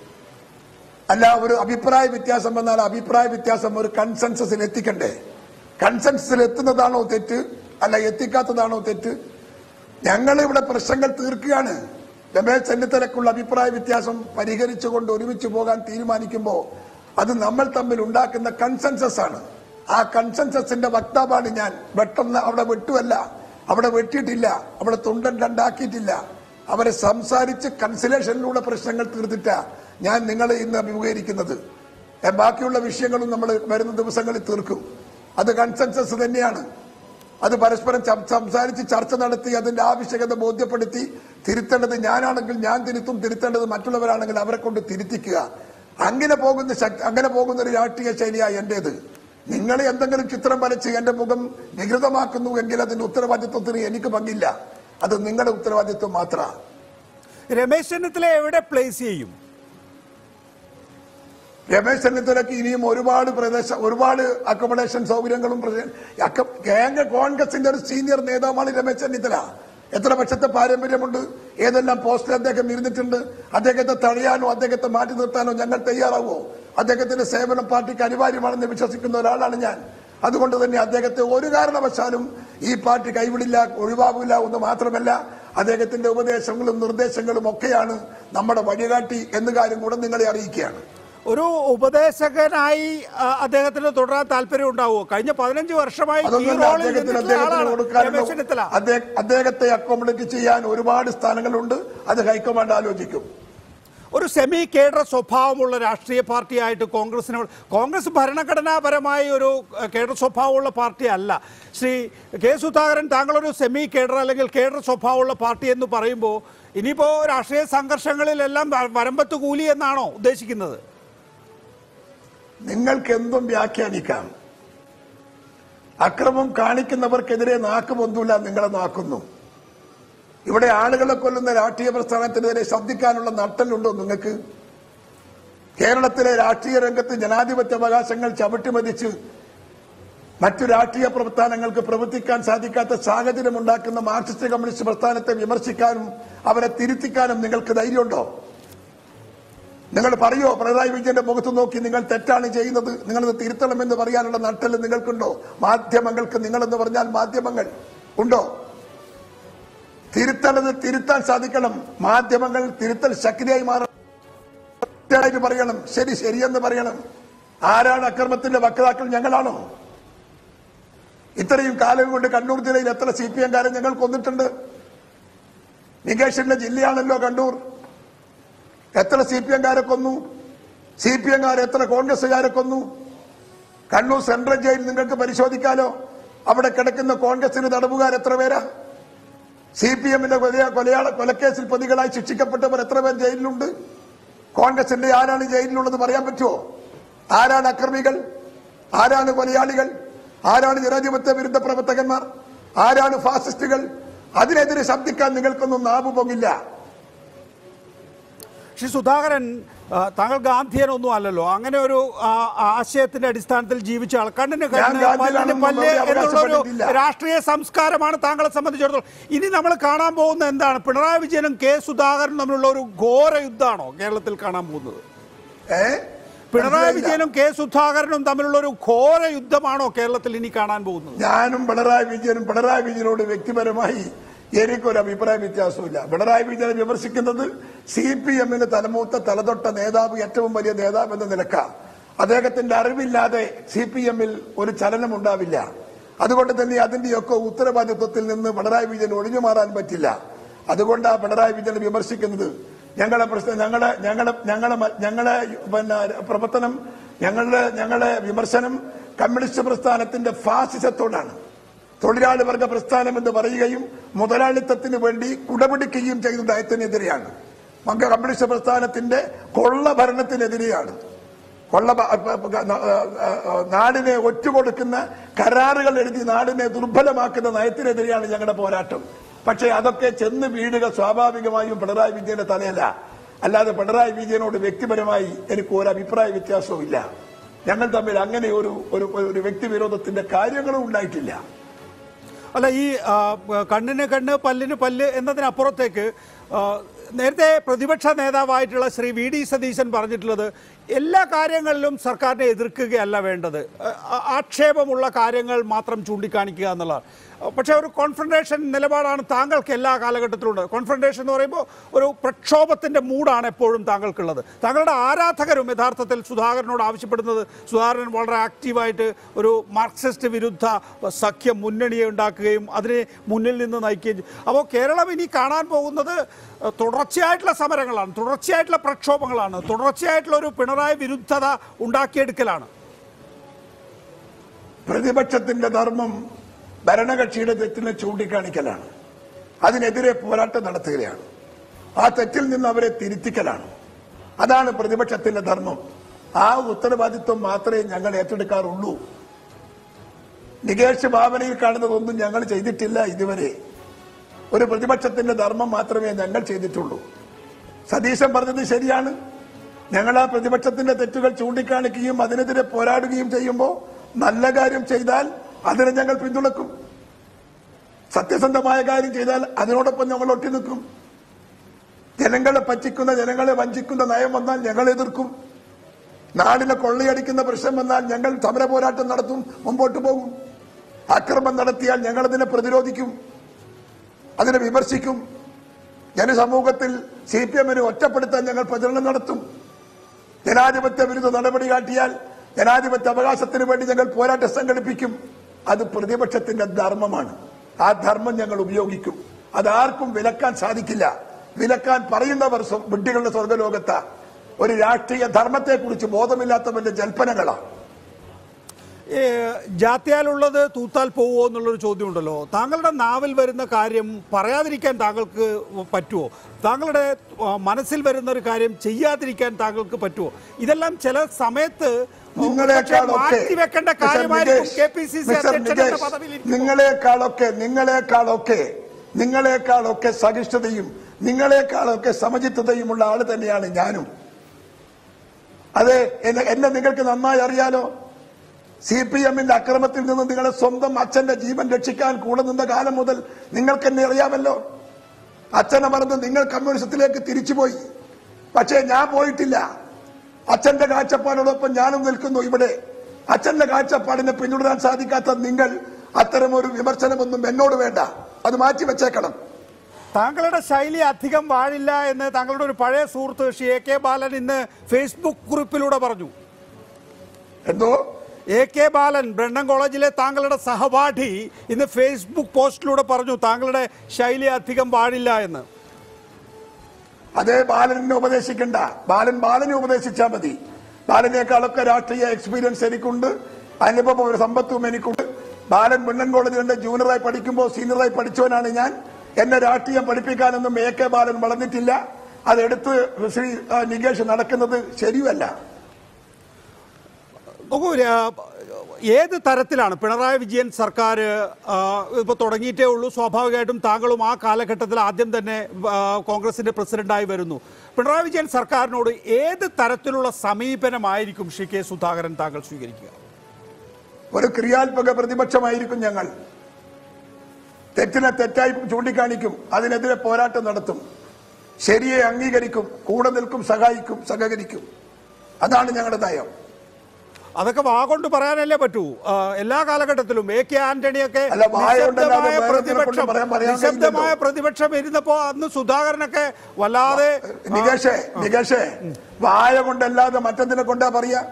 അല്ല ഒരു അഭിപ്രായ വ്യത്യാസം വന്നാൽ അഭിപ്രായ വ്യത്യാസം ഒരു കൺസെൻസസിൽ എത്തിക്കണ്ടേ കൺസെൻസസിൽ എത്തുന്നതാണോ തെറ്റ് അല്ല എത്തിക്കാത്തതാണോ തെറ്റ് ഞങ്ങൾ ഇവിടെ പ്രശ്നങ്ങൾ തീർക്കുകയാണ് രമേശ് ചെന്നിത്തലക്കുള്ള അഭിപ്രായ വ്യത്യാസം പരിഹരിച്ചുകൊണ്ട് ഒരുമിച്ച് പോകാൻ തീരുമാനിക്കുമ്പോൾ അത് നമ്മൾ തമ്മിൽ ഉണ്ടാക്കുന്ന കൺസെൻസസ് ആണ് ആ കൺസെൻസസിന്റെ വക്താവാണ് ഞാൻ വെട്ടുന്ന അവിടെ വെട്ടുമല്ല അവിടെ വെട്ടിയിട്ടില്ല അവിടെ തുണ്ടൻ രണ്ടാക്കിയിട്ടില്ല അവരെ സംസാരിച്ച് കൺസിലേഷനിലൂടെ പ്രശ്നങ്ങൾ തീർത്തിട്ടാ ഞാൻ നിങ്ങളെ ഇന്ന് അഭിമുഖീകരിക്കുന്നത് ഏ, ബാക്കിയുള്ള വിഷയങ്ങളും നമ്മൾ വരുന്ന ദിവസങ്ങളിൽ തീർക്കും അത് കൺസെൻസസ് തന്നെയാണ് അത് പരസ്പരം സം- സംസാരിച്ച് ചർച്ച നടത്തി അതിന്റെ ആവശ്യകത ബോധ്യപ്പെടുത്തി തിരുത്തേണ്ടത് ഞാനാണെങ്കിൽ ഞാൻ തിരുത്തും തിരുത്തേണ്ടത് മറ്റുള്ളവരാണെങ്കിൽ അവരെ കൊണ്ട് തിരുത്തിക്കുക അങ്ങനെ പോകുന്ന ശക്തി അങ്ങനെ പോകുന്ന ഒരു രാഷ്ട്രീയ ശൈലിയായി എന്റേത് നിങ്ങൾ എന്തെങ്കിലും ചിത്രം വരച്ച് എന്റെ മുഖം വികൃതമാക്കുന്നു എങ്കിൽ അതിന്റെ ഉത്തരവാദിത്വത്തിന് എനിക്ക് പങ്കില്ല അത് നിങ്ങളുടെ ഉത്തരവാദിത്വം മാത്രമാണ് രമേശ് ചെന്നിത്തല എവിടെ പ്ലേസ് ചെയ്യും രമേശ് ചെന്നിത്തലക്ക് ഇനിയും ഒരുപാട് പ്രദേശ ഒരുപാട് അക്കോമഡേഷൻ സൗകര്യങ്ങളും പ്രശ- അക്ക- കേന്ദ്ര കോൺഗ്രസിന്റെ ഒരു സീനിയർ നേതാവാണ് രമേശ് ചെന്നിത്തല എത്ര വർഷത്തെ പാരമ്പര്യമുണ്ട് ഏതെല്ലാം പോസ്റ്റിൽ അദ്ദേഹം ഇരുന്നിട്ടുണ്ട് അദ്ദേഹത്തെ തടയാനോ അദ്ദേഹത്തെ മാറ്റി നിർത്താനോ ഞങ്ങൾ തയ്യാറാവോ അദ്ദേഹത്തിന്റെ സേവനം പാർട്ടിക്ക് അനിവാര്യമാണെന്ന് വിശ്വസിക്കുന്ന ഒരാളാണ് ഞാൻ അതുകൊണ്ട് തന്നെ അദ്ദേഹത്തെ ഒരു കാരണവശാലും ഈ പാർട്ടി കൈവിടില്ല ഒഴിവാകില്ല എന്ന് മാത്രമല്ല അദ്ദേഹത്തിന്റെ ഉപദേശങ്ങളും നിർദ്ദേശങ്ങളും ഒക്കെയാണ് നമ്മുടെ വഴികാട്ടി എന്ന കാര്യം കൂടെ നിങ്ങളെ അറിയിക്കുകയാണ് ഒരു ഉപദേശകനായി ആ, അദ്ദേഹത്തിന് തുടരാൻ താല്പര്യം ഉണ്ടാവുമോ കഴിഞ്ഞ പതിനഞ്ച് വർഷമായി ഈ അതൊന്നും റോളിൽ അദ്ദേഹത്തിന് നിന്നിട്ടുള്ള അദ്ദേഹത്തിന് ആളാണ് കൊടുക്കാനുള്ള രമേശ് ചെന്നിത്തല അദ്ദേഹ- അദ്ദേഹത്തെ അക്കോമഡേറ്റ് ചെയ്യാൻ ഒരുപാട് സ്ഥാനങ്ങളുണ്ട് അത് ഹൈക്കമാൻഡ് ആലോചിക്കും ഒരു സെമി കേഡർ സ്വഭാവമുള്ള രാഷ്ട്രീയ പാർട്ടിയായിട്ട് കോൺഗ്രസിന് കോൺഗ്രസ് ഭരണഘടനാപരമായി ഒരു അഹ്, കേഡർ സ്വഭാവമുള്ള പാർട്ടി അല്ല ശ്രീ കെ സുധാകരൻ താങ്കളൊരു സെമി കേഡർ അല്ലെങ്കിൽ കേഡർ സ്വഭാവമുള്ള പാർട്ടി എന്ന് പറയുമ്പോൾ ഇനിയിപ്പോൾ രാഷ്ട്രീയ സംഘർഷങ്ങളിലെല്ലാം വ- വരമ്പത്ത് കൂലി എന്നാണോ ഉദ്ദേശിക്കുന്നത് നിങ്ങൾക്ക് എന്തും വ്യാഖ്യാനിക്കാം അക്രമം കാണിക്കുന്നവർക്കെതിരെ നാക്ക് പൊന്തൂല നിങ്ങളെ നാക്കുന്നു ഇവിടെ ആളുകളെ കൊല്ലുന്ന രാഷ്ട്രീയ പ്രസ്ഥാനത്തിനെതിരെ ശബ്ദിക്കാനുള്ള നട്ടലുണ്ടോ നിങ്ങൾക്ക് കേരളത്തിലെ രാഷ്ട്രീയ രംഗത്ത് ജനാധിപത്യ അവകാശങ്ങൾ ചവിട്ടിമതിച്ച് മറ്റു രാഷ്ട്രീയ പ്രസ്ഥാനങ്ങൾക്ക് പ്രവർത്തിക്കാൻ സാധിക്കാത്ത സാഹചര്യം ഉണ്ടാക്കുന്ന മാർക്സിസ്റ്റ് കമ്മ്യൂണിസ്റ്റ് പ്രസ്ഥാനത്തെ വിമർശിക്കാനും അവരെ തിരുത്തിക്കാനും നിങ്ങൾക്ക് ധൈര്യമുണ്ടോ നിങ്ങൾ പറയോ പിണറായി വിജയന്റെ മുഖത്ത് നോക്കി നിങ്ങൾ തെറ്റാണ് ചെയ്യുന്നത് നിങ്ങളത് തിരുത്തണമെന്ന് പറയാനുള്ള നട്ടല് നിങ്ങൾക്കുണ്ടോ മാധ്യമങ്ങൾക്ക് നിങ്ങളെന്ന് പറഞ്ഞാൽ മാധ്യമങ്ങൾ ഉണ്ടോ തിരുത്തലത് തിരുത്താൻ സാധിക്കണം മാധ്യമങ്ങൾ തിരുത്തൽ ശക്തിയായി മാറണം കൃത്യമായിട്ട് പറയണം ശരി ശരിയെന്ന് പറയണം ആരാണ് അക്രമത്തിന്റെ വക്താക്കൾ ഞങ്ങളാണോ ഇത്രയും കാലം കൊണ്ട് കണ്ണൂർ ജില്ലയിൽ എത്ര സി പി എംകാരെ ഞങ്ങൾ കൊന്നിട്ടുണ്ട് നികേഷിന്റെ ജില്ലയാണല്ലോ കണ്ണൂർ എത്ര സി പി എംകാരെ കൊന്നു സി പി എംകാർ എത്ര കോൺഗ്രസുകാരെ കൊന്നു കണ്ണൂർ സെൻട്രൽ ജയിൽ നിങ്ങൾക്ക് പരിശോധിക്കാലോ അവിടെ കിടക്കുന്ന കോൺഗ്രസിന് തടവുകാർ എത്ര പേരാ സി പി എമ്മിന്റെ കൊലയാള കൊലക്കേസിൽ പ്രതികളായി ശിക്ഷിക്കപ്പെട്ടവർ എത്ര പേർ ജയിലിലുണ്ട് കോൺഗ്രസിന്റെ ആരാണ് ജയിലിലുള്ളത് പറയാൻ പറ്റുമോ ആരാണ് അക്രമികൾ ആരാണ് കൊലയാളികൾ ആരാണ് ജനാധിപത്യ വിരുദ്ധ പ്രവർത്തകന്മാർ ആരാണ് ഫാസിസ്റ്റുകൾ അതിനെതിരെ ശബ്ദിക്കാൻ നിങ്ങൾക്കൊന്നും നാവ് പൊങ്ങില്ല ശ്രീ സുധാകരൻ ആ, താങ്കൾ ഗാന്ധിയനൊന്നും അല്ലല്ലോ അങ്ങനെ ഒരു ആ, ആശയത്തിന്റെ അടിസ്ഥാനത്തിൽ ജീവിച്ച ആൾ കണ്ണിന് കണ്ണ് ഗാന്ധിയനാണെന്ന് പല്ലിന് പല്ല് നമ്മൾ എന്നുള്ള ഒരു അവകാശപ്പെട്ടിട്ടില്ല. രാഷ്ട്രീയ സംസ്കാരമാണ് താങ്കളെ സംബന്ധിച്ചിടത്തോളം ഇനി നമ്മൾ കാണാൻ പോകുന്ന എന്താണ് പിണറായി വിജയനും കെ സുധാകരനും തമ്മിലുള്ള ഒരു ഘോര യുദ്ധമാണോ കേരളത്തിൽ കാണാൻ പോകുന്നത് ഏ പിണറായി മനസ്സിലായില്ല. വിജയനും കെ സുധാകരനും തമ്മിലുള്ള ഒരു ഘോര യുദ്ധമാണോ കേരളത്തിൽ ഇനി കാണാൻ പോകുന്നത് ഞാനും പിണറായി വിജയനും പിണറായി വിജയനോട് വ്യക്തിപരമായി എനിക്കൊരു അഭിപ്രായ വ്യത്യാസമില്ല പിണറായി വിജയനെ വിമർശിക്കുന്നത് സി പി എമ്മിന് തലമൂത്ത തലതൊട്ട നേതാവ് ഏറ്റവും വലിയ നേതാവ് എന്ന നിലക്ക അദ്ദേഹത്തിന്റെ അറിവില്ലാതെ സി പി എമ്മിൽ ഒരു ചലനം ഉണ്ടാവില്ല അതുകൊണ്ട് തന്നെ അതിന്റെയൊക്കെ ഉത്തരവാദിത്വത്തിൽ നിന്ന് പിണറായി വിജയൻ ഒഴിഞ്ഞു മാറാൻ പറ്റില്ല അതുകൊണ്ടാണ് പിണറായി വിജയനെ വിമർശിക്കുന്നത് ഞങ്ങളെ പ്രശ്നം ഞങ്ങളെ ഞങ്ങളെ ഞങ്ങളെ മ- ഞങ്ങളെ പിന്നെ പ്രവർത്തനം ഞങ്ങളുടെ ഞങ്ങളെ വിമർശനം കമ്മ്യൂണിസ്റ്റ് പ്രസ്ഥാനത്തിന്റെ ഫാസിസത്തോടാണ് തൊഴിലാളി വർഗ പ്രസ്ഥാനം എന്ന് പറയുകയും മുതലാളിത്തത്തിന് വേണ്ടി കുടപിടിക്കുകയും ചെയ്ത നയത്തിനെതിരെയാണ് മങ്ക കമ്മ്യൂണിസ്റ്റ് പ്രസ്ഥാനത്തിന്റെ കൊള്ള ഭരണത്തിനെതിരെയാണ് കൊള്ള ഭ- പ- പ- ന- ആ, ആ, നാടിനെ ഒറ്റുകൊടുക്കുന്ന കരാറുകൾ എഴുതി നാടിനെ ദുർബലമാക്കുന്ന നയത്തിനെതിരെയാണ് ഞങ്ങളുടെ പോരാട്ടം പക്ഷേ അതൊക്കെ ചെന്ന് വീഴുക സ്വാഭാവികമായും പിണറായി വിജയന്റെ തലയല്ല അല്ലാതെ പിണറായി വിജയനോട് വ്യക്തിപരമായി എനിക്ക് ഒരു അഭിപ്രായ വ്യത്യാസവും ഇല്ല ഞങ്ങൾ തമ്മിൽ അങ്ങനെ ഒരു ഒരു ഒരു വ്യക്തിവിരോധത്തിന്റെ കാര്യങ്ങളും ഉണ്ടായിട്ടില്ല അല്ല ഈ ആ, കണ്ണിന് കണ്ണ് പല്ലിന് പല്ല് എന്നതിനപ്പുറത്തേക്ക് ആ, നേരത്തെ പ്രതിപക്ഷ നേതാവായിട്ടുള്ള ശ്രീ വി ഡി സതീശൻ പറഞ്ഞിട്ടുള്ളത് എല്ലാ കാര്യങ്ങളിലും സർക്കാരിനെ എതിർക്കുകയല്ല വേണ്ടത് ആ- ആക്ഷേപമുള്ള കാര്യങ്ങൾ മാത്രം ചൂണ്ടിക്കാണിക്കുക എന്നുള്ളതാണ് പക്ഷേ ഒരു കോൺഫ്രണ്ടേഷൻ നിലപാടാണ് താങ്കൾക്ക് എല്ലാ കാലഘട്ടത്തിലും ഉണ്ട് കോൺഫ്രണ്ടേഷൻ എന്ന് പറയുമ്പോൾ ഒരു പ്രക്ഷോഭത്തിന്റെ മൂഡാണ് എപ്പോഴും താങ്കൾക്കുള്ളത് താങ്കളുടെ ആരാധകരും യഥാർത്ഥത്തിൽ സുധാകരനോട് ആവശ്യപ്പെടുന്നത് സുധാകരൻ വളരെ ആക്റ്റീവായിട്ട് ഒരു മാർക്സിസ്റ്റ് വിരുദ്ധ സഖ്യം മുന്നണിയെ ഉണ്ടാക്കുകയും അതിനെ മുന്നിൽ നിന്ന് നയിക്കുകയും ചെയ്യും അപ്പോൾ കേരളം ഇനി കാണാൻ പോകുന്നത് തുടർച്ചയായിട്ടുള്ള സമരങ്ങളാണ് തുടർച്ചയായിട്ടുള്ള പ്രക്ഷോഭങ്ങളാണ് തുടർച്ചയായിട്ടുള്ള ഒരു പിണറായി വിരുദ്ധത ഉണ്ടാക്കിയെടുക്കലാണ് പ്രതിപക്ഷത്തിന്റെ ധർമ്മം ഭരണകക്ഷിയുടെ തെറ്റിനെ ചൂണ്ടിക്കാണിക്കലാണ് അതിനെതിരെ പോരാട്ടം നടത്തുകയാണ് ആ തെറ്റിൽ നിന്ന് അവരെ തിരുത്തിക്കലാണ് അതാണ് പ്രതിപക്ഷത്തിന്റെ ധർമ്മം ആ ഉത്തരവാദിത്വം മാത്രമേ ഞങ്ങൾ ഏറ്റെടുക്കാറുള്ളൂ നികേഷ് ഭാവനയിൽ കാണുന്നതൊന്നും ഞങ്ങൾ ചെയ്തിട്ടില്ല ഇതുവരെ ഒരു പ്രതിപക്ഷത്തിന്റെ ധർമ്മം മാത്രമേ ഞങ്ങൾ ചെയ്തിട്ടുള്ളൂ സതീശൻ പറഞ്ഞത് ശരിയാണ് ഞങ്ങൾ ആ പ്രതിപക്ഷത്തിന്റെ തെറ്റുകൾ ചൂണ്ടിക്കാണിക്കുകയും അതിനെതിരെ പോരാടുകയും ചെയ്യുമ്പോൾ നല്ല കാര്യം ചെയ്താൽ അതിനെ ഞങ്ങൾ പിന്തുണക്കും സത്യസന്ധമായ കാര്യം ചെയ്താൽ അതിനോടൊപ്പം ഞങ്ങൾ ഒട്ടി നിൽക്കും ജനങ്ങളെ പറ്റിക്കുന്ന ജനങ്ങളെ വഞ്ചിക്കുന്ന നയം വന്നാൽ ഞങ്ങൾ എതിർക്കും നാടിനെ കൊള്ളയടിക്കുന്ന പ്രശ്നം വന്നാൽ ഞങ്ങൾ സമര പോരാട്ടം നടത്തും മുമ്പോട്ട് പോകും അക്രമം നടത്തിയാൽ ഞങ്ങൾ അതിനെ പ്രതിരോധിക്കും അതിനെ വിമർശിക്കും ജനസമൂഹത്തിൽ സി പി എമ്മിനെ ഒറ്റപ്പെടുത്താൻ ഞങ്ങൾ പ്രചരണം നടത്തും ജനാധിപത്യ വിരുദ്ധ നടപടി കാട്ടിയാൽ ജനാധിപത്യ അവകാശത്തിന് വേണ്ടി ഞങ്ങൾ പോരാട്ടം സംഘടിപ്പിക്കും അത് പ്രതിപക്ഷത്തിന്റെ ധർമ്മമാണ് ആ ധർമ്മം ഞങ്ങൾ ഉപയോഗിക്കും അത് ആർക്കും വിലക്കാൻ സാധിക്കില്ല വിലക്കാൻ പറയുന്നവർ സ്വ- വിഡ്ഢികളുടെ സ്വർഗലോകത്ത ഒരു രാഷ്ട്രീയ ധർമ്മത്തെക്കുറിച്ച് ബോധമില്ലാത്തവന്റെ ജൽപ്പനങ്ങളാണ് ഏ, ജാത്യാലുള്ളത് തൂത്താൽ പോവോ എന്നുള്ളൊരു ചോദ്യമുണ്ടല്ലോ താങ്കളുടെ നാവിൽ വരുന്ന കാര്യം പറയാതിരിക്കാൻ താങ്കൾക്ക് പറ്റുമോ താങ്കളുടെ ആ, മനസ്സിൽ വരുന്ന ഒരു കാര്യം ചെയ്യാതിരിക്കാൻ താങ്കൾക്ക് പറ്റുമോ ഇതെല്ലാം ചില സമയത്ത് നിങ്ങളെക്കാളൊക്കെ മാറ്റിവെക്കേണ്ട മിസ്റ്റർ കാര്യമായിരിക്കും Nikesh, K P C C mister അധ്യക്ഷൻ എന്ന നികേഷ്, പദവിയിൽ നിങ്ങളെക്കാളൊക്കെ നിങ്ങളെക്കാളൊക്കെ നിങ്ങളെക്കാളൊക്കെ സഹിഷ്ണുതയും നിങ്ങളെക്കാളൊക്കെ സമചിത്തതയുമുള്ള ആള് തന്നെയാണ് ഞാനും അത് എന്നെ എന്നെ നിങ്ങൾക്ക് നന്നായി അറിയാലോ സി പി എമ്മിന്റെ അക്രമത്തിൽ നിന്ന് നിങ്ങളെ സ്വന്തം അച്ഛന്റെ ജീവൻ രക്ഷിക്കാൻ കൂടെ നിന്ന കാലം മുതൽ നിങ്ങൾക്ക് എന്നെ അറിയാമല്ലോ അച്ഛനെ മറന്ന് നിങ്ങൾ കമ്മ്യൂണിസത്തിലേക്ക് തിരിച്ചുപോയി പക്ഷേ ഞാൻ പോയിട്ടില്ല അച്ഛന്റെ കാഴ്ചപ്പാടോടൊപ്പം ഞാനും നിൽക്കുന്നു ഇവിടെ അച്ഛന്റെ കാഴ്ചപ്പാടിനെ പിന്തുടരാൻ സാധിക്കാത്ത നിങ്ങൾ അത്തരമൊരു വിമർശനമൊന്നും എന്നോട് വേണ്ട അത് മാറ്റി വെച്ചേക്കണം താങ്കളുടെ ശൈലി അധികം വാഴില്ല എന്ന് താങ്കളുടെ ഒരു പഴയ സുഹൃത്ത് ശ്രീ എ കെ ബാലൻ ഇന്ന് ഫേസ്ബുക്ക് കുറിപ്പിലൂടെ പറഞ്ഞു എന്തോ എ കെ ബാലൻ ബ്രണ്ടൻ കോളേജിലെ താങ്കളുടെ സഹപാഠി ഇന്ന് ഫേസ്ബുക്ക് പോസ്റ്റിലൂടെ പറഞ്ഞു താങ്കളുടെ ശൈലി അധികം പാടില്ല എന്ന് അതേ ബാലനെ ഉപദേശിക്കണ്ട ബാലൻ ബാലനെ ഉപദേശിച്ചാൽ മതി ബാലനേക്കാളൊക്കെ രാഷ്ട്രീയ എക്സ്പീരിയൻസ് എനിക്കുണ്ട് അനുഭവം ഒരു സമ്പത്തും എനിക്കുണ്ട് ബാലൻ മിണ്ണൻ കോളേജിലെ ജൂനിയറായി പഠിക്കുമ്പോൾ സീനിയറായി പഠിച്ചവനാണ് ഞാൻ എന്നെ രാഷ്ട്രീയം പഠിപ്പിക്കാനൊന്നും എ കെ ബാലൻ വളർന്നിട്ടില്ല അതെടുത്ത് ശ്രീ ആ, നികേഷ് നടക്കുന്നത് ശരിയല്ല നോക്കൂ രാ- ഏത് തരത്തിലാണ് പിണറായി വിജയൻ സർക്കാർ ഇപ്പോൾ തുടങ്ങിയിട്ടേ ഉള്ളൂ സ്വാഭാവികമായിട്ടും താങ്കളും ആ കാലഘട്ടത്തിൽ ആദ്യം തന്നെ ആ, കോൺഗ്രസിന്റെ പ്രസിഡന്റായി വരുന്നു പിണറായി വിജയൻ സർക്കാരിനോട് ഏത് തരത്തിലുള്ള സമീപനമായിരിക്കും ശ്രീ കെ സുധാകരൻ താങ്കൾ സ്വീകരിക്കുക ഒരു ക്രിയാത്മക പ്രതിപക്ഷമായിരിക്കും ഞങ്ങൾ തെറ്റിനെ തെറ്റായി ചൂണ്ടിക്കാണിക്കും അതിനെതിരെ പോരാട്ടം നടത്തും ശരിയെ അംഗീകരിക്കും കൂടെ നിൽക്കും സഹായിക്കും സഹകരിക്കും അതാണ് ഞങ്ങളുടെ നയം അതൊക്കെ വാ കൊണ്ട് പറയാനല്ലേ പറ്റൂ ആ, എല്ലാ കാലഘട്ടത്തിലും എ കെ ആന്റണിയൊക്കെ അല്ല, വായ കൊണ്ടല്ലാതെ നിശബ്ദമായ വേറെ എന്തിനെ കൊണ്ട് പ്രതിപക്ഷം പറയാൻ- പറയാൻ നിശബ്ദമായ കഴിയില്ലല്ലോ. പ്രതിപക്ഷം ഇരുന്നപ്പോ അന്ന് സുധാകരനൊക്കെ വല്ലാതെ നികേഷേ നികേഷേ വായ കൊണ്ടല്ലാതെ മറ്റെന്തിനെ കൊണ്ടാ പറയാ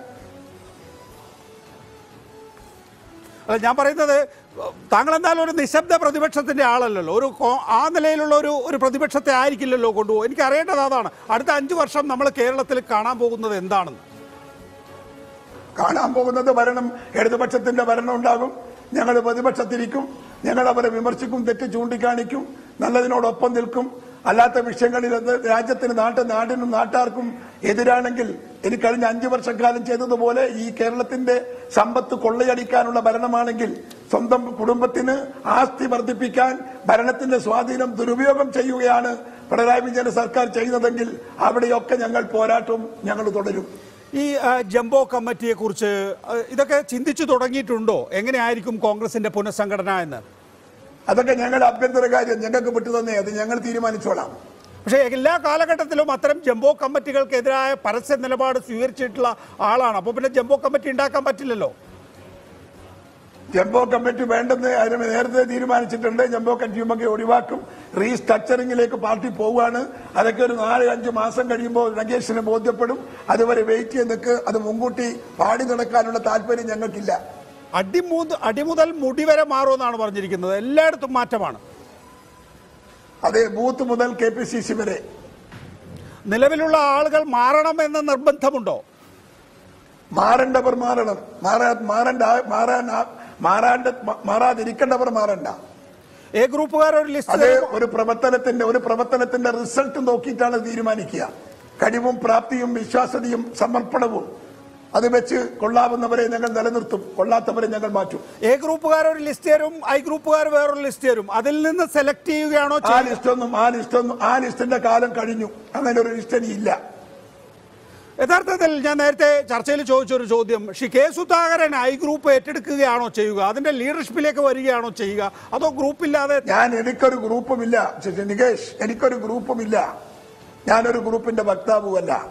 അല്ല ഞാൻ പറയുന്നത് താങ്കൾ എന്തായാലും ഒരു നിശബ്ദ പ്രതിപക്ഷത്തിന്റെ ആളല്ലല്ലോ ഒരു കോ- ആ നിലയിലുള്ള ഒരു ഒരു പ്രതിപക്ഷത്തെ ആയിരിക്കില്ലല്ലോ കൊണ്ടുപോകും എനിക്ക് അറിയേണ്ടത് അതാണ് അടുത്ത അഞ്ചു വർഷം നമ്മൾ കേരളത്തിൽ കാണാൻ പോകുന്നത് എന്താണെന്ന് കാണാൻ പോകുന്നത് ഭരണം ഇടതുപക്ഷത്തിന്റെ ഭരണം ഉണ്ടാകും ഞങ്ങൾ പ്രതിപക്ഷത്തിരിക്കും ഞങ്ങൾ അവരെ വിമർശിക്കും തെറ്റ് ചൂണ്ടിക്കാണിക്കും നല്ലതിനോടൊപ്പം നിൽക്കും അല്ലാത്ത വിഷയങ്ങളിൽ അത് രാജ്യത്തിന് നാട്ട് നാടിനും നാട്ടാർക്കും എതിരാണെങ്കിൽ ഇനി കഴിഞ്ഞ അഞ്ചു വർഷക്കാലം ചെയ്തതുപോലെ ഈ കേരളത്തിന്റെ സമ്പത്ത് കൊള്ളയടിക്കാനുള്ള ഭരണമാണെങ്കിൽ സ്വന്തം കുടുംബത്തിന് ആസ്തി വർദ്ധിപ്പിക്കാൻ ഭരണത്തിന്റെ സ്വാധീനം ദുരുപയോഗം ചെയ്യുകയാണ് പിണറായി വിജയന്റെ സർക്കാർ ചെയ്യുന്നതെങ്കിൽ അവിടെയൊക്കെ ഞങ്ങൾ പോരാട്ടവും ഞങ്ങൾ തുടരും ഈ ആ, ജംബോ കമ്മിറ്റിയെ കുറിച്ച് ആ, ഇതൊക്കെ ചിന്തിച്ചു തുടങ്ങിയിട്ടുണ്ടോ എങ്ങനെയായിരിക്കും കോൺഗ്രസിന്റെ പുനഃസംഘടന എന്ന് അതൊക്കെ ഞങ്ങളുടെ ആഭ്യന്തര കാര്യം ഞങ്ങൾക്ക് വിട്ടു തന്നെ അത് ഞങ്ങൾ തീരുമാനിച്ചോളാം പക്ഷേ എല്ലാ കാലഘട്ടത്തിലും അത്തരം ജംബോ കമ്മിറ്റികൾക്കെതിരായ പരസ്യ നിലപാട് സ്വീകരിച്ചിട്ടുള്ള ആളാണ് അപ്പോൾ പിന്നെ ജംബോ കമ്മിറ്റി ഉണ്ടാക്കാൻ പറ്റില്ലല്ലോ ജംബോ കമ്മിറ്റി വേണ്ടെന്ന് അതിന് നേരത്തെ തീരുമാനിച്ചിട്ടുണ്ട് ജംബോ കമ്മിറ്റിയുമൊക്കെ ഒഴിവാക്കും റീസ്ട്രക്ചറിംഗിലേക്ക് പാർട്ടി പോവുകയാണ് അതൊക്കെ ഒരു നാല് അഞ്ച് മാസം കഴിയുമ്പോൾ നഗേഷിന് ബോധ്യപ്പെടും അതുവരെ വെയിറ്റ് ചെയ്ത് നിൽക്ക് അത് മുൻകൂട്ടി പാടി നടക്കാനുള്ള താല്പര്യം ഞങ്ങൾക്കില്ല അടിമുത അടിമുതൽ മുടി വരെ മാറുമെന്നാണ് പറഞ്ഞിരിക്കുന്നത് എല്ലായിടത്തും മാറ്റമാണ് അതേ ബൂത്ത് മുതൽ കെ പി സി സി വരെ നിലവിലുള്ള ആളുകൾ മാറണമെന്ന നിർബന്ധമുണ്ടോ മാറേണ്ടവർ മാറണം മാറാ മാറേണ്ട മാറാൻ മാറാണ്ട് മാറാതിരിക്കേണ്ടവർ മാറണ്ട എ ഗ്രൂപ്പുകാർ ഒരു ലിസ്റ്റ് അത് ഒരു പ്രവർത്തനത്തിന്റെ ഒരു പ്രവർത്തനത്തിന്റെ റിസൾട്ട് നോക്കിയിട്ടാണ് തീരുമാനിക്കുക കഴിവും പ്രാപ്തിയും വിശ്വാസതയും സമർപ്പണവും അത് വെച്ച് കൊള്ളാവുന്നവരെ ഞങ്ങൾ നിലനിർത്തും കൊള്ളാത്തവരെ ഞങ്ങൾ മാറ്റും എ ഗ്രൂപ്പുകാർ ഒരു ലിസ്റ്റ് തരും ഐ ഗ്രൂപ്പുകാർ വേറൊരു ലിസ്റ്റ് തരും അതിൽ നിന്ന് സെലക്ട് ചെയ്യുകയാണോ ആ ചെയ്യുക? ലിസ്റ്റൊന്നും ആ ലിസ്റ്റൊന്നും ആ ലിസ്റ്റിന്റെ കാലം കഴിഞ്ഞു അങ്ങനെ ഒരു ലിസ്റ്റ് ഇനി ഇല്ല യഥാർത്ഥത്തിൽ ഞാൻ നേരത്തെ ചർച്ചയിൽ ചോദിച്ചൊരു ചോദ്യം Shri K Sudhakaran I group ഏറ്റെടുക്കുകയാണോ ചെയ്യുക അതിന്റെ ലീഡർഷിപ്പിലേക്ക് വരികയാണോ ചെയ്യുക അതോ ഗ്രൂപ്പില്ലാതെ ഞാൻ എനിക്കൊരു ഗ്രൂപ്പുമില്ല ശ്രീ നികേഷ് എനിക്കൊരു ഗ്രൂപ്പുമില്ല ഞാനൊരു ഗ്രൂപ്പിന്റെ വക്താവുമല്ല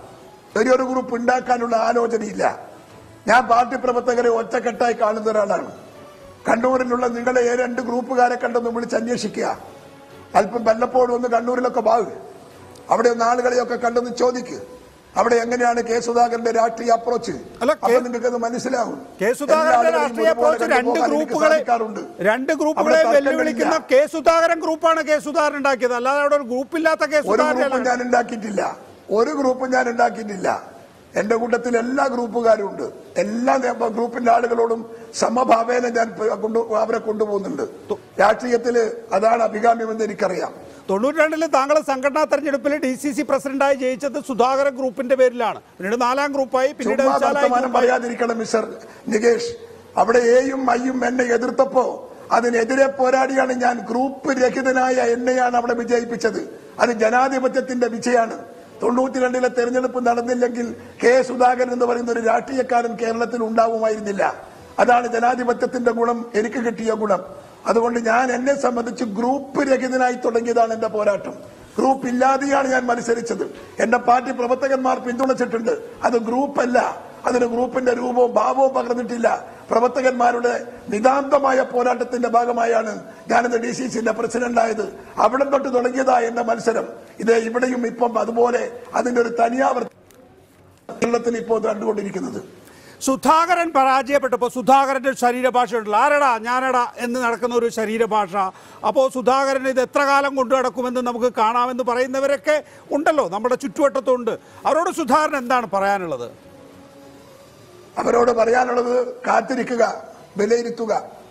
ചെറിയൊരു ഗ്രൂപ്പ് ഉണ്ടാക്കാനുള്ള ആലോചനയില്ല ഞാൻ പാർട്ടി പ്രവർത്തകരെ ഒറ്റക്കെട്ടായി കാണുന്ന ഒരാളാണ് കണ്ണൂരിലുള്ള നിങ്ങളെ ഏ രണ്ട് ഗ്രൂപ്പുകാരെ കണ്ടൊന്ന് വിളിച്ച് അന്വേഷിക്കുക അല്പം വല്ലപ്പോഴും ഒന്ന് കണ്ണൂരിലൊക്കെ വാങ്ങുക അവിടെ ഒന്ന് ആളുകളെയൊക്കെ കണ്ടൊന്ന് ചോദിക്കുക അവിടെ എങ്ങനെയാണ് കെ സുധാകരന്റെ രാഷ്ട്രീയ അപ്രോച്ച് അല്ല, അപ്പൊ കെ- നിങ്ങൾക്ക് അത് മനസ്സിലാവും കെ സുധാകരന്റെ എല്ലാ രാഷ്ട്രീയ ആളുകളെയും ഒരുപോലെ അപ്രോച്ച് രണ്ട് കണ്ടുപോകാൻ എനിക്ക് ഗ്രൂപ്പുകളെ സാധിക്കാറുണ്ട്. രണ്ട് ഗ്രൂപ്പുകളെ അവിടെ തർക്കങ്ങളില്ല. വെല്ലുവിളിക്കുന്ന കെ സുധാകരൻ ഗ്രൂപ്പാണ് കെ സുധാകരൻ ഉണ്ടാക്കിയത് അല്ലാതെ അവിടെ ഒരു ഗ്രൂപ്പില്ലാത്ത കെ ഒരു ഗ്രൂപ്പും സുധാകരൻ ഞാൻ ഉണ്ടാക്കിയിട്ടില്ല ഒരു ഗ്രൂപ്പും ഞാൻ ഉണ്ടാക്കിയിട്ടില്ല എന്റെ കൂട്ടത്തിൽ എല്ലാ ഗ്രൂപ്പുകാരും ഉണ്ട് എല്ലാ നേ- ഗ്രൂപ്പിന്റെ ആളുകളോടും സമഭാവേന ഞാൻ പ- കൊണ്ടു അവരെ കൊണ്ടുപോകുന്നുണ്ട് രാഷ്ട്രീയത്തില് അതാണ് അഭികാമ്യമെന്ന് എനിക്കറിയാം തൊണ്ണൂറ്റി രണ്ടില് താങ്കൾ സംഘടനാ തെരഞ്ഞെടുപ്പിൽ ഡി സി സി പ്രസിഡന്റായി ജയിച്ചത് സുധാകരൻ ഗ്രൂപ്പിന്റെ പേരിലാണ് പിന്നീട് നാലാം ഗ്രൂപ്പായി പിന്നീട് ചുമ്മാ വിശാലായി വർത്തമാനം ഗ്രൂപ്പായി. പറയാതിരിക്കണം മിസ്റ്റർ നികേഷ് അവിടെ എയും ഐയും എന്നെ എതിർത്തപ്പോ അതിനെതിരെ പോരാടിയാണ് ഞാൻ ഗ്രൂപ്പ് രഹിതനായ എന്നെയാണ് അവിടെ വിജയിപ്പിച്ചത് അത് ജനാധിപത്യത്തിന്റെ വിജയമാണ് തൊണ്ണൂറ്റി രണ്ടിലെ തെരഞ്ഞെടുപ്പ് നടന്നില്ലെങ്കിൽ കെ സുധാകരൻ എന്ന് പറയുന്ന ഒരു രാഷ്ട്രീയക്കാരൻ കേരളത്തിൽ ഉണ്ടാവുമായിരുന്നില്ല അതാണ് ജനാധിപത്യത്തിന്റെ ഗുണം എനിക്ക് കിട്ടിയ ഗുണം അതുകൊണ്ട് ഞാൻ എന്നെ സംബന്ധിച്ച് ഗ്രൂപ്പ് രഹിതനായി തുടങ്ങിയതാണ് എന്റെ പോരാട്ടം ഗ്രൂപ്പ് ഇല്ലാതെയാണ് ഞാൻ മത്സരിച്ചത് എന്റെ പാർട്ടി പ്രവർത്തകന്മാർ പിന്തുണച്ചിട്ടുണ്ട് അത് ഗ്രൂപ്പല്ല അതിന് ഗ്രൂപ്പിന്റെ രൂപവും ഭാവവും പകർന്നിട്ടില്ല പ്രവർത്തകന്മാരുടെ നിതാന്തമായ പോരാട്ടത്തിന്റെ ഭാഗമായാണ് ഞാനിന്ന് ഡി സി സിന്റെ പ്രസിഡന്റായത് അവിടെ തൊട്ട് തുടങ്ങിയതാ എന്റെ മത്സരം ഇത് ഇവിടെയും ഇപ്പം അതുപോലെ അതിന്റെ ഒരു തനിയാവർത്തി കേരളത്തിൽ ഇപ്പോൾ കണ്ടുകൊണ്ടിരിക്കുന്നത് സുധാകരൻ പരാജയപ്പെട്ടപ്പോൾ സുധാകരന്റെ ഒരു ശരീരഭാഷ ഉണ്ടല്ലോ ആരടാ ഞാനടാ എന്ന് നടക്കുന്ന ഒരു ശരീരഭാഷ അപ്പോൾ സുധാകരൻ ഇത് എത്ര കാലം കൊണ്ടു നടക്കുമെന്ന് നമുക്ക് കാണാമെന്ന് പറയുന്നവരൊക്കെ ഉണ്ടല്ലോ നമ്മുടെ ചുറ്റുവട്ടത്തുണ്ട് അവരോട് സുധാകരൻ എന്താണ് പറയാനുള്ളത് അവരോട് പറയാനുള്ളത് കാത്തിരിക്കുക വിലയിരുത്തുക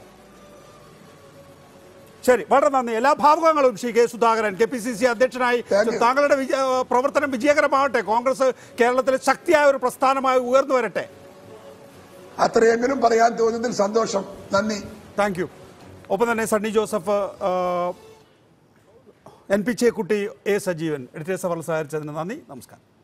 ശരി വളരെ നന്ദി എല്ലാ ഭാവുകങ്ങളും Shri K Sudhakaran K P C C അധ്യക്ഷനായി Thank you. താങ്കളുടെ വിജയ പ്രവർത്തനം വിജയകരമാവട്ടെ കോൺഗ്രസ് കേരളത്തിലെ ശക്തിയായ ഒരു പ്രസ്ഥാനമായി ഉയർന്നു വരട്ടെ അത്രയെങ്കിലും പറയാൻ തോന്നുന്നതിൽ സന്തോഷം നന്ദി താങ്ക് യു ഒപ്പം തന്നെ സണ്ണി ജോസഫ് ആ, N P Chekkutty A Sajeevan editors അവർ സഹകരിച്ചതിന് നന്ദി നമസ്കാരം